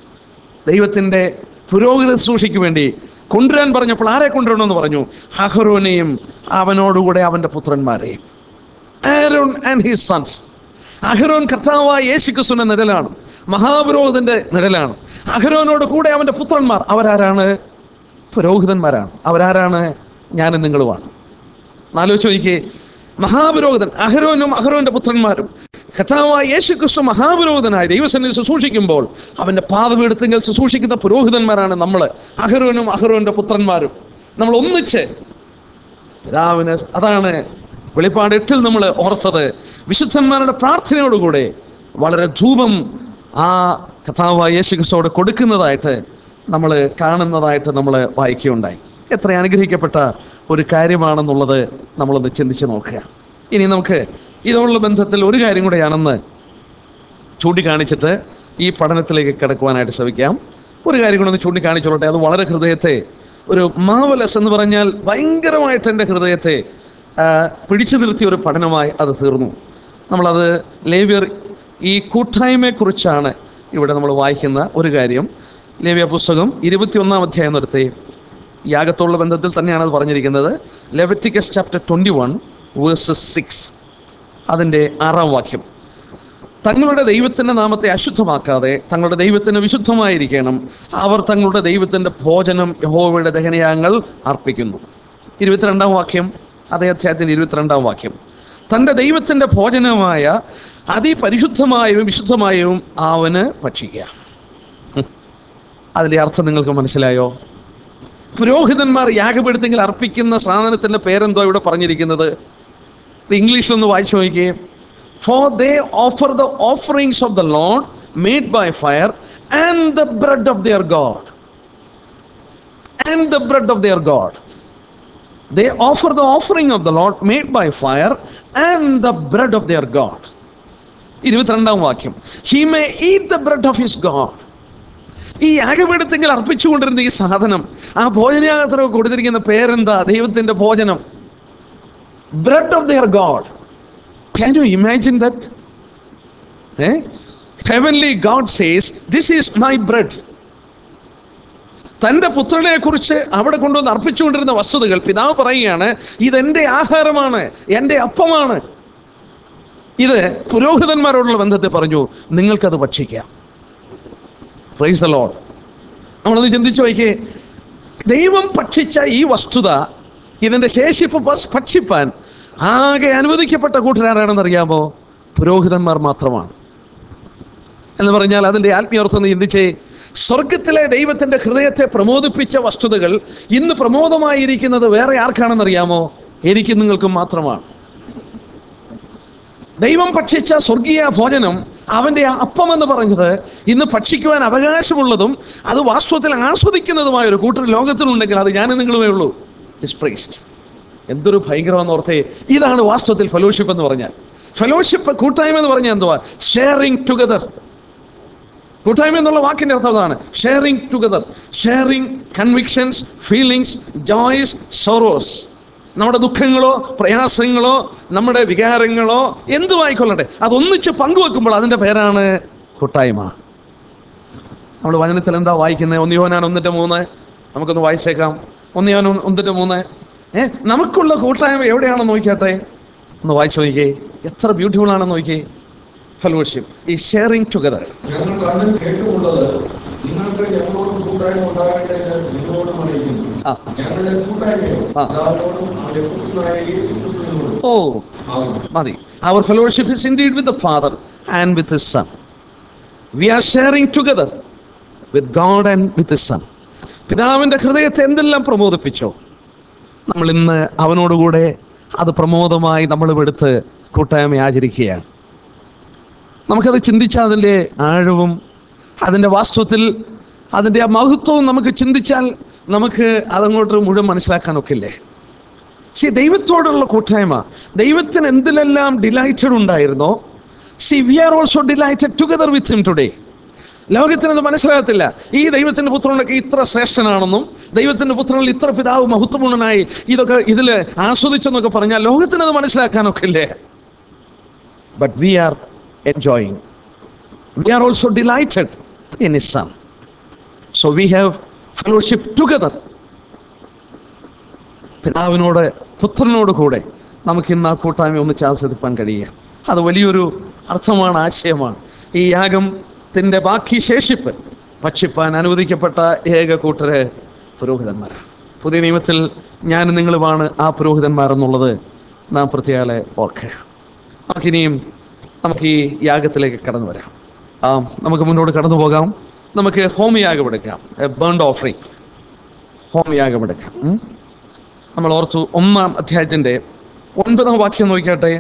ദൈവത്തിൻ്റെ പുരോഹിത സൂക്ഷിക്ക് വേണ്ടി കൊണ്ടുവരാൻ പറഞ്ഞപ്പോൾ ആരെ കൊണ്ടുവരണമെന്ന് പറഞ്ഞു അഹ്റോനെയും അവനോടുകൂടെ അവൻ്റെ പുത്രന്മാരെയും ആരോൺ ആൻഡ് ഹിസ് സൺസ് അഹ്റോൻ കർത്താവായ യേശു ക്രിസ്തുവിന്റെ നിഴലാണ് മഹാപുരോഹിതന്റെ നിഴലാണ് അഹ്റോനോട് കൂടെ അവന്റെ പുത്രന്മാർ അവരാരാണ് പുരോഹിതന്മാരാണ് അവരാരാണ് ഞാനും നിങ്ങളുമാണ് ആലോചിച്ച് നോക്കിയേ മഹാപുരോഹിതൻ അഹ്റോനും അഹ്റോന്റെ പുത്രന്മാരും കഥാവായ യേശു ക്രിസ്തു മഹാപുരോഹിതനായി ദൈവസന്നിധി ശുശ്രൂഷിക്കുമ്പോൾ അവന്റെ പാതപീഠത്തിങ്കൽ ശുശ്രൂഷിക്കുന്ന പുരോഹിതന്മാരാണ് നമ്മൾ അഹരോനും അഹരോന്റെ പുത്രന്മാരും നമ്മൾ ഒന്നിച്ച് പിതാവിന് അതാണ് വെളിപ്പാട് എട്ടിൽ നമ്മൾ ഓർത്തത് വിശുദ്ധന്മാരുടെ പ്രാർത്ഥനയോടുകൂടെ വളരെ ധൂപം ആ കഥാവായ യേശു ക്രിസ്തുവോട് കൊടുക്കുന്നതായിട്ട് നമ്മൾ കാണുന്നതായിട്ട് നമ്മൾ വായിക്കുകയുണ്ടായി എത്ര അനുഗ്രഹിക്കപ്പെട്ട ഒരു കാര്യമാണെന്നുള്ളത് നമ്മളൊന്ന് ചിന്തിച്ച് നോക്കുക ഇനി നമുക്ക് ഇതോടുള്ള ബന്ധത്തിൽ ഒരു കാര്യം കൂടെയാണെന്ന് ചൂണ്ടിക്കാണിച്ചിട്ട് ഈ പഠനത്തിലേക്ക് കിടക്കുവാനായിട്ട് ശ്രമിക്കാം ഒരു കാര്യം കൂടെ ഒന്ന് ചൂണ്ടിക്കാണിച്ചോളട്ടെ അത് വളരെ ഹൃദയത്തെ ഒരു മാവലസ് എന്ന് പറഞ്ഞാൽ ഭയങ്കരമായിട്ട് എൻ്റെ ഹൃദയത്തെ ആ, പിടിച്ചു നിർത്തിയ ഒരു പഠനമായി അത് തീർന്നു നമ്മളത് ലേവ്യർ ഈ കൂട്ടായ്മയെക്കുറിച്ചാണ് ഇവിടെ നമ്മൾ വായിക്കുന്ന ഒരു കാര്യം ലേവ്യ പുസ്തകം ഇരുപത്തിയൊന്നാം അധ്യായം നിർത്തി യാഗത്തോടുള്ള ബന്ധത്തിൽ തന്നെയാണ് അത് പറഞ്ഞിരിക്കുന്നത് Leviticus chapter twenty one verses six അതിൻ്റെ ആറാം വാക്യം തങ്ങളുടെ ദൈവത്തിൻ്റെ നാമത്തെ അശുദ്ധമാക്കാതെ തങ്ങളുടെ ദൈവത്തിന് വിശുദ്ധമായിരിക്കണം അവർ തങ്ങളുടെ ദൈവത്തിൻ്റെ ഭോജനം യഹോവയുടെ ദഹനയാങ്ങൾ അർപ്പിക്കുന്നു ഇരുപത്തിരണ്ടാം വാക്യം അതേ അധ്യായത്തിൻ്റെ ഇരുപത്തിരണ്ടാം വാക്യം തൻ്റെ ദൈവത്തിൻ്റെ ഭോജനമായ അതിപരിശുദ്ധമായവും വിശുദ്ധമായവും അവന് ഭക്ഷിക്കുക ഹും. അതിൻ്റെ അർത്ഥം നിങ്ങൾക്ക് മനസ്സിലായോ പുരോഹിതന്മാർ യാഗപീഠത്തിൽ അർപ്പിക്കുന്ന സാധനത്തിൻ്റെ പേരെന്തോ ഇവിടെ പറഞ്ഞിരിക്കുന്നത് ഇത് ഇംഗ്ലീഷിലൊന്ന് വായിച്ചു നോക്കിയേ for they offer the offerings of the Lord made by fire and the bread of their God and the bread of their God they offer the offering of the Lord made by fire and the bread of their God ഇരുപത്തിരണ്ടാം വാക്യം he may eat the bread of his God ഈ യാഗപീഠത്തെങ്കിൽ അർപ്പിച്ചുകൊണ്ടിരുന്ന ഈ സാധനം ആ ഭോജനയാത്രയൊക്കെ കൊടുത്തിരിക്കുന്ന പേരെന്താ ദൈവത്തിന്റെ ഭോജനം bread of their God can you imagine that heavenly God says this is my bread തൻ്റെ പുത്രനെ കുറിച്ച് അവിടെ കൊണ്ടുവന്ന് അർപ്പിച്ചുകൊണ്ടിരുന്ന വസ്തുതകൾ പിതാവ് പറയുകയാണ് ഇതെൻ്റെ ആഹാരമാണ് എൻ്റെ അപ്പമാണ് ഇത് പുരോഹിതന്മാരോടുള്ള ബന്ധത്തെ പറഞ്ഞു നിങ്ങൾക്കത് ഭക്ഷിക്കാം പ്രൈസ് ദ ലോഡ് നമ്മളൊന്ന് ചിന്തിച്ചു നോക്കിയേ ദൈവം ഭക്ഷിച്ച ഈ വസ്തുത ഇതിൻ്റെ ശേഷിപ്പ് പസ് ഭക്ഷിപ്പാൻ ആകെ അനുവദിക്കപ്പെട്ട കൂട്ടരാരാണെന്ന് അറിയാമോ പുരോഹിതന്മാർ മാത്രമാണ് എന്ന് പറഞ്ഞാൽ അതിൻ്റെ ആത്മീയർത്ഥം ഒന്ന് ചിന്തിച്ചേ സ്വർഗത്തിലെ ദൈവത്തിൻ്റെ ഹൃദയത്തെ പ്രമോദിപ്പിച്ച വസ്തുതകൾ ഇന്ന് പ്രമോദമായിരിക്കുന്നത് വേറെ ആർക്കാണെന്നറിയാമോ എനിക്കും നിങ്ങൾക്കും മാത്രമാണ് ദൈവം ഭക്ഷിച്ച സ്വർഗീയ ഭോജനം അവൻ്റെ ആ അപ്പം എന്ന് പറഞ്ഞത് ഇന്ന് ഭക്ഷിക്കുവാൻ അവകാശമുള്ളതും അത് വാസ്തവത്തിൽ ആസ്വദിക്കുന്നതുമായ ഒരു കൂട്ടർ ലോകത്തിലുണ്ടെങ്കിൽ അത് ഞാനും നിങ്ങളുമേ ഉള്ളൂ ഇസ് പ്രൈസ്ഡ് എന്തൊരു ഭയങ്കരമെന്ന് ഓർത്തേ ഇതാണ് വാസ്തവത്തിൽ ഫെലോഷിപ്പ് എന്ന് പറഞ്ഞാൽ ഫെലോഷിപ്പ് കൂട്ടായ്മ എന്ന് പറഞ്ഞാൽ എന്തുവാ ഷെയറിങ് ടുഗദർ കൂട്ടായ്മ എന്നുള്ള വാക്കിന്റെ അർത്ഥം അതാണ് sharing together sharing convictions feelings joys sorrows നമ്മുടെ ദുഃഖങ്ങളോ പ്രയാസങ്ങളോ നമ്മുടെ വികാരങ്ങളോ എന്തുമായിക്കൊള്ളട്ടെ അതൊന്നിച്ച് പങ്കുവെക്കുമ്പോൾ അതിൻ്റെ പേരാണ് കൂട്ടായ്മ നമ്മൾ വചനത്തിൽ എന്താ വായിക്കുന്നത് ഒന്നിയോനാൻ ഒന്നിൻ്റെ മൂന്ന് നമുക്കൊന്ന് വായിച്ചേക്കാം ഒന്നിയോൻ ഒന്നിൻ്റെ മൂന്ന് ഏ നമുക്കുള്ള കൂട്ടായ്മ എവിടെയാണെന്ന് നോക്കിയാട്ടെ ഒന്ന് വായിച്ചു നോക്കിയേ എത്ര ബ്യൂട്ടിഫുൾ ആണെന്ന് നോക്കിയേ ഫെലോഷിപ്പ് ഈ ഷെയറിങ് ടുഗദർ
ഞങ്ങൾ കണ്ടും കേട്ടുമുള്ളത് നിങ്ങൾക്ക് ഞങ്ങളോട് കൂട്ടായ്മ ഉണ്ടാകേണ്ടത് നിങ്ങളോടും അറിയിക്കുന്നു
ആ
ഞങ്ങളുടെ കൂട്ടായ്മയോ
ആ.
പിതാവിനോടും അവന്റെ പുത്രനായ യേശു ക്രിസ്തുവിനോടും
ഓ
ആകുന്നു
മതി our fellowship is indeed with the father and with his son we are sharing together with God and with his son പിതാവിൻ്റെ ഹൃദയത്തെ എന്തെല്ലാം പ്രമോദിപ്പിച്ചോ നമ്മൾ ഇന്ന് അവനോടുകൂടെ അത് പ്രമോദമായി നമ്മൾ എടുത്ത് കൂട്ടായ്മ ആചരിക്കുകയാണ് നമുക്കത് ചിന്തിച്ചാൽ അതിൻ്റെ ആഴവും അതിൻ്റെ വാസ്തവത്തിൽ അതിൻ്റെ ആ മഹത്വവും നമുക്ക് ചിന്തിച്ചാൽ നമുക്ക് അതങ്ങോട്ട് മുഴുവൻ മനസ്സിലാക്കാനൊക്കില്ലേ സി ദൈവത്തോടുള്ള കൂട്ടായ്മ ദൈവത്തിന് എന്തിലെല്ലാം ഡിലൈറ്റഡ് ഉണ്ടായിരുന്നോ see we are also delighted together with him today ലോകത്തിനത് മനസ്സിലാകത്തില്ല ഈ ദൈവത്തിൻ്റെ പുത്രനൊക്കെ ഇത്ര ശ്രേഷ്ഠനാണെന്നും ദൈവത്തിൻ്റെ പുത്രനിൽ ഇത്ര പിതാവ് മഹത്വപൂർണ്ണനായി ഇതൊക്കെ ഇതിൽ ആസ്വദിച്ചെന്നൊക്കെ പറഞ്ഞാൽ ലോകത്തിനത് മനസ്സിലാക്കാനൊക്കെ ഇല്ലേ but we are enjoying we are also delighted in his son so we have fellowship together പിതാവിനോട് പുത്രനോട് കൂടെ നമുക്ക് ഇന്ന് ആ കൂട്ടായ്മ ഒന്നിച്ച് ആസ്വദിപ്പാൻ കഴിയുക അത് വലിയൊരു അർത്ഥമാണ് ആശയമാണ് ഈ യാഗത്തിൻ്റെ ബാക്കി ശേഷിപ്പ് ഭക്ഷിപ്പാൻ അനുവദിക്കപ്പെട്ട ഏക കൂട്ടര് പുരോഹിതന്മാരാണ് പുതിയ നിയമത്തിൽ ഞാനും നിങ്ങളുമാണ് ആ പുരോഹിതന്മാരെന്നുള്ളത് നാം പ്രത്യേക ഓർക്കുക നമുക്കിനിയും നമുക്ക് ഈ യാഗത്തിലേക്ക് കടന്നു വരാം ആ നമുക്ക് മുന്നോട്ട് കടന്നു പോകാം നമുക്ക് ഹോമയാഗം എടുക്കാം ബേൺഡ് ഓഫറിങ് ഹോമയാഗം എടുക്കാം ഉം. നമ്മൾ ഓർത്തു ഒന്നാം അധ്യായത്തിൻ്റെ ഒൻപതാം വാക്യം നോക്കിയാട്ടെ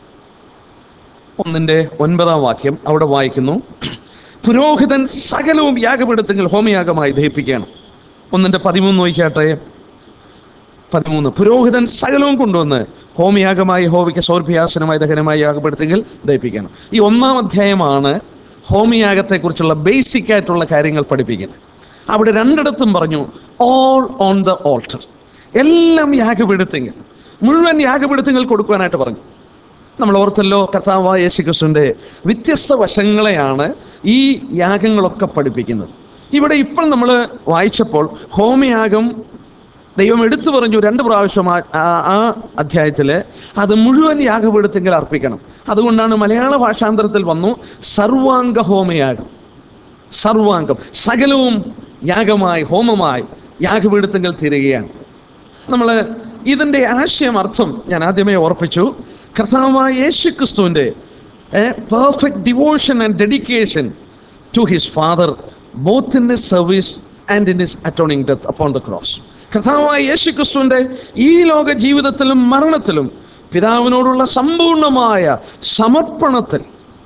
ഒന്നിൻ്റെ ഒൻപതാം വാക്യം അവിടെ വായിക്കുന്നു പുരോഹിതൻ സകലവും യാഗപീഠത്തിൽ ഹോമയാഗമായി ദഹിപ്പിക്കുകയാണ് ഒന്നിൻ്റെ പതിമൂന്ന് നോക്കിയാട്ടെ പതിമൂന്ന് പുരോഹിതൻ സകലവും കൊണ്ടുവന്ന് ഹോമയാഗമായി ഹോമിക്ക് സൗർഭ്യാസനമായി ദഹനമായി യാഗപ്പെടുത്തെങ്കിൽ ദഹിപ്പിക്കണം ഈ ഒന്നാം അധ്യായമാണ് ഹോമയാഗത്തെക്കുറിച്ചുള്ള ബേസിക് ആയിട്ടുള്ള കാര്യങ്ങൾ പഠിപ്പിക്കുന്നത് അവിടെ രണ്ടിടത്തും പറഞ്ഞു ഓൾ ഓൺ ദ ഓൾട്ടർ എല്ലാം യാഗപീഠത്തെങ്കിൽ മുഴുവൻ യാഗപീഠത്തെങ്കിൽ കൊടുക്കുവാനായിട്ട് പറഞ്ഞു നമ്മൾ ഓർത്തല്ലോ കർത്താവായ യേശുക്രിസ്തുവിൻ്റെ വ്യത്യസ്ത വശങ്ങളെയാണ് ഈ യാഗങ്ങളൊക്കെ പഠിപ്പിക്കുന്നത് ഇവിടെ ഇപ്പോൾ നമ്മൾ വായിച്ചപ്പോൾ ഹോമയാഗം ദൈവം എടുത്തു പറഞ്ഞു രണ്ട് പ്രാവശ്യം ആ- ആ- ആ അധ്യായത്തിൽ അത് മുഴുവൻ യാഗപീഠത്തെങ്കിൽ അർപ്പിക്കണം അതുകൊണ്ടാണ് മലയാള ഭാഷാന്തരത്തിൽ വന്നു സർവാംഗ ഹോമയാഗം സർവാംഗം സകലവും യാഗമായി ഹോമമായി യാഗപീഠത്തെങ്കിൽ തീരുകയാണ് നമ്മൾ ഇതിൻ്റെ ആശയം അർത്ഥം ഞാൻ ആദ്യമേ ഓർപ്പിച്ചു കർത്താവായ യേശു ക്രിസ്തുവിൻ്റെ perfect devotion and dedication to his father both in his service and in his atoning death upon the cross കർത്താവായ യേശു ക്രിസ്തുവിൻ്റെ ഈ ലോക ജീവിതത്തിലും മരണത്തിലും പിതാവിനോടുള്ള സമ്പൂർണമായ സമർപ്പണത്തിൽ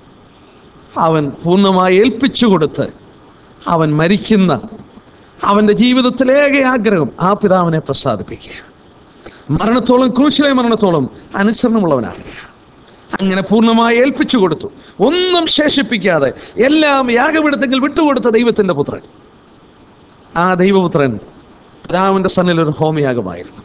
അവൻ പൂർണ്ണമായി ഏൽപ്പിച്ചു കൊടുത്ത് അവൻ മരിക്കുന്ന അവൻ്റെ ജീവിതത്തിലേക ആഗ്രഹം ആ പിതാവിനെ പ്രസാദിപ്പിക്കുക മരണത്തോളം ക്രൂശിലെ മരണത്തോളം അനുസരണമുള്ളവനാകുക അങ്ങനെ പൂർണ്ണമായി ഏൽപ്പിച്ചു കൊടുത്തു ഒന്നും ശേഷിപ്പിക്കാതെ എല്ലാം യാഗപീഠത്തെങ്കിൽ വിട്ടുകൊടുത്ത ദൈവത്തിൻ്റെ പുത്രൻ ആ ദൈവപുത്രൻ പിതാവിൻ്റെ സന്നിൽ ഒരു ഹോമയാഗമായിരുന്നു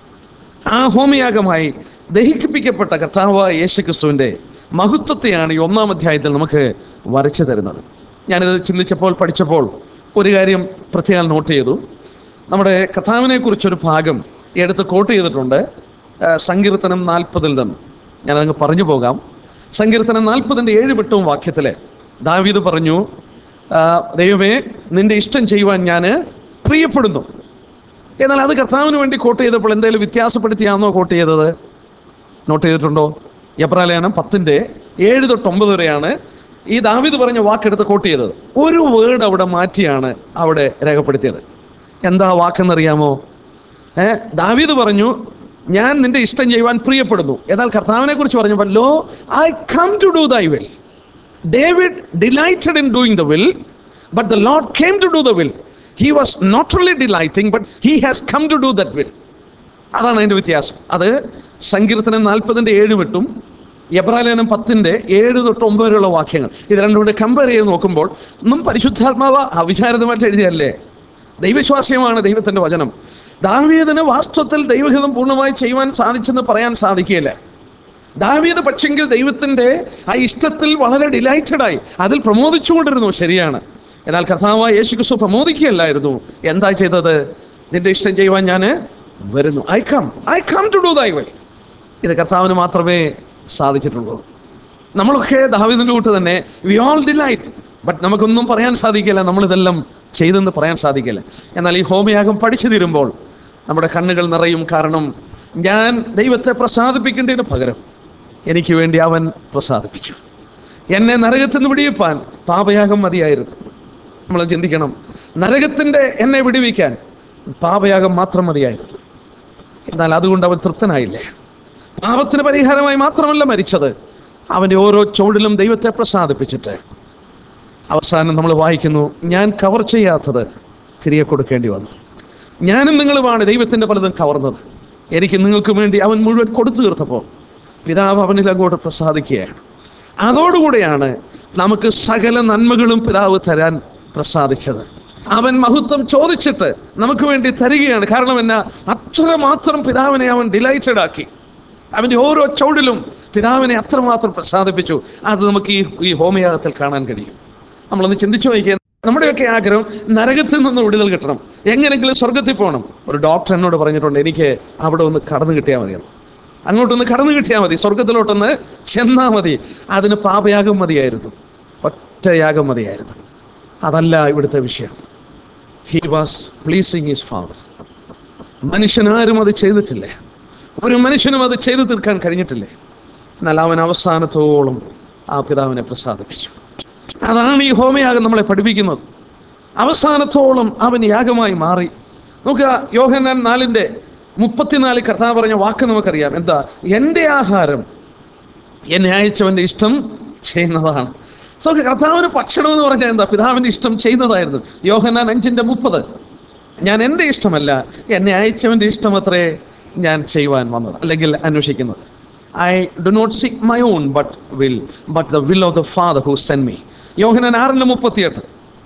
ആ ഹോമയാഗമായി ദഹിപ്പിക്കപ്പെട്ട കർത്താവായ യേശുക്രിസ്തുവിൻ്റെ മഹത്വത്തെയാണ് ഈ ഒന്നാം അധ്യായത്തിൽ നമുക്ക് വരച്ചു തരുന്നത് ഞാനിത് ചിന്തിച്ചപ്പോൾ പഠിച്ചപ്പോൾ ഒരു കാര്യം പ്രത്യേകം നോട്ട് ചെയ്തു നമ്മുടെ കഥാവിനെ കുറിച്ചൊരു ഭാഗം ഈ അടുത്ത് കോട്ട് ചെയ്തിട്ടുണ്ട് ആ, സങ്കീർത്തനം നാൽപ്പതിൽ നിന്ന് ഞാനങ്ങ് പറഞ്ഞു പോകാം സങ്കീർത്തനം നാൽപ്പതിൻ്റെ ഏഴ് വിട്ടവും വാക്യത്തിൽ ദാവീദ് പറഞ്ഞു ആ, ദൈവമേ നിന്റെ ഇഷ്ടം ചെയ്യുവാൻ ഞാൻ പ്രിയപ്പെടുന്നു എന്നാൽ അത് കർത്താവിന് വേണ്ടി കോട്ട് ചെയ്തപ്പോൾ എന്തെങ്കിലും വ്യത്യാസപ്പെടുത്തിയാണോ കോട്ട് ചെയ്തത് നോട്ട് ചെയ്തിട്ടുണ്ടോ എബ്രാലയനം പത്തിൻ്റെ ഏഴ് തൊട്ട് ഒമ്പത് വരെയാണ് ഈ ദാവിദ് പറഞ്ഞ വാക്കെടുത്ത് കോട്ട് ചെയ്തത് ഒരു വേർഡ് അവിടെ മാറ്റിയാണ് അവിടെ രേഖപ്പെടുത്തിയത് എന്താ വാക്കെന്നറിയാമോ ഏ ദാവീദ് പറഞ്ഞു ഞാൻ നിന്റെ ഇഷ്ടം ചെയ്യുവാൻ പ്രിയപ്പെടുന്നു എന്നാൽ കർത്താവിനെ കുറിച്ച് പറഞ്ഞപ്പോൾ lo I come to do thy will David delighted in doing the will but the Lord came to do the will he was not only delighting but he has come to do that will അതാണ് അതിൻ്റെ വ്യത്യാസം അത് സങ്കീർത്തനം നാൽപ്പതിൻ്റെ ഏഴ് വിട്ടും എബ്രാലേനം പത്തിൻ്റെ ഏഴ് തൊട്ട് ഒമ്പത് വരെയുള്ള വാക്യങ്ങൾ ഇത് രണ്ടും കൂടെ കമ്പയർ ചെയ്ത് നോക്കുമ്പോൾ ഒന്നും പരിശുദ്ധാത്മാവ് അവിചാരിതമായിട്ട് എഴുതിയല്ലേ ദൈവശ്വാസ്യമാണ് ദൈവത്തിൻ്റെ വചനം ദാവീദിന് വാസ്തവത്തിൽ ദൈവഹിതം പൂർണ്ണമായി ചെയ്യുവാൻ സാധിച്ചെന്ന് പറയാൻ സാധിക്കുകയില്ല ദാവീദ് പക്ഷെങ്കിൽ ദൈവത്തിൻ്റെ ആ ഇഷ്ടത്തിൽ വളരെ ഡിലൈറ്റഡ് ആയി അതിൽ പ്രമോദിച്ചുകൊണ്ടിരുന്നു ശരിയാണ് എന്നാൽ കർത്താവായ യേശു ക്രിസ്തു പ്രമോദിക്കുകയല്ലായിരുന്നു എന്താ ചെയ്തത് നിന്റെ ഇഷ്ടം ചെയ്യുവാൻ ഞാൻ വരുന്നു I come I come to do thy why ഇത് കർത്താവിന് മാത്രമേ സാധിച്ചിട്ടുള്ളൂ നമ്മളൊക്കെ ദാവീദിൻ്റെ കൂട്ട് തന്നെ വി ഓൾ ഡിലൈറ്റ് ബട്ട് നമുക്കൊന്നും പറയാൻ സാധിക്കില്ല നമ്മളിതെല്ലാം ചെയ്തെന്ന് പറയാൻ സാധിക്കില്ല എന്നാൽ ഈ ഹോമയാഗം പഠിച്ചു തീരുമ്പോൾ നമ്മുടെ കണ്ണുകൾ നിറയും കാരണം ഞാൻ ദൈവത്തെ പ്രസാദിപ്പിക്കേണ്ടതിന് പകരം എനിക്ക് വേണ്ടി അവൻ പ്രസാദിപ്പിച്ചു എന്നെ നരകത്തിൽ നിന്ന് വിടിയിപ്പാൻ പാപയാഗം മതിയായിരുന്നു നമ്മൾ ചിന്തിക്കണം നരകത്തിൻ്റെ എന്നെ വിടുവിക്കാൻ പാപയാഗം മാത്രം മതിയായിരുന്നു എന്നാൽ അതുകൊണ്ട് അവൻ തൃപ്തനായില്ലേ പാപത്തിന് പരിഹാരമായി മാത്രമല്ല മരിച്ചത് അവൻ്റെ ഓരോ ചുവടിലും ദൈവത്തെ പ്രസാദിപ്പിച്ചിട്ട് അവസാനം നമ്മൾ വായിക്കുന്നു ഞാൻ കവർ ചെയ്യാത്തത് തിരികെ കൊടുക്കേണ്ടി വന്നു ഞാനും നിങ്ങളുമാണ് ദൈവത്തിൻ്റെ പലതും കവർന്നത് എനിക്ക് നിങ്ങൾക്ക് വേണ്ടി അവൻ മുഴുവൻ കൊടുത്തു തീർത്തപ്പോൾ പിതാവ് അവനിൽ അങ്ങോട്ട് പ്രസാദിക്കുകയാണ് അതോടുകൂടെയാണ് നമുക്ക് സകല നന്മകളും പിതാവ് തരാൻ പ്രസാദിച്ചത് അവൻ മഹത്വം ചോദിച്ചിട്ട് നമുക്ക് വേണ്ടി തരികയാണ് കാരണം എന്നാ അത്രമാത്രം പിതാവിനെ അവൻ ഡിലൈറ്റഡ് ആക്കി അവൻ്റെ ഓരോ ചുവടിലും പിതാവിനെ അത്രമാത്രം പ്രസാദിപ്പിച്ചു അത് നമുക്ക് ഈ ഈ ഹോമയാഗത്തിൽ കാണാൻ കഴിയും നമ്മളൊന്ന് ചിന്തിച്ചു നോക്കിയാൽ നമ്മുടെയൊക്കെ ആഗ്രഹം നരകത്തിൽ നിന്ന് വിടുതൽ കിട്ടണം എങ്ങനെങ്കിലും സ്വർഗത്തിൽ പോകണം ഒരു ഡോക്ടർ എന്നോട് പറഞ്ഞിട്ടുണ്ട് എനിക്ക് അവിടെ ഒന്ന് കടന്നു കിട്ടിയാൽ മതിയെന്ന് അങ്ങോട്ടൊന്ന് കടന്നു കിട്ടിയാൽ മതി സ്വർഗത്തിലോട്ടൊന്ന് ചെന്നാൽ മതി അതിന് പാപയാഗം മതിയായിരുന്നു ഒറ്റ യാഗം മതിയായിരുന്നു അതല്ല ഇവിടുത്തെ വിഷയം he was pleasing his father മനുഷ്യനാരും അത് ചെയ്തിട്ടില്ല ഒരു മനുഷ്യനും അത് ചെയ്തു തീർക്കാൻ കഴിഞ്ഞിട്ടില്ലേ എന്നാൽ അവൻ അവസാനത്തോളം ആ പിതാവിനെ പ്രസാദിപ്പിച്ചു അതാണ് ഈ ഹോമയാഗം നമ്മളെ പഠിപ്പിക്കുന്നത് അവസാനത്തോളം അവൻ യാഗമായി മാറി നോക്കുക യോഹന്നാൻ നാലിൻ്റെ മുപ്പത്തിനാല് കർത്താവ് പറഞ്ഞ വാക്ക് നമുക്കറിയാം എന്താ എൻ്റെ ആഹാരം എന്നെ അയച്ചവൻ്റെ ഇഷ്ടം ചെയ്യുന്നതാണ് സോ കർത്താവിന് ഭക്ഷണം എന്ന് പറഞ്ഞാൽ എന്താ പിതാവിൻ്റെ ഇഷ്ടം ചെയ്യുന്നതായിരുന്നു യോഹന്നാൻ അഞ്ചിൻ്റെ മുപ്പത് ഞാൻ എൻ്റെ ഇഷ്ടമല്ല എന്നെ അയച്ചവൻ്റെ ഇഷ്ടം അത്രേ ഞാൻ ചെയ്യുവാൻ വന്നത് അല്ലെങ്കിൽ അന്വേഷിക്കുന്നത് I do not seek my own but will but the will of the father who sent me യോഹനാൻ ആറിൻ്റെ മുപ്പത്തിയെട്ട്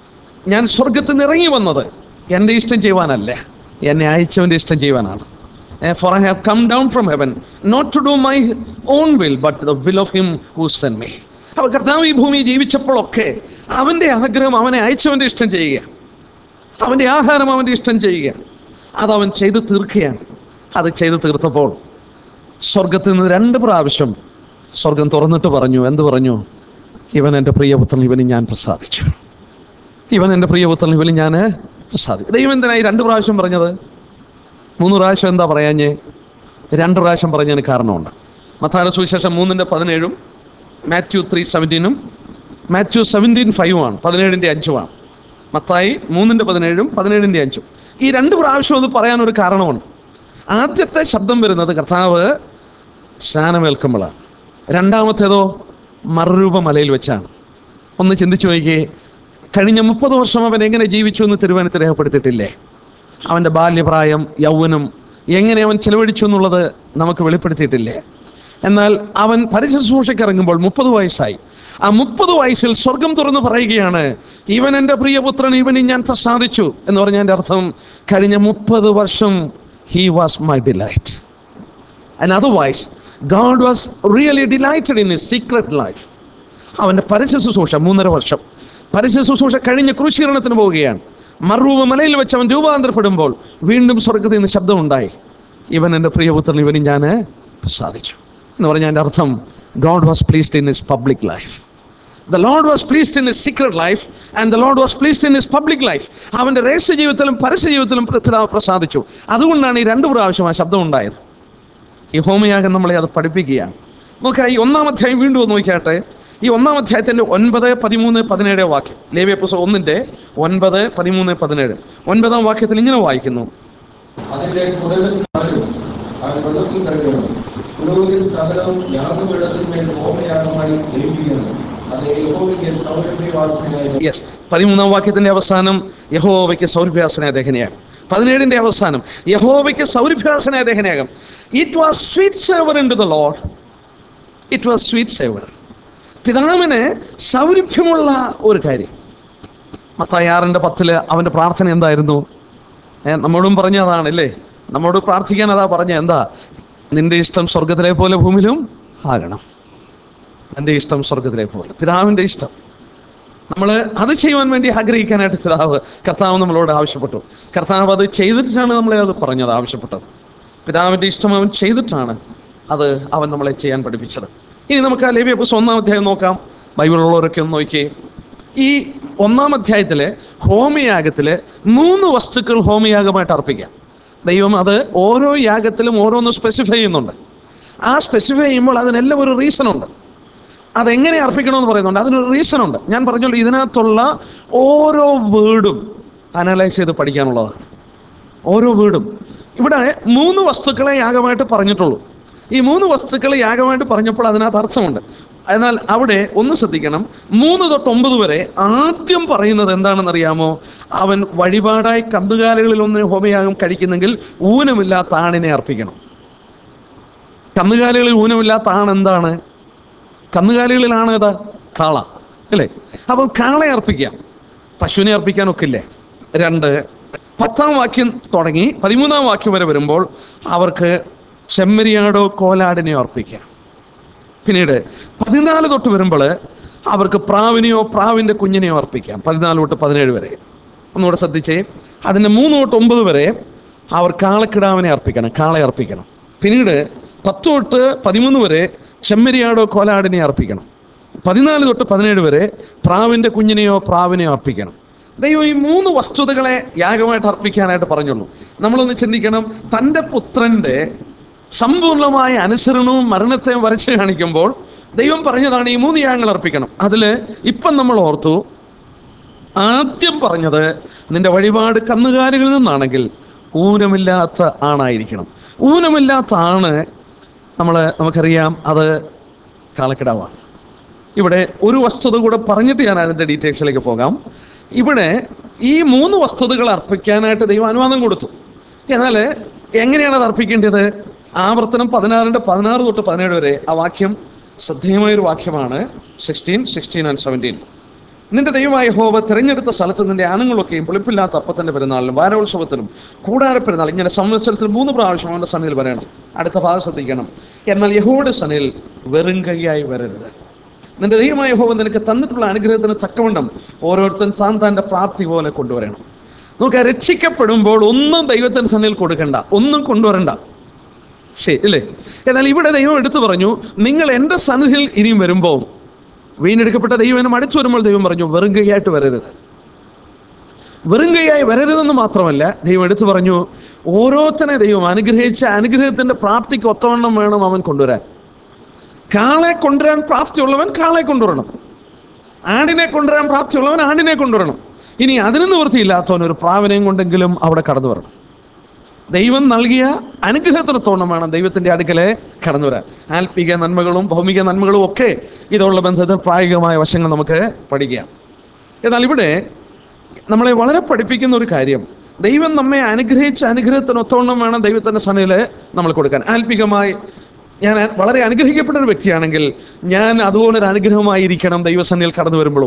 ഞാൻ സ്വർഗത്തിൽ നിന്ന് ഇറങ്ങി വന്നത് എൻ്റെ ഇഷ്ടം ചെയ്യുവാനല്ല എന്നെ അയച്ചവൻ്റെ ഇഷ്ടം ചെയ്യുവാനാണ് for I have come down from heaven not to do my own will but the will of him who sent me അപ്പോൾ കർത്താവ് ഈ ഭൂമിയിൽ ജീവിച്ചപ്പോഴൊക്കെ അവൻ്റെ ആഗ്രഹം അവനെ അയച്ചവൻ്റെ ഇഷ്ടം ചെയ്യുക അവൻ്റെ ആഹാരം അവൻ്റെ ഇഷ്ടം ചെയ്യുക അതവൻ ചെയ്ത് തീർക്കുകയാണ് അത് ചെയ്ത് തീർത്തപ്പോൾ സ്വർഗത്തിൽ നിന്ന് രണ്ട് പ്രാവശ്യം സ്വർഗം തുറന്നിട്ട് പറഞ്ഞു എന്ത് പറഞ്ഞു ഇവൻ എൻ്റെ പ്രിയപുത്രൻ ഇവന് ഞാൻ പ്രസാദിച്ചു ഇവൻ എൻ്റെ പ്രിയപുത്രൻ ഇവന് ഞാൻ പ്രസാദിച്ചു ദൈവം എന്തിനായി രണ്ട് പ്രാവശ്യം പറഞ്ഞത് മൂന്ന് പ്രാവശ്യം എന്താ പറയാഞ്ഞേ രണ്ട് പ്രാവശ്യം പറഞ്ഞതിന് കാരണമുണ്ട് മത്തായുടെ സുവിശേഷം മൂന്നിൻ്റെ പതിനേഴും മാത്യു ത്രീ സെവൻറ്റീനും മാത്യു സെവൻറ്റീൻ ഫൈവും ആണ് പതിനേഴിൻ്റെ അഞ്ചുമാണ് മത്തായി മൂന്നിൻ്റെ പതിനേഴും പതിനേഴിൻ്റെ അഞ്ചും ഈ രണ്ട് പ്രാവശ്യം അത് പറയാനൊരു കാരണമുണ്ട് ആദ്യത്തെ ശബ്ദം വരുന്നത് കർത്താവ് സ്നാനമേൽക്കുമ്പോഴാണ് രണ്ടാമത്തേതോ മറുരൂപ മലയിൽ വെച്ചാണ് ഒന്ന് ചിന്തിച്ചു നോക്കിയേ കഴിഞ്ഞ മുപ്പത് വർഷം അവൻ എങ്ങനെ ജീവിച്ചു എന്ന് തിരുവനന്തപുരത്ത് രേഖപ്പെടുത്തിയിട്ടില്ലേ അവൻ്റെ ബാല്യപ്രായം യൗവനം എങ്ങനെ അവൻ ചെലവഴിച്ചു എന്നുള്ളത് നമുക്ക് വെളിപ്പെടുത്തിയിട്ടില്ലേ എന്നാൽ അവൻ പരിശുശ്രൂഷയ്ക്ക് ഇറങ്ങുമ്പോൾ മുപ്പത് വയസ്സായി ആ മുപ്പത് വയസ്സിൽ സ്വർഗം തുറന്ന് പറയുകയാണ് ഇവൻ എൻ്റെ പ്രിയപുത്രൻ ഇവനിൽ ഞാൻ പ്രസാദിച്ചു എന്ന് പറഞ്ഞതിൻ്റെ അർത്ഥം കഴിഞ്ഞ മുപ്പത് വർഷം he was my delight and otherwise God was really delighted in his secret life അവൻ്റെ പരസ്യ ശുശ്രൂഷ മൂന്നര വർഷം പരസ്യ ശുശ്രൂഷ കഴിഞ്ഞ് ക്രൂശീകരണത്തിന് പോവുകയാണ് മറുവ മലയിൽ വെച്ച് അവൻ രൂപാന്തരപ്പെടുമ്പോൾ വീണ്ടും സ്വർഗത്തിൽ നിന്ന് ശബ്ദമുണ്ടായി ഇവൻ എൻ്റെ പ്രിയപുത്രൻ ഇവനും ഞാൻ സാധിച്ചു എന്ന് പറഞ്ഞാൽ എൻ്റെ അർത്ഥം God was pleased in his public life the Lord was pleased in his secret life and the Lord was pleased in his public life അവൻ്റെ രഹസ്യ ജീവിതത്തിലും പരസ്യ ജീവിതത്തിലും പിതാവ് പ്രസാദിച്ചു അതുകൊണ്ടാണ് ഈ രണ്ട് പ്രാവശ്യം ആ ശബ്ദം ഉണ്ടായത് ഈ ഹോമയാഗം നമ്മളെ അത് പഠിപ്പിക്കുകയാണ് നോക്കാം ഈ ഒന്നാം അധ്യായം വീണ്ടും ഒന്ന് നോക്കിയാട്ടെ ഈ ഒന്നാം അധ്യായത്തിൻ്റെ ഒൻപത് പതിമൂന്ന് പതിനേഴ് വാക്യം ലേവ്യ പുസ്തകം ഒന്നിൻ്റെ ഒൻപത് പതിമൂന്ന് പതിനേഴ് ഒൻപതാം വാക്യത്തിൽ ഇങ്ങനെ വായിക്കുന്നു
അതിന്റെ കുടലും കാലും അവൻ വെള്ളത്തിൽ കഴുകണം പുരോഹിതൻ സകലവും യാഗപീഠത്തിന്മേൽ ഹോമയാഗമായി ദഹിപ്പിക്കണം അത് യഹോവയ്ക്ക് സൗരഭ്യവാസനയായി
യെസ് പതിമൂന്നാം വാക്യത്തിന്റെ അവസാനം യഹോവയ്ക്ക് സൗരഭ്യാസന ദഹനയാകും പതിനേഴിന്റെ അവസാനം യഹോവയ്ക്ക് സൗരഭ്യാസന ദഹനയാകും it was sweet savour in to the Lord it was sweet savour പിതാവിന് സൗരഭ്യമുള്ള ഒരു കാര്യം മത്തായി ആറിൻ്റെ പത്തില് അവൻ്റെ പ്രാർത്ഥന എന്തായിരുന്നു ഏ, നമ്മോടും പറഞ്ഞതാണ് അല്ലേ നമ്മോട് പ്രാർത്ഥിക്കാൻ അതാ പറഞ്ഞ എന്താ നിന്റെ ഇഷ്ടം സ്വർഗത്തിലെ പോലെ ഭൂമിയിലും ആകണം എൻ്റെ ഇഷ്ടം സ്വർഗത്തിലെ പോലെ പിതാവിൻ്റെ ഇഷ്ടം നമ്മൾ അത് ചെയ്യുവാൻ വേണ്ടി ആഗ്രഹിക്കാനായിട്ട് പിതാവ് കർത്താവ് നമ്മളോട് ആവശ്യപ്പെട്ടു കർത്താവ് അത് ചെയ്തിട്ടാണ് നമ്മളെ അത് പറഞ്ഞത് ആവശ്യപ്പെട്ടത് പിതാവിൻ്റെ ഇഷ്ടം അവൻ ചെയ്തിട്ടാണ് അത് അവൻ നമ്മളെ ചെയ്യാൻ പഠിപ്പിച്ചത് ഇനി നമുക്ക് ആ ലേവ്യ പുസ്തകം ഒന്നാം അധ്യായം നോക്കാം ബൈബിളുള്ളവരൊക്കെ ഒന്ന് നോക്കിയേ ഈ ഒന്നാം അധ്യായത്തിലെ ഹോമയാഗത്തിലെ മൂന്ന് വസ്തുക്കൾ ഹോമയാഗമായിട്ട് അർപ്പിക്കാം ദൈവം അത് ഓരോ യാഗത്തിലും ഓരോന്ന് സ്പെസിഫൈ ചെയ്യുന്നുണ്ട് ആ സ്പെസിഫൈ ചെയ്യുമ്പോൾ അതിനെല്ലാം ഒരു റീസൺ ഉണ്ട് അതെങ്ങനെ അർപ്പിക്കണമെന്ന് പറയുന്നുണ്ട് അതിനൊരു റീസൺ ഉണ്ട് ഞാൻ പറഞ്ഞല്ലോ ഇതിനകത്തുള്ള ഓരോ വേർഡും അനലൈസ് ചെയ്ത് പഠിക്കാനുള്ളതാണ് ഓരോ വീടും ഇവിടെ മൂന്ന് വസ്തുക്കളെ യാഗമായിട്ട് പറഞ്ഞിട്ടുള്ളൂ ഈ മൂന്ന് വസ്തുക്കളെ യാഗമായിട്ട് പറഞ്ഞപ്പോൾ അതിനകത്ത് അർത്ഥമുണ്ട് എന്നാൽ അവിടെ ഒന്ന് ശ്രദ്ധിക്കണം മൂന്ന് തൊട്ട് ഒമ്പത് വരെ ആദ്യം പറയുന്നത് എന്താണെന്ന് അറിയാമോ അവൻ വഴിപാടായി കന്നുകാലികളിൽ ഒന്ന് ഹോമയാഗം കഴിക്കുന്നെങ്കിൽ ഊനമില്ലാത്ത ആണിനെ അർപ്പിക്കണം കന്നുകാലികളിൽ ഊനമില്ലാത്ത ആൺ എന്താണ് കന്നുകാലികളിലാണ് ഏതാ കാള അല്ലേ അപ്പം കാളയെ അർപ്പിക്കാം പശുവിനെ അർപ്പിക്കാനൊക്കെ ഇല്ലേ രണ്ട് പത്താം വാക്യം തുടങ്ങി പതിമൂന്നാം വാക്യം വരെ വരുമ്പോൾ അവർക്ക് ചെമ്മരിയാടോ കോലാടിനെയോ അർപ്പിക്കാം പിന്നീട് പതിനാല് തൊട്ട് വരുമ്പോൾ അവർക്ക് പ്രാവിനെയോ പ്രാവിൻ്റെ കുഞ്ഞിനെയോ അർപ്പിക്കാം പതിനാല് തൊട്ട് പതിനേഴ് വരെ ഒന്നുകൂടെ ശ്രദ്ധിച്ചേ അതിൻ്റെ മൂന്ന് തൊട്ട് ഒമ്പത് വരെ അവർ കാളക്കിടാവിനെ അർപ്പിക്കണം കാളയെ അർപ്പിക്കണം പിന്നീട് പത്ത് തൊട്ട് പതിമൂന്ന് വരെ ചെമ്മരിയാടോ കോലാടിനെ അർപ്പിക്കണം പതിനാല് തൊട്ട് പതിനേഴ് വരെ പ്രാവിൻ്റെ കുഞ്ഞിനെയോ പ്രാവിനെയോ അർപ്പിക്കണം ദൈവം ഈ മൂന്ന് വസ്തുതകളെ യാഗമായിട്ട് അർപ്പിക്കാനായിട്ട് പറഞ്ഞുള്ളൂ നമ്മളൊന്ന് ചിന്തിക്കണം തൻ്റെ പുത്രൻ്റെ സമ്പൂർണമായ അനുസരണവും മരണത്തെയും വരച്ച് കാണിക്കുമ്പോൾ ദൈവം പറഞ്ഞതാണ് ഈ മൂന്ന് യാഗങ്ങൾ അർപ്പിക്കണം അതിൽ ഇപ്പം നമ്മൾ ഓർത്തു ആദ്യം പറഞ്ഞത് നിന്റെ വഴിപാട് കന്നുകാലികളിൽ നിന്നാണെങ്കിൽ ഊനമില്ലാത്ത ആണായിരിക്കണം ഊനമില്ലാത്ത ആണ് നമ്മൾ നമുക്കറിയാം അത് കാളക്കിടാവാണ് ഇവിടെ ഒരു വസ്തുത കൂടെ പറഞ്ഞിട്ട് ഞാൻ അതിൻ്റെ ഡീറ്റെയിൽസിലേക്ക് പോകാം ഇവിടെ ഈ മൂന്ന് വസ്തുതകൾ അർപ്പിക്കാനായിട്ട് ദൈവം അനുവാദം കൊടുത്തു എന്നാൽ എങ്ങനെയാണ് അത് അർപ്പിക്കേണ്ടത് ആവർത്തനം പതിനാറിൻ്റെ പതിനാറ് തൊട്ട് പതിനേഴ് വരെ ആ വാക്യം ശ്രദ്ധേയമായൊരു വാക്യമാണ് സിക്സ്റ്റീൻ സിക്സ്റ്റീൻ ആൻഡ് സെവൻറ്റീൻ നിന്റെ ദൈവമായ ഹോവ തിരഞ്ഞെടുത്ത സ്ഥലത്ത് നിന്റെ ആണുങ്ങളൊക്കെയും പുളിപ്പില്ലാത്ത അപ്പത്തിന്റെ പെരുന്നാളിലും വാരോത്സവത്തിലും കൂടാര പെരുന്നാൾ ഇങ്ങനെ സംവത്സരത്തിൽ മൂന്ന് പ്രാവശ്യം അവന്റെ സന്നിധിയിൽ വരണം അടുത്ത ഭാഗം ശ്രദ്ധിക്കണം എന്നാൽ യഹോയുടെ സന്നിധിയിൽ വെറും കൈയായി വരരുത് നിന്റെ ദൈവമായ ഹോവ നിനക്ക് തന്നിട്ടുള്ള അനുഗ്രഹത്തിന് തക്കവണ്ണം ഓരോരുത്തൻ താൻ തൻ്റെ പ്രാപ്തി പോലെ കൊണ്ടുവരണം നമുക്ക് രക്ഷിക്കപ്പെടുമ്പോൾ ഒന്നും ദൈവത്തിന് സന്നിധിയിൽ കൊടുക്കണ്ട ഒന്നും കൊണ്ടുവരണ്ട ശരി ഇല്ലേ എന്നാൽ ഇവിടെ ദൈവം എടുത്തു പറഞ്ഞു നിങ്ങൾ എൻ്റെ സന്നിധിയിൽ ഇനിയും വരുമ്പോൾ വീണ്ടെടുക്കപ്പെട്ട ദൈവം എന്നെ മടിച്ചു വരുമ്പോൾ ദൈവം പറഞ്ഞു വെറും കൈയായിട്ട് വരരുത് വെറും കൈയായി വരരുതെന്ന് മാത്രമല്ല ദൈവം എടുത്തു പറഞ്ഞു ഓരോരുത്തനെ ദൈവം അനുഗ്രഹിച്ച അനുഗ്രഹത്തിന്റെ പ്രാപ്തിക്ക് ഒത്തവണ്ണം വേണം അവൻ കൊണ്ടുവരാൻ കാളെ കൊണ്ടുവരാൻ പ്രാപ്തിയുള്ളവൻ കാളെ കൊണ്ടുവരണം ആടിനെ കൊണ്ടുവരാൻ പ്രാപ്തിയുള്ളവൻ ആടിനെ കൊണ്ടുവരണം ഇനി അതിന് നിവൃത്തിയില്ലാത്തവൻ ഒരു പ്രാവിനെയും കൊണ്ടെങ്കിലും അവിടെ കടന്നു വരണം ദൈവം നൽകിയ അനുഗ്രഹത്തിനത്തോണം വേണം ദൈവത്തിന്റെ അടുക്കലെ കടന്നു വരാൻ ആത്മീക നന്മകളും ഭൗമിക നന്മകളും ഒക്കെ ഇതുള്ള ബന്ധത്തിൽ പ്രായോഗികമായ വശങ്ങൾ നമുക്ക് പഠിക്കാം എന്നാൽ ഇവിടെ നമ്മളെ വളരെ പഠിപ്പിക്കുന്ന ഒരു കാര്യം ദൈവം നമ്മെ അനുഗ്രഹിച്ച അനുഗ്രഹത്തിനൊത്തോണം വേണം ദൈവത്തിന്റെ സനയിൽ നമ്മൾ കൊടുക്കാൻ ആത്മീകമായി ഞാൻ വളരെ അനുഗ്രഹിക്കപ്പെട്ട ഒരു വ്യക്തിയാണെങ്കിൽ ഞാൻ അതുപോലെ ഒരു അനുഗ്രഹമായിരിക്കണം ദൈവസന്നിധിയിൽ കടന്നു വരുമ്പോഴും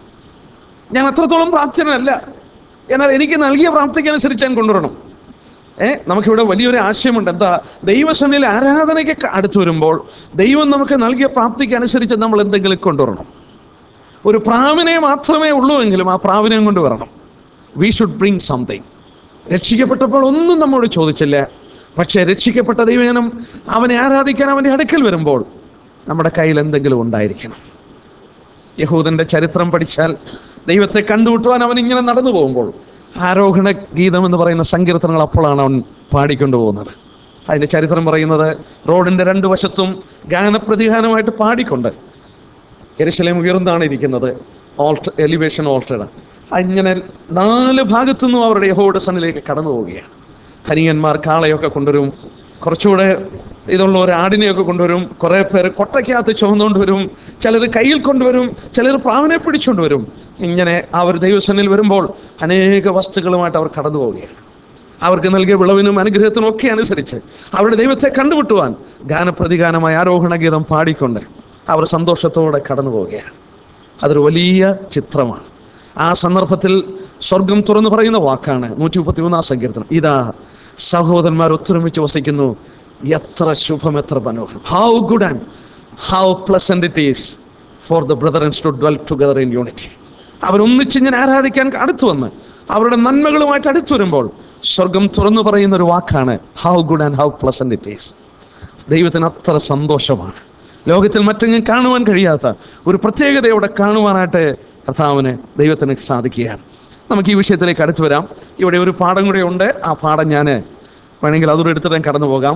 ഞാൻ അത്രത്തോളം പ്രാപ്തനല്ല എന്നാൽ എനിക്ക് നൽകിയ പ്രാപ്തിക്ക് അനുസരിച്ച് ഞാൻ കൊണ്ടുവരണം ഏ നമുക്കിവിടെ വലിയൊരു ആശയമുണ്ട് എന്താ ദൈവസന്നിധിയിൽ ആരാധനയ്ക്ക് അടുത്ത് വരുമ്പോൾ ദൈവം നമുക്ക് നൽകിയ പ്രാപ്തിക്ക് അനുസരിച്ച് നമ്മൾ എന്തെങ്കിലും കൊണ്ടുവരണം ഒരു പ്രാവിനെ മാത്രമേ ഉള്ളൂ എങ്കിലും ആ പ്രാവിനെയും കൊണ്ട് വരണം വി ഷുഡ് ബ്രിങ് സംതിങ് രക്ഷിക്കപ്പെട്ടപ്പോൾ ഒന്നും നമ്മോട് ചോദിച്ചില്ല പക്ഷേ രക്ഷിക്കപ്പെട്ട ദൈവജനം അവനെ ആരാധിക്കാൻ അവൻ്റെ അടുക്കൽ വരുമ്പോൾ നമ്മുടെ കയ്യിൽ എന്തെങ്കിലും ഉണ്ടായിരിക്കണം യഹൂദന്റെ ചരിത്രം പഠിച്ചാൽ ദൈവത്തെ കണ്ടുമുട്ടുവാൻ അവൻ ഇങ്ങനെ നടന്നു പോകുമ്പോൾ ആരോഹണ ഗീതം എന്ന് പറയുന്ന സങ്കീർത്തനങ്ങൾ അപ്പോഴാണ് അവൻ പാടിക്കൊണ്ടു പോകുന്നത് അതിൻ്റെ ചരിത്രം പറയുന്നത് റോഡിൻ്റെ രണ്ട് വശത്തും ഗാനപ്രതിഗാനമായിട്ട് പാടിക്കൊണ്ട് എരിശലേം ഉയർന്നാണ് ഇരിക്കുന്നത് ഓൾട്ടർ എലിവേഷൻ ഓൾട്ടർ അങ്ങനെ നാല് ഭാഗത്തുനിന്നും അവരുടെ യഹോയുടെ സണ്ണിലേക്ക് കടന്നു പോവുകയാണ് ധനികന്മാർ കാളയൊക്കെ കൊണ്ടുവരും കുറച്ചുകൂടെ ഇതുള്ള ഒരു ആടിനെയൊക്കെ കൊണ്ടുവരും കുറേ പേര് കൊട്ടയ്ക്കകത്ത് ചുമന്നുകൊണ്ട് വരും ചിലർ കയ്യിൽ കൊണ്ടുവരും ചിലർ പ്രാവിനെ പിടിച്ചുകൊണ്ട് വരും ഇങ്ങനെ അവർ ദൈവസന്നിൽ വരുമ്പോൾ അനേക വസ്തുക്കളുമായിട്ട് അവർ കടന്നു പോവുകയാണ് അവർക്ക് നൽകിയ വിളവിനും അനുഗ്രഹത്തിനും ഒക്കെ അനുസരിച്ച് അവരുടെ ദൈവത്തെ കണ്ടുമുട്ടുവാൻ ഗാനപ്രതിഗാനമായ ആരോഹണ ഗീതം പാടിക്കൊണ്ട് അവർ സന്തോഷത്തോടെ കടന്നു പോവുകയാണ് അതൊരു വലിയ ചിത്രമാണ് ആ സന്ദർഭത്തിൽ സ്വർഗം തുറന്നു പറയുന്ന വാക്കാണ് നൂറ്റി മുപ്പത്തി മൂന്നാം സങ്കീർത്തനം ഇതാ സഹോദരന്മാർ ഒത്തൊരുമിച്ച് വസിക്കുന്നു എത്ര ശുഭം എത്ര മനോഹരം how good and how pleasant it is for the brethrens to dwell together in unity അവരൊന്നിച്ച് ഇങ്ങനെ ആരാധിക്കാൻ അടുത്തു വന്ന് അവരുടെ നന്മകളുമായിട്ട് അടുത്തു വരുമ്പോൾ സ്വർഗം തുറന്നു പറയുന്ന ഒരു വാക്കാണ് how good and how pleasant it is ദൈവത്തിന് അത്ര സന്തോഷമാണ് ലോകത്തിൽ മറ്റെങ്ങും കാണുവാൻ കഴിയാത്ത ഒരു പ്രത്യേകതയോടെ കാണുവാനായിട്ട് കർത്താവിന് ദൈവത്തിന് സാധിക്കുകയാണ് നമുക്ക് ഈ വിഷയത്തിലേക്ക് അടുത്തു വരാം ഇവിടെ ഒരു പാഠം കൂടെ ഉണ്ട് ആ പാഠം ഞാൻ വേണമെങ്കിൽ അതുകൂടെ എടുത്തിട്ട് ഞാൻ കടന്നു പോകാം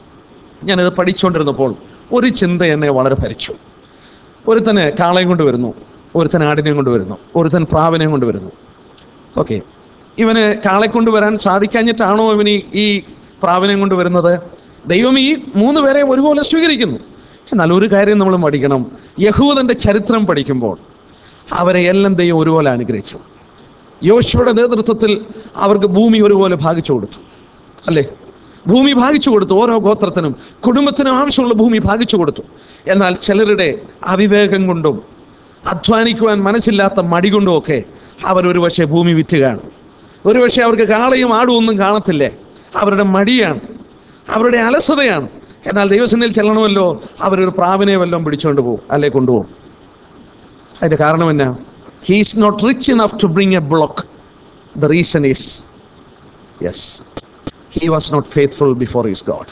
ഞാനിത് പഠിച്ചുകൊണ്ടിരുന്നപ്പോൾ ഒരു ചിന്ത എന്നെ വളരെ ഭരിച്ചു ഒരുത്തന് കാളയും കൊണ്ട് വരുന്നു ഒരുത്തൻ ആടിനെയും കൊണ്ട് വരുന്നു ഒരുത്തൻ പ്രാവിനെയും കൊണ്ട് വരുന്നു ഓക്കെ ഇവന് കാളെ കൊണ്ടുവരാൻ സാധിക്കാഞ്ഞിട്ടാണോ ഇവന് ഈ- ഈ പ്രാവിനെയും കൊണ്ട് വരുന്നത് ദൈവം ഈ മൂന്ന് പേരെ ഒരുപോലെ സ്വീകരിക്കുന്നു എന്നാൽ ഒരു കാര്യം നമ്മൾ പഠിക്കണം യഹൂദന്റെ ചരിത്രം പഠിക്കുമ്പോൾ അവരെ എല്ലാം ദൈവം ഒരുപോലെ അനുഗ്രഹിച്ചു യോശുവയുടെ നേതൃത്വത്തിൽ അവർക്ക് ഭൂമി ഒരുപോലെ ഭാഗിച്ചു കൊടുത്തു അല്ലേ ഭൂമി ഭാഗിച്ചു കൊടുത്തു ഓരോ ഗോത്രത്തിനും കുടുംബത്തിനും ആവശ്യമുള്ള ഭൂമി ഭാഗിച്ചു കൊടുത്തു എന്നാൽ ചിലരുടെ അവിവേകം കൊണ്ടും അധ്വാനിക്കുവാൻ മനസ്സില്ലാത്ത മടി കൊണ്ടുമൊക്കെ അവർ ഒരുപക്ഷെ ഭൂമി വിറ്റ് കാണും ഒരുപക്ഷെ അവർക്ക് കാളയും ആടും ഒന്നും കാണത്തില്ലേ അവരുടെ മടിയാണ് അവരുടെ അലസതയാണ് എന്നാൽ ദൈവസന്നിൽ ചെല്ലണമല്ലോ അവരൊരു പ്രാവിനെ വല്ലതും പിടിച്ചുകൊണ്ട് പോകും അല്ലെ കൊണ്ടുപോകും അതിൻ്റെ കാരണം എന്നാ he's not rich enough to bring a bullock the reason is yes he was not faithful before his God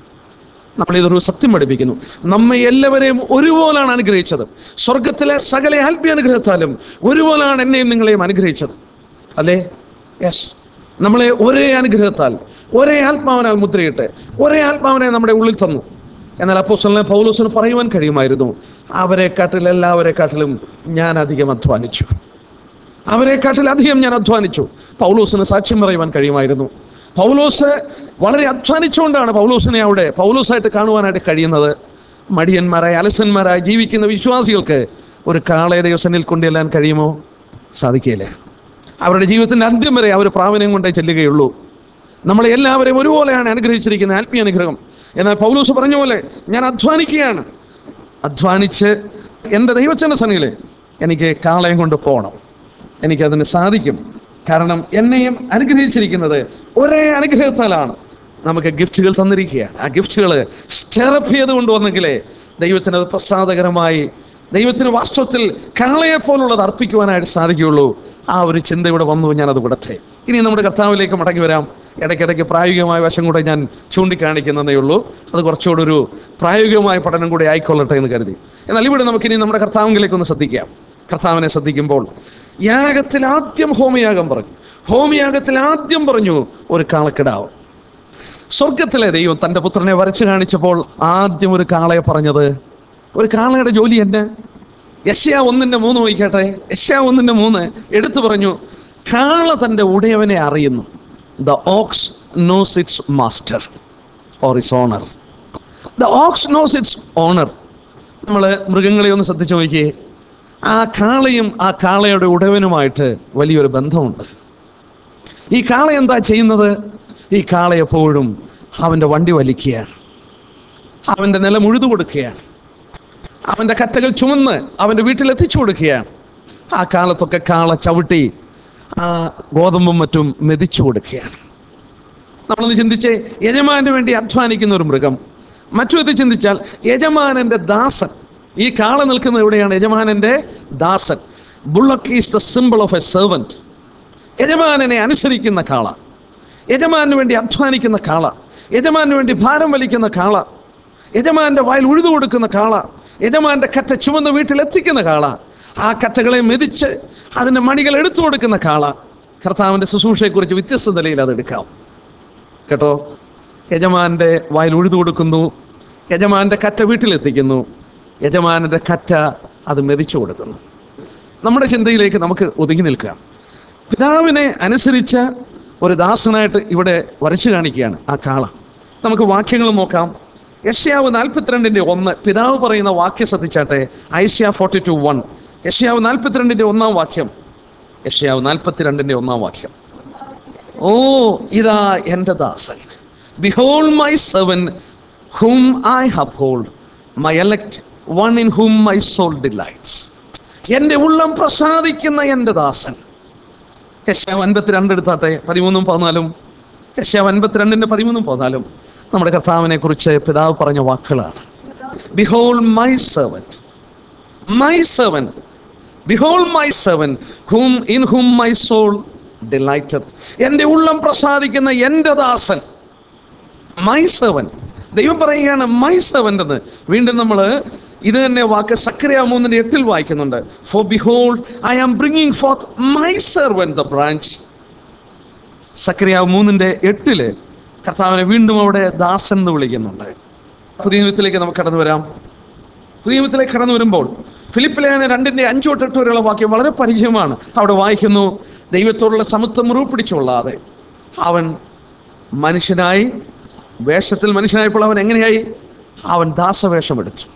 നമ്മൾ ഇതൊരു സത്യം പഠിപ്പിക്കുന്നു നമ്മെ എല്ലാവരെയും ഒരുപോലാണ് അനുഗ്രഹിച്ചത് സ്വർഗത്തിലെ സകല ആത്മീയ അനുഗ്രഹത്താലും ഒരുപോലാണ് എന്നെയും നിങ്ങളെയും അനുഗ്രഹിച്ചത് അല്ലേ യെസ് നമ്മളെ ഒരേ അനുഗ്രഹത്താൽ ഒരേ ആത്മാവിനാൽ മുദ്രയിട്ട് ഒരേ ആത്മാവിനെ നമ്മുടെ ഉള്ളിൽ തന്നു എന്നാൽ അപ്പോസ്തലനെ പൗലോസിന് പറയുവാൻ കഴിയുമായിരുന്നു അവരെക്കാട്ടിൽ എല്ലാവരെക്കാട്ടിലും ഞാൻ അധികം അധ്വാനിച്ചു അവരെക്കാട്ടിൽ അധികം ഞാൻ അധ്വാനിച്ചു പൗലോസിന് സാക്ഷ്യം പറയുവാൻ കഴിയുമായിരുന്നു പൗലോസ് വളരെ അധ്വാനിച്ചുകൊണ്ടാണ് പൗലോസിനെ അവിടെ പൗലോസായിട്ട് കാണുവാനായിട്ട് കഴിയുന്നത് മടിയന്മാരായ അലസന്മാരായി ജീവിക്കുന്ന വിശ്വാസികൾക്ക് ഒരു കാളയെ ദൈവസനിൽ കൊണ്ടുചെല്ലാൻ കഴിയുമോ സാധിക്കില്ല അവരുടെ ജീവിതത്തിൻ്റെ അന്ത്യം വരെ അവർ പ്രാവീണ്യം കൊണ്ടേ ചെല്ലുകയുള്ളൂ നമ്മളെ എല്ലാവരെയും ഒരുപോലെയാണ് അനുഗ്രഹിച്ചിരിക്കുന്ന ആത്മീയ അനുഗ്രഹം എന്നാൽ പൗലോസ് പറഞ്ഞ പോലെ ഞാൻ അധ്വാനിക്കുകയാണ് അധ്വാനിച്ച് എൻ്റെ ദൈവച്ചൻ്റെ സന്നിയിൽ എനിക്ക് കാളയം കൊണ്ട് പോകണം എനിക്കതിന് സാധിക്കും കാരണം എന്നെയും അനുഗ്രഹിച്ചിരിക്കുന്നത് ഒരേ അനുഗ്രഹത്താലാണ് നമുക്ക് ഗിഫ്റ്റുകൾ തന്നിരിക്കുകയാണ് ആ ഗിഫ്റ്റുകൾ സ്റ്റെറപ്പ് ചെയ്ത് കൊണ്ടുവന്നെങ്കിലേ ദൈവത്തിന് അത് പ്രസാദകരമായി ദൈവത്തിന് വാസ്തവത്തിൽ കാളയെ പോലുള്ളത് അർപ്പിക്കുവാനായിട്ട് സാധിക്കുകയുള്ളൂ ആ ഒരു ചിന്ത ഇവിടെ വന്നു ഞാനത് വിടട്ടെ ഇനി നമ്മുടെ കർത്താവിലേക്ക് മടങ്ങി വരാം ഇടയ്ക്കിടയ്ക്ക് പ്രായോഗികമായ വശം കൂടെ ഞാൻ ചൂണ്ടിക്കാണിക്കുന്നതേ ഉള്ളൂ അത് കുറച്ചുകൂടെ ഒരു പ്രായോഗികമായ പഠനം കൂടി ആയിക്കൊള്ളട്ടെ എന്ന് കരുതി എന്നാൽ ഇവിടെ നമുക്കിനി നമ്മുടെ കർത്താവിലേക്ക് ഒന്ന് ശ്രദ്ധിക്കാം കർത്താവിനെ ശ്രദ്ധിക്കുമ്പോൾ യാഗത്തിൽ ആദ്യം ഹോമയാഗം പറഞ്ഞു ഹോമയാഗത്തിൽ ആദ്യം പറഞ്ഞു ഒരു കാളക്കിടാവ് സ്വർഗത്തിലെ ദൈവം തൻ്റെ പുത്രനെ വരച്ചു കാണിച്ചപ്പോൾ ആദ്യം ഒരു കാളയെ പറഞ്ഞത് ഒരു കാളയുടെ ജോലി എന്നെ യശ്യാ ഒന്നിൻ്റെ മൂന്ന് നോക്കിക്കട്ടെ യശ്യാ ഒന്നിൻ്റെ മൂന്ന് എടുത്തു പറഞ്ഞു കാള തൻ്റെ ഉടയവനെ അറിയുന്നു the ox knows its master or his owner the ox knows its owner നമ്മൾ മൃഗങ്ങളെ ഒന്ന് ശ്രദ്ധിച്ചു നോക്കിയേ ആ കാളയും ആ കാളയുടെ ഉടവനുമായിട്ട് വലിയൊരു ബന്ധമുണ്ട് ഈ കാള എന്താ ചെയ്യുന്നത് ഈ കാള എപ്പോഴും അവൻ്റെ വണ്ടി വലിക്കുകയാണ് അവൻ്റെ നിലം ഉഴുതു കൊടുക്കുകയാണ് അവൻ്റെ കറ്റകൾ ചുമന്ന് അവൻ്റെ വീട്ടിൽ എത്തിച്ചു കൊടുക്കുകയാണ് ആ കാലത്തൊക്കെ കാള ചവിട്ടി ആ ഗോതമ്പും മറ്റും മെതിച്ചു കൊടുക്കുകയാണ് നമ്മളൊന്ന് ചിന്തിച്ചേ യജമാനു വേണ്ടി അധ്വാനിക്കുന്ന ഒരു മൃഗം മറ്റു വിധത്തിൽ ചിന്തിച്ചാൽ യജമാനന്റെ ദാസൻ ഈ കാള നിൽക്കുന്ന എവിടെയാണ് യജമാനന്റെ ദാസൻ bullock is the symbol of a servant യജമാനനെ അനുസരിക്കുന്ന കാള യജമാനു വേണ്ടി അധ്വാനിക്കുന്ന കാള യജമാനു വേണ്ടി ഭാരം വലിക്കുന്ന കാള യജമാന്റെ വായിൽ ഉഴുതു കൊടുക്കുന്ന കാള യജമാന്റെ കറ്റ ചുമന്ന് വീട്ടിൽ എത്തിക്കുന്ന കാള ആ കറ്റകളെ മെതിച്ച് അതിൻ്റെ മണികൾ എടുത്തു കൊടുക്കുന്ന കാള കർത്താവിൻ്റെ ശുശ്രൂഷയെക്കുറിച്ച് വ്യത്യസ്ത നിലയിൽ അത് എടുക്കാം കേട്ടോ യജമാന്റെ വായിൽ ഉഴുതു കൊടുക്കുന്നു യജമാന്റെ കറ്റ വീട്ടിലെത്തിക്കുന്നു യജമാനന്റെ കറ്റ അത് മെതിച്ചു കൊടുക്കുന്നു നമ്മുടെ ചിന്തയിലേക്ക് നമുക്ക് ഒതുങ്ങി നിൽക്കാം പിതാവിനെ അനുസരിച്ച ഒരു ദാസനായിട്ട് ഇവിടെ വരച്ചു കാണിക്കുകയാണ് ആ കാള നമുക്ക് വാക്യങ്ങൾ നോക്കാം യശ്യാവ് നാൽപ്പത്തിരണ്ടിൻ്റെ ഒന്ന് പിതാവ് പറയുന്ന വാക്യം ശ്രദ്ധിച്ചാട്ടെ ഐശ്യ ഫോർട്ടി ടു വൺ യശ്യാവ് നാൽപ്പത്തിരണ്ടിൻ്റെ ഒന്നാം വാക്യം യശ്യാവ് നാൽപ്പത്തിരണ്ടിൻ്റെ ഒന്നാം വാക്യം ഓ ഇതാ എൻ്റെ ദാസൻ behold my servant whom I uphold my elect one in whom my soul delights എൻ്റെ ഉള്ളം പ്രസാദിക്കുന്ന എൻ്റെ ദാസൻ യശാവ് അൻപത്തിരണ്ട് എടുത്താട്ടെ പതിമൂന്നും പതിനാലും യശാവ് അൻപത്തിരണ്ടിൻ്റെ പതിമൂന്നും പതിനാലും നമ്മുടെ കർത്താവിനെ കുറിച്ച് പിതാവ് പറഞ്ഞ വാക്കുകളാണ് behold my servant my servant behold my servant whom in whom my soul delighted എൻ്റെ ഉള്ളം പ്രസാദിക്കുന്ന എൻ്റെ ദാസൻ മൈ സെവൻ ദൈവം പറയുകയാണ് മൈ സെവൻ എന്ന് വീണ്ടും നമ്മൾ ഇത് തന്നെ വാക്ക് സക്രിയ മൂന്നിന്റെ എട്ടിൽ വായിക്കുന്നുണ്ട് for behold I am bringing forth my servant the branch സക്രിയ മൂന്നിന്റെ എട്ടില് കർത്താവിനെ വീണ്ടും അവിടെ ദാസൻ എന്ന് വിളിക്കുന്നുണ്ട് പുതിയ നിയമത്തിലേക്ക് നമുക്ക് കടന്നു വരാം പുതിയ നിയമത്തിലേക്ക് കടന്നു വരുമ്പോൾ ഫിലിപ്പിലേഖന രണ്ടിന്റെ അഞ്ചു തൊട്ട് എട്ട് വരെയുള്ള വാക്യം വളരെ പരിചയമാണ് അവിടെ വായിക്കുന്നു ദൈവത്തോടുള്ള സമത്വം മുറിപ്പിടിച്ചുകൊള്ളാതെ അവൻ മനുഷ്യനായി വേഷത്തിൽ മനുഷ്യനായപ്പോൾ അവൻ എങ്ങനെയായി അവൻ ദാസവേഷം എടുത്തു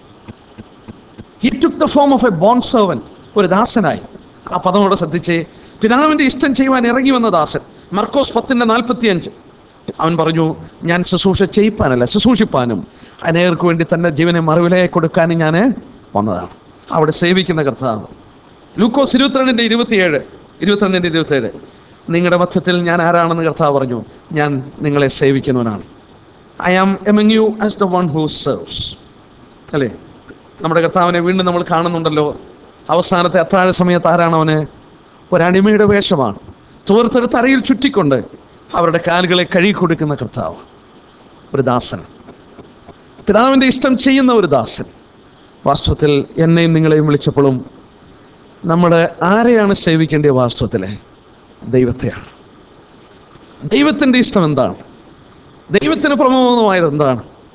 he took the form of a bond servant ഒരു ദാസനായി ആ പദമോടെ ശ്രദ്ധിച്ച് പിതാവിൻ്റെ ഇഷ്ടം ചെയ്യുവാൻ ഇറങ്ങി വന്ന ദാസൻ മർക്കോസ് പത്തിൻ്റെ നാൽപ്പത്തി അഞ്ച് അവൻ പറഞ്ഞു ഞാൻ ശുശ്രൂഷ ചെയ്യിപ്പാനല്ല ശുശ്രൂഷിപ്പാനും അനേകർക്ക് വേണ്ടി തൻ്റെ ജീവനെ മറുവിലയെ കൊടുക്കാനും ഞാൻ വന്നതാണ് അവിടെ സേവിക്കുന്ന കർത്താവ് ലൂക്കോസ് ഇരുപത്തിരണ്ടിൻ്റെ ഇരുപത്തിയേഴ് ഇരുപത്തിരണ്ടിൻ്റെ ഇരുപത്തിയേഴ് നിങ്ങളുടെ മധ്യത്തിൽ ഞാൻ ആരാണെന്ന് കർത്താവ് പറഞ്ഞു ഞാൻ നിങ്ങളെ സേവിക്കുന്നവനാണ് I am among you as the one who serves അല്ലേ നമ്മുടെ കർത്താവിനെ വീണ്ടും നമ്മൾ കാണുന്നുണ്ടല്ലോ അവസാനത്തെ അത്താഴ സമയത്ത് ആരാണ് അവന് ഒരടിമയുടെ വേഷമാണ് തോർത്തെടുത്ത് അരയിൽ ചുറ്റിക്കൊണ്ട് അവരുടെ കാലുകളെ കഴുകി കൊടുക്കുന്ന കർത്താവ് ഒരു ദാസൻ പിതാവിൻ്റെ ഇഷ്ടം ചെയ്യുന്ന ഒരു ദാസൻ വാസ്തവത്തിൽ എന്നെയും നിങ്ങളെയും വിളിച്ചപ്പോഴും നമ്മൾ ആരെയാണ് സേവിക്കേണ്ടത് വാസ്തവത്തിലെ ദൈവത്തെയാണ് ദൈവത്തിൻ്റെ ഇഷ്ടം എന്താണ് ദൈവത്തിന് പ്രമോദമായത് എന്താണ്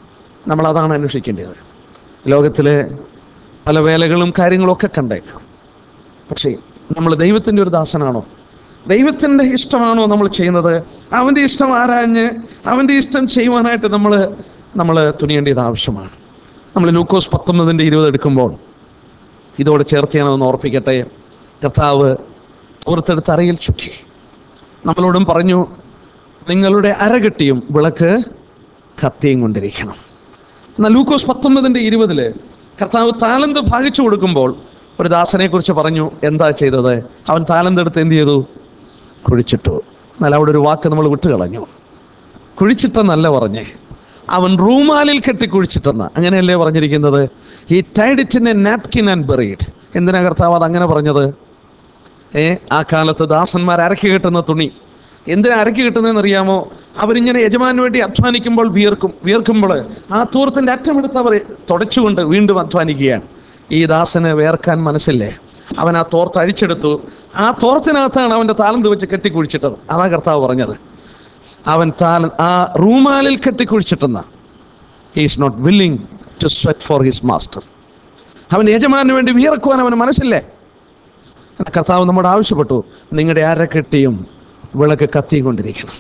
നമ്മളതാണ് അന്വേഷിക്കേണ്ടത് ലോകത്തിൽ പല വേലകളും കാര്യങ്ങളും ഒക്കെ കണ്ടേക്കാം പക്ഷേ നമ്മൾ ദൈവത്തിൻ്റെ ഒരു ദാസനാണോ ദൈവത്തിൻ്റെ ഇഷ്ടമാണോ നമ്മൾ ചെയ്യുന്നത് അവൻ്റെ ഇഷ്ടം ആരാഞ്ഞ് അവൻ്റെ ഇഷ്ടം ചെയ്യുവാനായിട്ട് നമ്മൾ നമ്മൾ തുനിയേണ്ടത് ആവശ്യമാണ് നമ്മൾ ലൂക്കോസ് പത്തൊമ്പതിൻ്റെ ഇരുപത് എടുക്കുമ്പോൾ ഇതോട് ചേർത്ത് ഞാനൊന്ന് ഓർപ്പിക്കട്ടെ കർത്താവ് ഓർത്തെടുത്ത് അറയിൽ ചുറ്റി നമ്മളോടും പറഞ്ഞു നിങ്ങളുടെ അരകെട്ടിയും വിളക്ക് കത്തിയും കൊണ്ടിരിക്കണം എന്നാൽ ലൂക്കോസ് പത്തൊമ്പതിൻ്റെ ഇരുപതില് കർത്താവ് താലന്ത് ഭാഗിച്ചു കൊടുക്കുമ്പോൾ ഒരു ദാസനെ കുറിച്ച് പറഞ്ഞു എന്താ ചെയ്തത് അവൻ താലന്ത് എടുത്ത് എന്ത് ചെയ്തു കുഴിച്ചിട്ടു എന്നാൽ അവിടെ ഒരു വാക്ക് നമ്മൾ വിട്ടുകളഞ്ഞു കുഴിച്ചിട്ടെന്നല്ല പറഞ്ഞേ അവൻ റൂമാലിൽ കെട്ടി കുഴിച്ചിട്ടെന്ന് അങ്ങനെയല്ലേ പറഞ്ഞിരിക്കുന്നത് ഈ tied it in a napkin and buried എന്തിനാ കർത്താവ് അത് അങ്ങനെ പറഞ്ഞത് ഏ ആ കാലത്ത് ദാസന്മാർ അരക്കി കിട്ടുന്ന തുണി എന്തിനാ അരക്കി കിട്ടുന്നതെന്ന് അറിയാമോ അവരിങ്ങനെ യജമാനു വേണ്ടി അധ്വാനിക്കുമ്പോൾ വിയർക്കും വിയർക്കുമ്പോൾ ആ തൂർത്തിൻ്റെ അറ്റമെടുത്ത് അവർ തുടച്ചുകൊണ്ട് വീണ്ടും അധ്വാനിക്കുകയാണ് ഈ ദാസന് വേർക്കാൻ മനസ്സില്ലേ അവൻ ആ തോർത്ത് അഴിച്ചെടുത്തു ആ തോർത്തിനകത്താണ് അവൻ്റെ താലന്ത് വെച്ച് കെട്ടിക്കുഴിച്ചിട്ടത് അതാ കർത്താവ് പറഞ്ഞത് അവൻ താല ആ റൂമാലിൽ കെട്ടിക്കുഴിച്ചിട്ടെന്ന he's not willing to sweat for his master അവൻ യജമാനു വേണ്ടി വിയർക്കുവാൻ അവന് മനസ്സില്ലേ കർത്താവ് നമ്മോട് ആവശ്യപ്പെട്ടു നിങ്ങളുടെ അരക്കെട്ടിയും വിളക്ക് കത്തിക്കൊണ്ടിരിക്കണം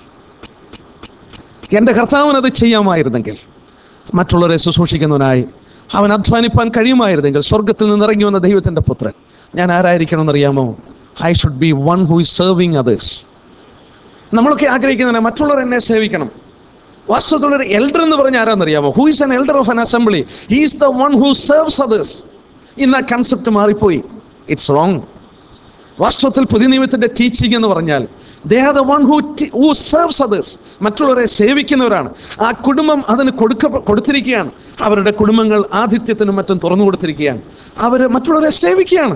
എൻ്റെ കർത്താവിന് അത് ചെയ്യാമായിരുന്നെങ്കിൽ മറ്റുള്ളവരെ ശുശ്രൂഷിക്കുന്നവനായി അവൻ അധ്വാനിപ്പാൻ കഴിയുമായിരുന്നെങ്കിൽ സ്വർഗത്തിൽ നിന്ന് ഇറങ്ങി വന്ന ദൈവത്തിൻ്റെ പുത്രൻ ഞാൻ ആരായിരിക്കണം എന്നറിയാമോ I should be one who is serving others നമ്മളൊക്കെ ആഗ്രഹിക്കുന്നതിനെ മറ്റുള്ളവർ എന്നെ സേവിക്കണം വാസ്തവത്തിൽ ഒരു എൽഡർ എന്ന് പറഞ്ഞ ആരാന്നറിയാമോ who is an elder of an assembly he is the one who serves others ഇന്ന് ആ കൺസെപ്റ്റ് മാറിപ്പോയി ഇറ്റ്സ് റോങ് വാസ്തവത്തിൽ പുതിയ നിയമത്തിന്റെ ടീച്ചിങ് എന്ന് പറഞ്ഞാൽ they are the one who who serves others മറ്റുള്ളവരെ സേവിക്കുന്നവരാണ് ആ കുടുംബം അതിന് കൊടുക്ക കൊടുത്തിരിക്കുകയാണ് അവരുടെ കുടുംബങ്ങൾ ആതിഥ്യത്തിനും മറ്റും തുറന്നു കൊടുത്തിരിക്കുകയാണ് അവർ മറ്റുള്ളവരെ സേവിക്കുകയാണ്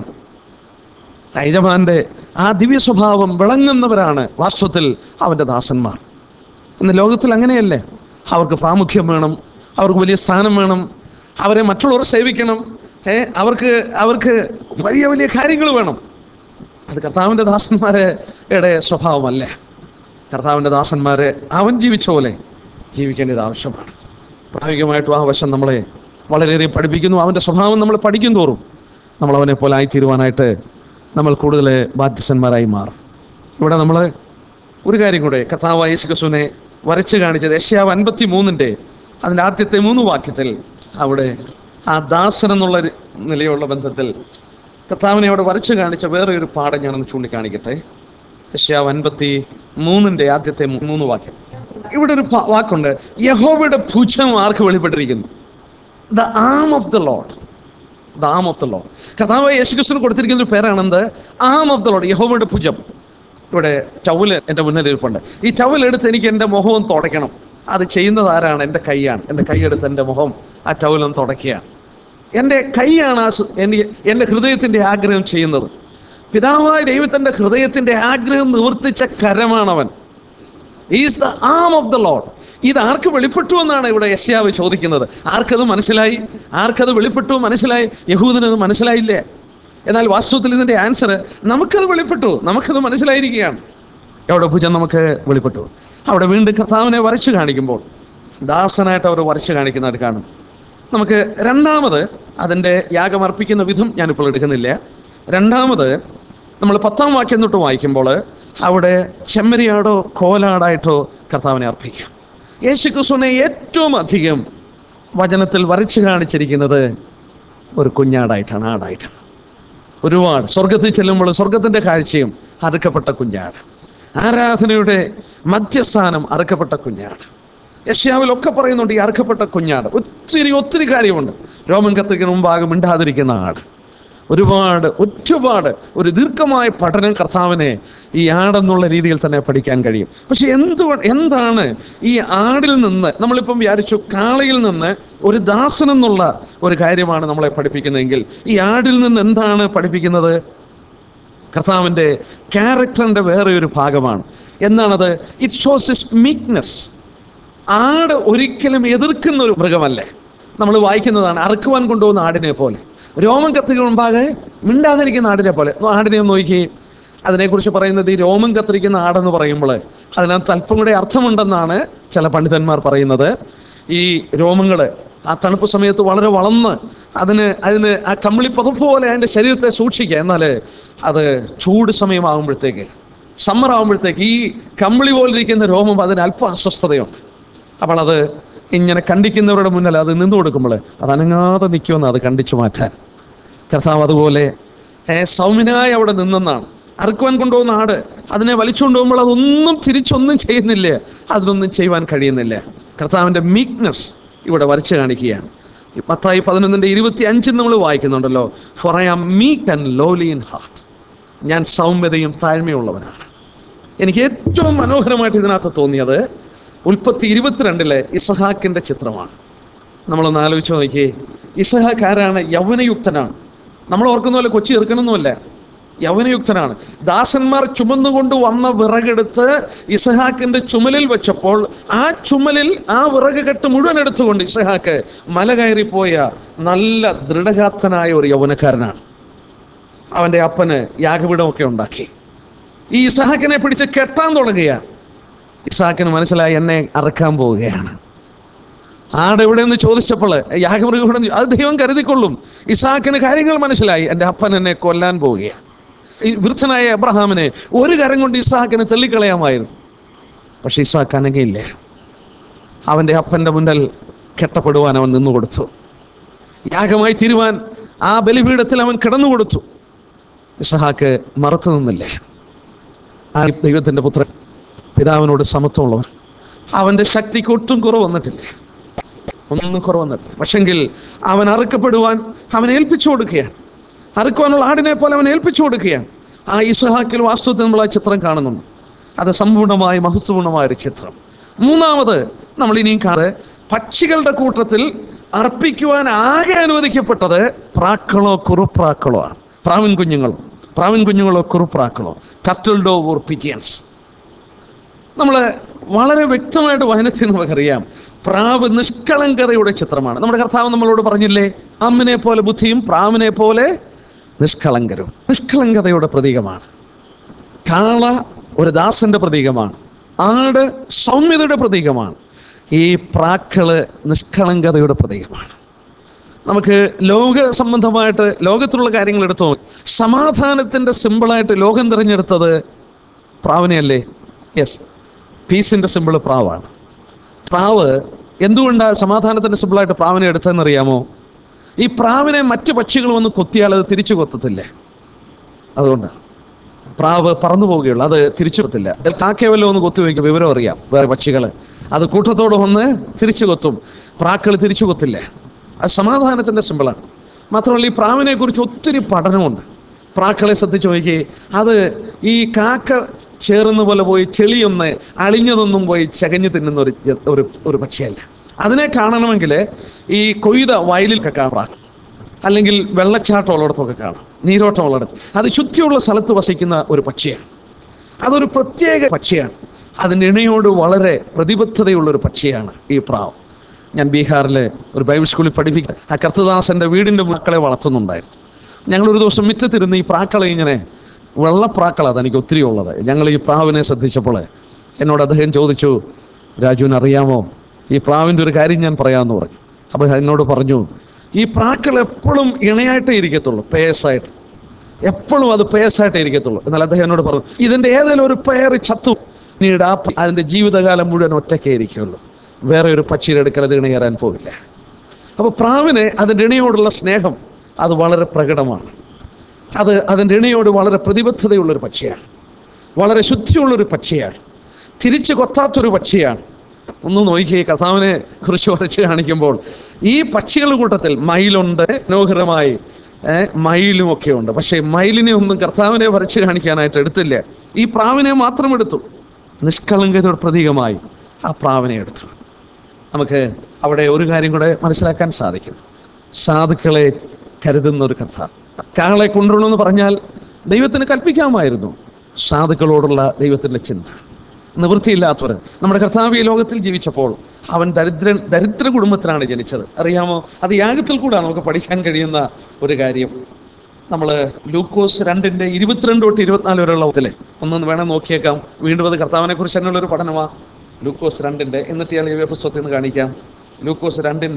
യജമാന്റെ ആ ദിവ്യ സ്വഭാവം വിളങ്ങുന്നവരാണ് വാസ്തവത്തിൽ അവൻ്റെ ദാസന്മാർ ഇന്ന് ലോകത്തിൽ അങ്ങനെയല്ലേ അവർക്ക് പ്രാമുഖ്യം വേണം അവർക്ക് വലിയ സ്ഥാനം വേണം അവരെ മറ്റുള്ളവർ സേവിക്കണം ഏ അവർക്ക് അവർക്ക് വലിയ വലിയ കാര്യങ്ങൾ വേണം അത് കർത്താവിൻ്റെ ദാസന്മാരുടെ സ്വഭാവമല്ല കർത്താവിൻ്റെ ദാസന്മാരെ അവൻ ജീവിച്ച പോലെ ജീവിക്കേണ്ടത് ആവശ്യമാണ് പ്രായോഗികമായിട്ടും ആ വശം നമ്മളെ വളരെയധികം പഠിപ്പിക്കുന്നു അവൻ്റെ സ്വഭാവം നമ്മൾ പഠിക്കും തോറും നമ്മൾ അവനെ പോലെ ആയിത്തീരുവാനായിട്ട് നമ്മൾ കൂടുതൽ ബാധ്യസ്ഥന്മാരായി മാറും ഇവിടെ നമ്മൾ ഒരു കാര്യം കൂടെ കർത്താവായ യേശുക്രിസ്തുവിനെ വരച്ച് കാണിച്ചത് യശ്യാവ് അൻപത്തി മൂന്നിൻ്റെ അതിൻ്റെ ആദ്യത്തെ മൂന്ന് വാക്യത്തിൽ അവിടെ ആ ദാസൻ എന്നുള്ള ഒരു നിലയുള്ള ബന്ധത്തിൽ കർത്താവിനെ അവിടെ വരച്ച് കാണിച്ച വേറെ ഒരു പാഠം ഞാനൊന്ന് ചൂണ്ടിക്കാണിക്കട്ടെ യശ്യാവ് അൻപത്തി മൂന്നിൻ്റെ ആദ്യത്തെ മൂ- മൂന്ന് വാക്യം ഇവിടെ ഒരു പ- വാക്കുണ്ട് യഹോവയുടെ ഭുജം ആർക്ക് വെളിപ്പെട്ടിരിക്കുന്നു the arm of the Lord the arm of the Lord കഥാവ് യേശുക്രിസ്തു കൊടുത്തിരിക്കുന്ന ഒരു പേരാണെന്ത് ആം ഓഫ് ദ ലോഡ് യഹോവയുടെ ഭുജം ഇവിടെ ചവല് എൻ്റെ മുന്നിൽ ഇരിപ്പുണ്ട് ഈ ചവലെടുത്ത് എനിക്ക് എൻ്റെ മുഖവും തുടയ്ക്കണം അത് ചെയ്യുന്നത് ആരാണ് എൻ്റെ കൈയാണ് എൻ്റെ കൈയെടുത്ത് എൻ്റെ മുഖം ആ ടവലൊന്ന് തുടയ്ക്കുകയാണ് എൻ്റെ കൈയാണ് ആ സു- എൻ്റെ എൻ്റെ ഹൃദയത്തിൻ്റെ ആഗ്രഹം ചെയ്യുന്നത് പിതാവായ ദൈവത്തിൻ്റെ ഹൃദയത്തിൻ്റെ ആഗ്രഹം നിവർത്തിച്ച കരമാണവൻ is the arm of the Lord ഇത് ആർക്ക് വെളിപ്പെട്ടു എന്നാണ് ഇവിടെ യശ്യാവ് ചോദിക്കുന്നത് ആർക്കത് മനസ്സിലായി ആർക്കത് വെളിപ്പെട്ടു മനസ്സിലായി യഹൂദനത് മനസ്സിലായില്ലേ എന്നാൽ വാസ്തവത്തിൽ ഇതിൻ്റെ ആൻസർ നമുക്കത് വെളിപ്പെട്ടു നമുക്കത് മനസ്സിലായിരിക്കുകയാണ് എവിടെ ഭുജം നമുക്ക് വെളിപ്പെട്ടു അവിടെ വീണ്ടും കർത്താവിനെ വരച്ചു കാണിക്കുമ്പോൾ ദാസനായിട്ട് അവർ വരച്ചു കാണിക്കുന്നതായിട്ട് കാണും നമുക്ക് രണ്ടാമത് അതിൻ്റെ യാഗം അർപ്പിക്കുന്ന വിധം ഞാനിപ്പോൾ എടുക്കുന്നില്ല രണ്ടാമത് നമ്മൾ പത്താം വാക്യം തൊട്ട് വായിക്കുമ്പോൾ അവിടെ ചെമ്മരിയാടോ കോലാടായിട്ടോ കർത്താവിനെ അർപ്പിക്കാം യേശു ക്രിസ്തുവിനെ ഏറ്റവും അധികം വചനത്തിൽ വരച്ചു കാണിച്ചിരിക്കുന്നത് ഒരു കുഞ്ഞാടായിട്ടാണ് ആടായിട്ടാണ് ഒരുപാട് സ്വർഗത്തിൽ ചെല്ലുമ്പോൾ സ്വർഗത്തിൻ്റെ കാഴ്ചയും അറുക്കപ്പെട്ട കുഞ്ഞാട് ആരാധനയുടെ മധ്യസ്ഥാനം അറുക്കപ്പെട്ട കുഞ്ഞാട് യശ്യാവിലൊക്കെ പറയുന്നുണ്ട് ഈ അറുക്കപ്പെട്ട കുഞ്ഞാട് ഒത്തിരി ഒത്തിരി കാര്യമുണ്ട് രോമൻ കത്തിക്കുന്ന മുമ്പാകെ മിണ്ടാതിരിക്കുന്ന ആട് ഒരുപാട് ഒരുപാട് ഒരു ദീർഘമായ പഠനം കർത്താവിനെ ഈ ആടെന്നുള്ള രീതിയിൽ തന്നെ പഠിക്കാൻ കഴിയും പക്ഷെ എന്തു എന്താണ് ഈ ആടിൽ നിന്ന് നമ്മളിപ്പം വിചാരിച്ചു കാളയിൽ നിന്ന് ഒരു ദാസൻ എന്നുള്ള ഒരു കാര്യമാണ് നമ്മളെ പഠിപ്പിക്കുന്നതെങ്കിൽ ഈ ആടിൽ നിന്ന് എന്താണ് പഠിപ്പിക്കുന്നത് കർത്താവിൻ്റെ ക്യാരക്ടറിൻ്റെ വേറെ ഒരു ഭാഗമാണ് എന്നാണത് ഇറ്റ് ഷോസ് ഇസ് മീക്നെസ് ആട് ഒരിക്കലും എതിർക്കുന്ന ഒരു മൃഗമല്ലേ നമ്മൾ വായിക്കുന്നതാണ് അറുക്കുവാൻ കൊണ്ടുപോകുന്ന ആടിനെ പോലെ രോമം കത്തിക്ക് മുമ്പാകെ മിണ്ടാതിരിക്കുന്ന ആടിനെ പോലെ ആടിനെ ഒന്ന് നോക്കി അതിനെക്കുറിച്ച് പറയുന്നത് ഈ രോമം കത്തിരിക്കുന്ന ആടെന്ന് പറയുമ്പോൾ അതിനകത്ത് അല്പം കൂടെ അർത്ഥമുണ്ടെന്നാണ് ചില പണ്ഡിതന്മാർ പറയുന്നത് ഈ രോമങ്ങൾ ആ തണുപ്പ് സമയത്ത് വളരെ വളർന്ന് അതിന് അതിന് ആ കമ്പിളി പുതപ്പ് പോലെ അതിൻ്റെ ശരീരത്തെ സൂക്ഷിക്കുക എന്നാൽ അത് ചൂട് സമയമാകുമ്പോഴത്തേക്ക് സമ്മർ ആകുമ്പോഴത്തേക്ക് ഈ കമ്പിളി പോലിരിക്കുന്ന രോമം അതിന് അല്പ അസ്വസ്ഥതയുണ്ട് അപ്പോൾ അത് ഇങ്ങനെ കണ്ടിക്കുന്നവരുടെ മുന്നിൽ അത് നിന്നു കൊടുക്കുമ്പോൾ അത് അനങ്ങാതെ നിൽക്കുമെന്ന് അത് കണ്ടിച്ചു മാറ്റാൻ കർത്താവ് അതുപോലെ ഏ, സൗമ്യനായി അവിടെ നിന്നെന്നാണ് അറുക്കുവാൻ കൊണ്ടുപോകുന്ന ആട് അതിനെ വലിച്ചുകൊണ്ട് പോകുമ്പോൾ അതൊന്നും തിരിച്ചൊന്നും ചെയ്യുന്നില്ല അതിനൊന്നും ചെയ്യുവാൻ കഴിയുന്നില്ല കർത്താവിൻ്റെ മീക്നെസ് ഇവിടെ വരച്ചു കാണിക്കുകയാണ് ഈ പത്തായി പതിനൊന്നിൻ്റെ ഇരുപത്തി അഞ്ചിൽ നമ്മൾ വായിക്കുന്നുണ്ടല്ലോ for I am meek and lowly in heart ഞാൻ സൗമ്യതയും താഴ്മയുള്ളവനാണ് എനിക്ക് ഏറ്റവും മനോഹരമായിട്ട് ഇതിനകത്ത് തോന്നിയത് ഉൽപ്പത്തി ഇരുപത്തിരണ്ടിലെ ഇസഹാക്കിൻ്റെ ചിത്രമാണ് നമ്മളൊന്ന് ആലോചിച്ച് നോക്കിയേ ഇസഹാക്ക് ആരാണ് യൗവനയുക്തനാണ് നമ്മൾ ഓർക്കുന്ന പോലെ കൊച്ചി ചെറുക്കണമെന്നുമല്ല യൗവനയുക്തനാണ് ദാസന്മാർ ചുമന്നുകൊണ്ട് വന്ന വിറകെടുത്ത് ഇസഹാക്കിന്റെ ചുമലിൽ വെച്ചപ്പോൾ ആ ചുമലിൽ ആ വിറക് കെട്ട് മുഴുവൻ എടുത്തുകൊണ്ട് ഇസഹാക്ക് മല കയറിപ്പോയ നല്ല ദൃഢഗാത്തനായ ഒരു യൗവനക്കാരനാണ് അവൻ്റെ അപ്പന് യാഗപീഠമൊക്കെ ഉണ്ടാക്കി ഈ ഇസഹാക്കിനെ പിടിച്ച് കെട്ടാൻ തുടങ്ങുക ഇസഹാക്കിന് മനസ്സിലായി എന്നെ അറക്കാൻ പോവുകയാണ് ആട് എവിടെയെന്ന് ചോദിച്ചപ്പോൾ യാഗമൃഗം ഇവിടെ അത് ദൈവം കരുതിക്കൊള്ളും ഇസാക്കിന് കാര്യങ്ങൾ മനസ്സിലായി എൻ്റെ അപ്പൻ എന്നെ കൊല്ലാൻ പോവുകയാണ് ഈ വൃദ്ധനായ എബ്രഹാമിനെ ഒരു കരം കൊണ്ട് ഇസാക്കിനെ തള്ളിക്കളയാമായിരുന്നു പക്ഷെ ഇസാക്ക് അനങ്ങയില്ല അവൻ്റെ അപ്പൻ്റെ മുന്നിൽ കെട്ടപ്പെടുവാൻ അവൻ നിന്നു കൊടുത്തു യാഗമായി തീരുവാൻ ആ ബലിപീഠത്തിൽ അവൻ കിടന്നു കൊടുത്തു ഇസഹാക്ക് മറത്തു നിന്നില്ല ആ ദൈവത്തിൻ്റെ പുത്രൻ പിതാവിനോട് സമത്വമുള്ളവർ അവൻ്റെ ശക്തിക്ക് ഒട്ടും കുറവ് വന്നിട്ടില്ല ഒന്നും കുറവ് വന്നിട്ടില്ല പക്ഷെങ്കിൽ അവൻ അറുക്കപ്പെടുവാൻ അവൻ ഏൽപ്പിച്ചു കൊടുക്കുകയാണ് അറുക്കുവാനുള്ള ആടിനെ പോലെ അവൻ ഏൽപ്പിച്ചു കൊടുക്കുകയാണ് ആ ഇസഹാക്കിൽ വാസ്തവത്തിൽ നമ്മൾ ആ ചിത്രം കാണുന്നുണ്ട് അത് സമ്പൂർണ്ണമായ മഹത്വപൂർണ്ണമായ ഒരു ചിത്രം മൂന്നാമത് നമ്മൾ ഇനിയും കാണുന്നത് പക്ഷികളുടെ കൂട്ടത്തിൽ അർപ്പിക്കുവാൻ ആകെ അനുവദിക്കപ്പെട്ടത് പ്രാക്കളോ കുറുപ്രാക്കളോ ആണ് പ്രാവിൻ കുഞ്ഞുങ്ങളോ പ്രാവിൻ കുഞ്ഞുങ്ങളോ കുറുപ്രാക്കളോ ടർട്ടിൽ ഓർ പിജിയൻസ് നമ്മൾ വളരെ വ്യക്തമായിട്ട് വായനത്തിൽ നമുക്കറിയാം പ്രാവ് നിഷ്കളങ്കതയുടെ ചിത്രമാണ് നമ്മുടെ കർത്താവ് നമ്മളോട് പറഞ്ഞില്ലേ അമ്മിനെ പോലെ ബുദ്ധിയും പ്രാവിനെ പോലെ നിഷ്കളങ്കരും നിഷ്കളങ്കതയുടെ പ്രതീകമാണ് കാള ഒരു ദാസന്റെ പ്രതീകമാണ് ആട് സൗമ്യതയുടെ പ്രതീകമാണ് ഈ പ്രാക്കള് നിഷ്കളങ്കതയുടെ പ്രതീകമാണ് നമുക്ക് ലോക സംബന്ധമായിട്ട് ലോകത്തിലുള്ള കാര്യങ്ങൾ എടുത്തു നോക്കി സമാധാനത്തിന്റെ സിമ്പിളായിട്ട് ലോകം തിരഞ്ഞെടുത്തത് പ്രാവിനെയല്ലേ യെസ് പീസിന്റെ സിമ്പിൾ പ്രാവാണ് പ്രാവ് എന്തുകൊണ്ടാണ് സമാധാനത്തിന്റെ സിമ്പിളായിട്ട് പ്രാവിനെ എടുത്തതെന്നറിയാമോ ഈ പ്രാവിനെ മറ്റു പക്ഷികൾ വന്ന് കൊത്തിയാൽ അത് തിരിച്ചു കൊത്തത്തില്ലേ അതുകൊണ്ടാണ് പ്രാവ് പറന്നു പോവുകയുള്ളൂ അത് തിരിച്ചു കൊത്തില്ല അതിൽ കാക്കയെ വല്ലതും ഒന്ന് കൊത്തി വയ്ക്കും വിവരം അറിയാം വേറെ പക്ഷികൾ അത് കൂട്ടത്തോടെ വന്ന് തിരിച്ചു കൊത്തും പ്രാക്കൾ തിരിച്ചു കൊത്തില്ല അത് സമാധാനത്തിൻ്റെ സിമ്പിളാണ് മാത്രമല്ല ഈ പ്രാവിനെ കുറിച്ച് ഒത്തിരി പഠനമുണ്ട് പ്രാക്കളെ ശ്രദ്ധിച്ച് നോക്കി അത് ഈ കാക്ക ചേർന്ന പോലെ പോയി ചെളിയൊന്ന് അളിഞ്ഞതൊന്നും പോയി ചകഞ്ഞു തിന്നുന്ന ഒരു ജ- ഒരു ഒരു പക്ഷിയല്ല അതിനെ കാണണമെങ്കിൽ ഈ കൊയ്ത വയലിലൊക്കെ കാണാം പ്രാക്കൾ അല്ലെങ്കിൽ വെള്ളച്ചാട്ടം ഉള്ളിടത്തൊക്കെ കാണാം നീരോട്ടം ഉള്ളിടത്ത് അത് ശുദ്ധിയുള്ള സ്ഥലത്ത് വസിക്കുന്ന ഒരു പക്ഷിയാണ് അതൊരു പ്രത്യേക പക്ഷിയാണ് അതിൻ്റെ ഇണയോട് വളരെ പ്രതിബദ്ധതയുള്ള ഒരു പക്ഷിയാണ് ഈ പ്രാവ് ഞാൻ ബീഹാറിലെ ഒരു ബൈബിൾ സ്കൂളിൽ പഠിപ്പിക്കുക ആ കർത്തദാസൻ്റെ വീടിൻ്റെ മക്കളെ വളർത്തുന്നുണ്ടായിരുന്നു ഞങ്ങളൊരു ദിവസം മിറ്റത്തിരുന്ന് ഈ പ്രാക്കളെ ഇങ്ങനെ വെള്ളപ്രാക്കളാണ് എനിക്ക് ഒത്തിരി ഉള്ളത് ഞങ്ങൾ ഈ പ്രാവിനെ ശ്രദ്ധിച്ചപ്പോൾ എന്നോട് അദ്ദേഹം ചോദിച്ചു രാജുവിന് അറിയാമോ ഈ പ്രാവിൻ്റെ ഒരു കാര്യം ഞാൻ പറയാമെന്ന് പറഞ്ഞു അപ്പോൾ എന്നോട് പറഞ്ഞു ഈ പ്രാക്കൾ എപ്പോഴും ഇണയായിട്ടേ ഇരിക്കത്തുള്ളൂ പേസായിട്ട് എപ്പോഴും അത് പേസായിട്ടേ ഇരിക്കത്തുള്ളൂ എന്നാൽ അദ്ദേഹം എന്നോട് പറഞ്ഞു ഇതിൻ്റെ ഏതെങ്കിലും ഒരു പേര് ചത്തു പിന്നീട് ആ പ- അതിൻ്റെ ജീവിതകാലം മുഴുവൻ ഒറ്റയ്ക്കേ ഇരിക്കുള്ളൂ വേറെ ഒരു പക്ഷിയുടെ അടുക്കൽ അത് ഇണയേറാൻ പോകില്ല അപ്പോൾ പ്രാവിന് അതിൻ്റെ ഇണയോടുള്ള സ്നേഹം അത് വളരെ പ്രകടമാണ് അത് അതിൻ്റെ ഇണയോട് വളരെ പ്രതിബദ്ധതയുള്ളൊരു പക്ഷിയാണ് വളരെ ശുദ്ധിയുള്ളൊരു പക്ഷിയാണ് തിരിച്ചു കൊത്താത്തൊരു പക്ഷിയാണ് ഒന്ന് നോക്കിയേ കഥാവിനെ കുറിച്ച് വരച്ച് കാണിക്കുമ്പോൾ ഈ പക്ഷികളുടെ കൂട്ടത്തിൽ മയിലുണ്ട് മനോഹരമായി ഏഹ്, മയിലും ഒക്കെ ഉണ്ട് പക്ഷേ മയിലിനെ ഒന്നും കർത്താവിനെ വരച്ച് കാണിക്കാനായിട്ട് എടുത്തില്ല ഈ പ്രാവിനെ മാത്രം എടുത്തു നിഷ്കളങ്കതയുടെ പ്രതീകമായി ആ പ്രാവിനെ എടുത്തു നമുക്ക് അവിടെ ഒരു കാര്യം കൂടെ മനസ്സിലാക്കാൻ സാധിക്കും സാധുക്കളെ കരുതുന്ന ഒരു കഥ കാളെ കൊണ്ടുവരണമെന്ന് പറഞ്ഞാൽ ദൈവത്തിന് കൽപ്പിക്കാമായിരുന്നു സാധുക്കളോടുള്ള ദൈവത്തിൻ്റെ ചിന്ത നിവൃത്തിയില്ലാത്തവർ നമ്മുടെ കർത്താവ് ഈ ലോകത്തിൽ ജീവിച്ചപ്പോൾ അവൻ ദരിദ്രൻ ദരിദ്ര കുടുംബത്തിലാണ് ജനിച്ചത് അറിയാമോ അത് യാഗത്തിൽ കൂടെ നമുക്ക് പഠിക്കാൻ കഴിയുന്ന ഒരു കാര്യം നമ്മൾ ലൂക്കോസ് രണ്ടിൻ്റെ ഇരുപത്തിരണ്ട് തൊട്ട് ഇരുപത്തിനാല് വരെയുള്ള ഇതിലെ ഒന്നൊന്ന് വേണം നോക്കിയേക്കാം വീണ്ടും അത് കർത്താവിനെ കുറിച്ച് തന്നെയുള്ള ഒരു പഠനമാണ് ലൂക്കോസ് രണ്ടിൻ്റെ എന്നിട്ട് ഞാൻ ഈ പുസ്തകത്തിൽ നിന്ന് കാണിക്കാം ലൂക്കോസ് രണ്ടിൻ്റെ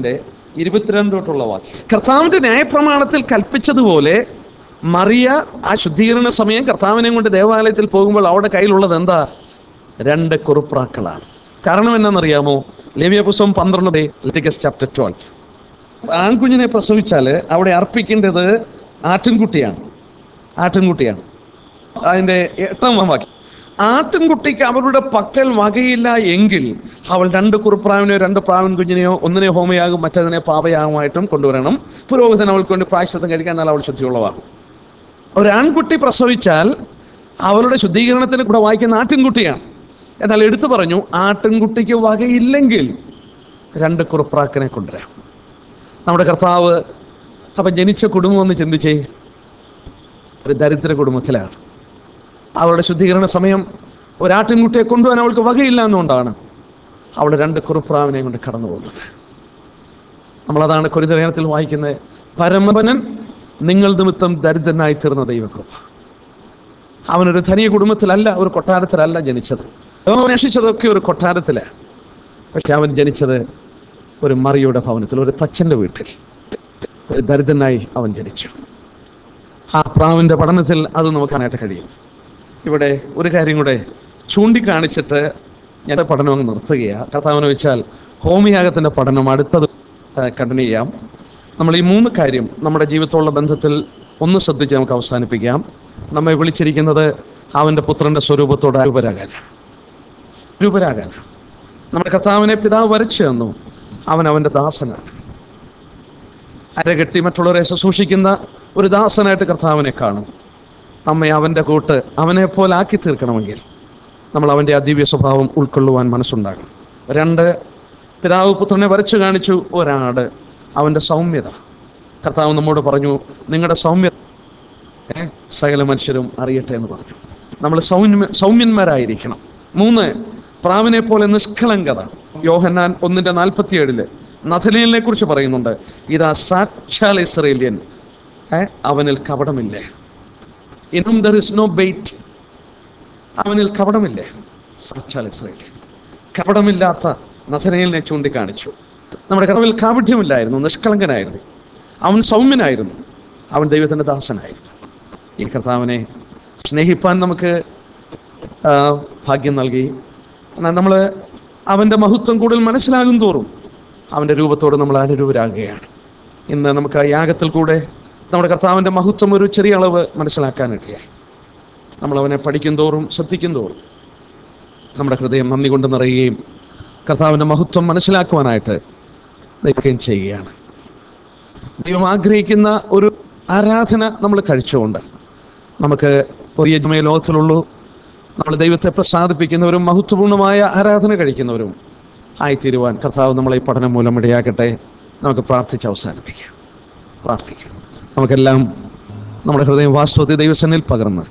ഇരുപത്തിരണ്ട് തൊട്ടുള്ള വാക്യം കർത്താവിന്റെ ന്യായപ്രമാണത്തിൽ കൽപ്പിച്ചതുപോലെ മറിയ ആ ശുദ്ധീകരണ സമയം കർത്താവിനെ കൊണ്ട് ദേവാലയത്തിൽ പോകുമ്പോൾ അവിടെ കയ്യിലുള്ളത് എന്താ രണ്ട് കുറുപ്രാക്കളാണ് കാരണം എന്നാണെന്നറിയാമോ ലേവിയ പുസ്തകം പന്ത്രണ്ട് ലെറ്റിക്കസ് ചാപ്റ്റർ ട്വൽവ് ആൺകുഞ്ഞിനെ പ്രസവിച്ചാൽ അവിടെ അർപ്പിക്കേണ്ടത് ആട്ടിൻകുട്ടിയാണ് ആട്ടിൻകുട്ടിയാണ് അതിൻ്റെ എട്ടാം വാക്യം ആട്ടിൻകുട്ടിക്ക് അവരുടെ പക്കൽ വകയില്ല എങ്കിൽ അവൾ രണ്ട് കുറുപ്രാവിനെയോ രണ്ട് പ്രാവൻ കുഞ്ഞിനെയോ ഒന്നിനെ ഹോമയാകും മറ്റതിനെ പാപയാഗമായിട്ടും കൊണ്ടുവരണം പുരോഹിതൻ അവൾക്ക് വേണ്ടി പ്രായശ്ചിത്തം കഴിക്കാൻ എന്നാൽ അവൾ ശുദ്ധിയുള്ളവാകും ഒരു ആൺകുട്ടി പ്രസവിച്ചാൽ അവളുടെ ശുദ്ധീകരണത്തിന് കൂടെ വായിക്കുന്ന ആട്ടിൻകുട്ടിയാണ് എന്നാൽ എടുത്തു പറഞ്ഞു ആട്ടിൻകുട്ടിക്ക് വകയില്ലെങ്കിൽ രണ്ട് കുറുപ്രാക്കനെ കൊണ്ടുവരാം നമ്മുടെ കർത്താവ് അപ്പം ജനിച്ച കുടുംബം ഒന്ന് ചിന്തിച്ചേ ഒരു ദരിദ്ര കുടുംബത്തിലാണ് അവളുടെ ശുദ്ധീകരണ സമയം ഒരാട്ടിൻകുട്ടിയെ കൊണ്ടുപോകാൻ അവൾക്ക് വകയില്ല എന്നുകൊണ്ടാണ് അവൾ രണ്ട് കുറുപ്രാവിനെ കൊണ്ട് കടന്നു പോകുന്നത് നമ്മളതാണ് കൊരിന്തലേഖനത്തിൽ വായിക്കുന്നത് പരമപനൻ നിങ്ങൾ നിമിത്തം ദരിദ്രനായി തീർന്ന ദൈവകൃപ അവനൊരു ധനിക കുടുംബത്തിലല്ല ഒരു കൊട്ടാരത്തിലല്ല ജനിച്ചത് അവൻ അന്വേഷിച്ചതൊക്കെ ഒരു കൊട്ടാരത്തിലാണ് പക്ഷെ അവൻ ജനിച്ചത് ഒരു മറിയുടെ ഭവനത്തിൽ ഒരു തച്ചൻ്റെ വീട്ടിൽ ഒരു ദരിദ്രനായി അവൻ ജനിച്ചു ആ പ്രാവിൻ്റെ പഠനത്തിൽ അത് നോക്കാനായിട്ട് കഴിയും ഇവിടെ ഒരു കാര്യം കൂടെ ചൂണ്ടിക്കാണിച്ചിട്ട് ഞാൻ പഠനം അങ്ങ് നിർത്തുകയാണ് കർത്താവിനെ വെച്ചാൽ ഹോമിയാഗത്തിൻ്റെ പഠനം അടുത്തത് കണ്ടിന്യൂ ചെയ്യാം നമ്മൾ ഈ മൂന്ന് കാര്യം നമ്മുടെ ജീവിതത്തോടുള്ള ബന്ധത്തിൽ ഒന്ന് ശ്രദ്ധിച്ച് നമുക്ക് അവസാനിപ്പിക്കാം നമ്മെ വിളിച്ചിരിക്കുന്നത് അവൻ്റെ പുത്രൻ്റെ സ്വരൂപത്തോട് രൂപരാകാൻ രൂപരാകാൻ നമ്മുടെ കർത്താവിനെ പിതാവ് വരച്ചു തന്നു അവൻ അവൻ്റെ ദാസനാണ് അരകെട്ടി മറ്റുള്ളവരെ ശുശ്രൂഷിക്കുന്ന ഒരു ദാസനായിട്ട് കർത്താവിനെ കാണും നമ്മെ അവൻ്റെ കൂട്ട് അവനെ പോലെ ആക്കി തീർക്കണമെങ്കിൽ നമ്മൾ അവൻ്റെ അദിവ്യ സ്വഭാവം ഉൾക്കൊള്ളുവാൻ മനസ്സുണ്ടാകണം രണ്ട് പിതാവ് പുത്രനെ വരച്ചു കാണിച്ചു ഒരാട് അവൻ്റെ സൗമ്യത കർത്താവ് നമ്മോട് പറഞ്ഞു നിങ്ങളുടെ സൗമ്യത ഏ, സകല മനുഷ്യരും അറിയട്ടെ എന്ന് പറഞ്ഞു നമ്മൾ സൗമ്യ സൗമ്യന്മാരായിരിക്കണം മൂന്ന് പ്രാവിനെ പോലെ നിഷ്കളങ്കത യോഹന്നാൻ ഒന്നിന്റെ നാൽപ്പത്തിയേഴില് നഥനീലിനെ കുറിച്ച് പറയുന്നുണ്ട് ഇതാ സാക്ഷാൽ ഇസ്രേലിയൻ ഏ, അവനിൽ കപടമില്ലേ in whom there is no bait അവനിൽ കപടമില്ലേ സാക്ഷാൽ ഇസ്രേലിയൻ കപടമില്ലാത്ത നഥനയിലിനെ ചൂണ്ടിക്കാണിച്ചു നമ്മുടെ കർത്താവിൽ കാപഠ്യമില്ലായിരുന്നു നിഷ്കളങ്കനായിരുന്നു അവൻ സൗമ്യനായിരുന്നു അവൻ ദൈവത്തിൻ്റെ ദാസനായിരുന്നു ഈ കർത്താവിനെ സ്നേഹിപ്പാൻ നമുക്ക് ആ, ഭാഗ്യം നൽകി എന്നാൽ നമ്മൾ അവൻ്റെ മഹത്വം കൂടുതൽ മനസ്സിലാകും തോറും അവൻ്റെ രൂപത്തോട് നമ്മൾ അനുരൂപരാകുകയാണ് ഇന്ന് നമുക്ക് ആ യാഗത്തിൽ കൂടെ നമ്മുടെ കർത്താവിൻ്റെ മഹത്വം ഒരു ചെറിയ അളവ് മനസ്സിലാക്കാനിടയായി നമ്മൾ അവനെ പഠിക്കും തോറും ശ്രദ്ധിക്കും തോറും നമ്മുടെ ഹൃദയം നന്ദി കൊണ്ട് നിറയുകയും കർത്താവിൻ്റെ മഹത്വം മനസ്സിലാക്കുവാനായിട്ട് നിൽക്കുകയും ചെയ്യുകയാണ് ദൈവം ആഗ്രഹിക്കുന്ന ഒരു ആരാധന നമ്മൾ കഴിച്ചുകൊണ്ട് നമുക്ക് വലിയ ജമയ ലോകത്തിലുള്ളൂ നമ്മൾ ദൈവത്തെ പ്രസാദിപ്പിക്കുന്നവരും മഹത്വപൂർണ്ണമായ ആരാധന കഴിക്കുന്നവരും ആയിത്തീരുവാൻ കർത്താവ് നമ്മളെ ഈ പഠനം മൂലം ഇടയാക്കട്ടെ നമുക്ക് പ്രാർത്ഥിച്ച് അവസാനിപ്പിക്കാം പ്രാർത്ഥിക്കാം നമുക്കെല്ലാം നമ്മുടെ ഹൃദയം വാസ്തവത്തെ ദൈവസന്നിൽ പകർന്ന്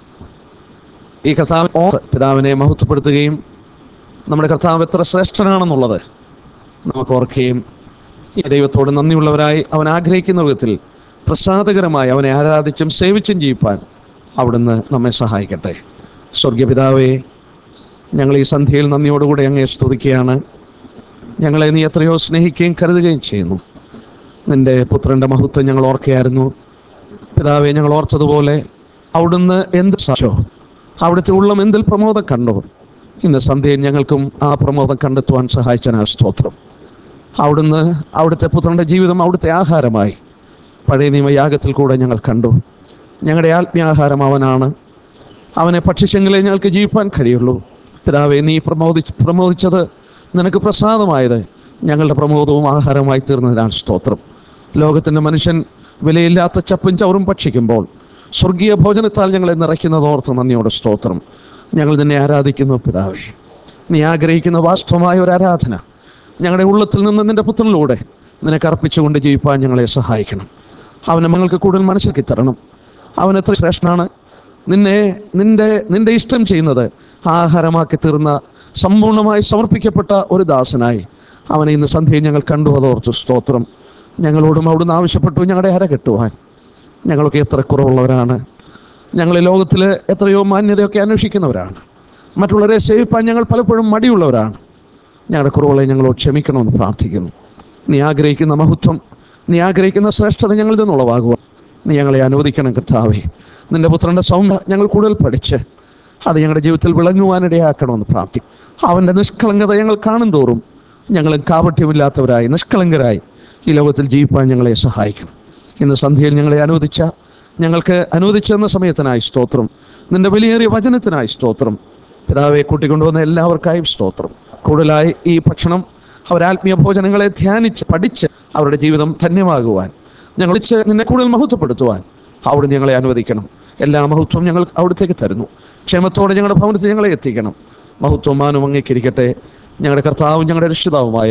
ഈ കർത്താവ് ഓർത്ത് പിതാവിനെ മഹത്വപ്പെടുത്തുകയും നമ്മുടെ കർത്താവ് എത്ര ശ്രേഷ്ഠനാണെന്നുള്ളത് നമുക്ക് ഓർക്കുകയും ഈ ദൈവത്തോട് നന്ദിയുള്ളവരായി അവൻ ആഗ്രഹിക്കുന്ന വിധത്തിൽ പ്രസാദകരമായി അവനെ ആരാധിച്ചും സേവിച്ചും ജീവിപ്പാൻ അവിടുന്ന് നമ്മെ സഹായിക്കട്ടെ സ്വർഗപിതാവേ ഞങ്ങൾ ഈ സന്ധ്യയിൽ നന്ദിയോടുകൂടെ അങ്ങേ സ്തുതിക്കുകയാണ് ഞങ്ങളെ നീ എത്രയോ സ്നേഹിക്കുകയും കരുതുകയും ചെയ്യുന്നു നിന്റെ പുത്രൻ്റെ മഹത്വം ഞങ്ങൾ ഓർക്കുകയായിരുന്നു പിതാവെ ഞങ്ങൾ ഓർത്തതുപോലെ അവിടുന്ന് എന്ത് സാക്ഷോ അവിടുത്തെ ഉള്ളം എന്തിൽ പ്രമോദം കണ്ടോ ഇന്ന് സന്ധ്യയിൽ ഞങ്ങൾക്കും ആ പ്രമോദം കണ്ടെത്തുവാൻ സഹായിച്ചനാ സ്തോത്രം അവിടുന്ന് അവിടുത്തെ പുത്രൻ്റെ ജീവിതം അവിടുത്തെ ആഹാരമായി പഴയ നിയമയാഗത്തിൽ കൂടെ ഞങ്ങൾ കണ്ടു ഞങ്ങളുടെ ആത്മീയാഹാരം അവനാണ് അവനെ ഭക്ഷിച്ചെങ്കിലേ ഞങ്ങൾക്ക് ജീവിപ്പാൻ കഴിയുള്ളൂ പിതാവെ നീ പ്രമോദി പ്രമോദിച്ചത് നിനക്ക് പ്രസാദമായത് ഞങ്ങളുടെ പ്രമോദവും ആഹാരമായി തീർന്നതിനാൽ സ്തോത്രം ലോകത്തിൻ്റെ മനുഷ്യൻ വിലയില്ലാത്ത ചപ്പും ചവറും ഭക്ഷിക്കുമ്പോൾ സ്വർഗീയ ഭോജനത്താൽ ഞങ്ങളെ നിറയ്ക്കുന്നതോർത്ത് നന്ദിയോടെ സ്തോത്രം ഞങ്ങൾ നിന്നെ ആരാധിക്കുന്നു പിതാവേ നീ ആഗ്രഹിക്കുന്ന വാസ്തവമായ ഒരു ആരാധന ഞങ്ങളുടെ ഉള്ളത്തിൽ നിന്ന് നിന്റെ പുത്രനിലൂടെ നിനക്ക് അർപ്പിച്ചുകൊണ്ട് ജീവിപ്പാൻ ഞങ്ങളെ സഹായിക്കണം അവനെ ഞങ്ങൾക്ക് കൂടുതൽ മനസ്സിലാക്കി തരണം അവൻ എത്ര ശ്രേഷ്ഠനാണ് നിന്നെ നിന്റെ നിന്റെ ഇഷ്ടം ചെയ്യുന്നത് ആഹാരമാക്കി തീർന്ന സമ്പൂർണ്ണമായി സമർപ്പിക്കപ്പെട്ട ഒരു ദാസനായി അവനെ ഇന്ന് സന്ധ്യയിൽ ഞങ്ങൾ കണ്ടു അതോർത്ത് സ്തോത്രം ഞങ്ങളോടും അവിടുന്ന് ആവശ്യപ്പെട്ടു ഞങ്ങളുടെ അര കെട്ടുവാൻ ഞങ്ങളൊക്കെ എത്ര കുറവുള്ളവരാണ് ഞങ്ങൾ ഈ ലോകത്തിൽ എത്രയോ മാന്യതയൊക്കെ അന്വേഷിക്കുന്നവരാണ് മറ്റുള്ളവരെ സേവിപ്പാൻ ഞങ്ങൾ പലപ്പോഴും മടിയുള്ളവരാണ് ഞങ്ങളുടെ കുറവുകളെ ഞങ്ങളോട് ക്ഷമിക്കണമെന്ന് പ്രാർത്ഥിക്കുന്നു നീ ആഗ്രഹിക്കുന്ന മഹത്വം നീ ആഗ്രഹിക്കുന്ന ശ്രേഷ്ഠത ഞങ്ങളിൽ നിന്നുള്ളവാകുക നീ ഞങ്ങളെ അനുവദിക്കണം കർത്താവേ നിന്റെ പുത്രൻ്റെ സൗമ്യ ഞങ്ങൾ കൂടുതൽ പഠിച്ച് അത് ഞങ്ങളുടെ ജീവിതത്തിൽ വിളങ്ങുവാനിടയാക്കണമെന്ന് പ്രാർത്ഥിക്കും അവൻ്റെ നിഷ്കളങ്കത ഞങ്ങൾ കാണും തോറും ഞങ്ങൾ കാപട്യമില്ലാത്തവരായി നിഷ്കളങ്കരായി ഈ ലോകത്തിൽ ജീവിപ്പാൻ ഞങ്ങളെ സഹായിക്കണം ഇന്ന് സന്ധ്യയിൽ ഞങ്ങളെ അനുവദിച്ച ഞങ്ങൾക്ക് അനുവദിച്ചെന്ന സമയത്തിനായി സ്തോത്രം നിന്റെ വലിയേറിയ വചനത്തിനായി സ്തോത്രം പിതാവെ കൂട്ടിക്കൊണ്ടുവന്ന എല്ലാവർക്കായും സ്തോത്രം കൂടുതലായി ഈ ഭക്ഷണം അവരാത്മീയ ഭോജനങ്ങളെ ധ്യാനിച്ച് പഠിച്ച് അവരുടെ ജീവിതം ധന്യമാകുവാൻ ഞങ്ങൾ ഇച്ച് നിന്നെ കൂടുതൽ മഹത്വപ്പെടുത്തുവാൻ അവിടെ ഞങ്ങളെ അനുവദിക്കണം എല്ലാ മഹത്വം ഞങ്ങൾ അവിടത്തേക്ക് തരുന്നു ക്ഷേമത്തോടെ ഞങ്ങളുടെ ഭവനത്തിൽ ഞങ്ങളെ എത്തിക്കണം മഹത്വം മാനം അങ്ങേക്കിരിക്കട്ടെ ഞങ്ങളുടെ കർത്താവും ഞങ്ങളുടെ രക്ഷിതാവുമായ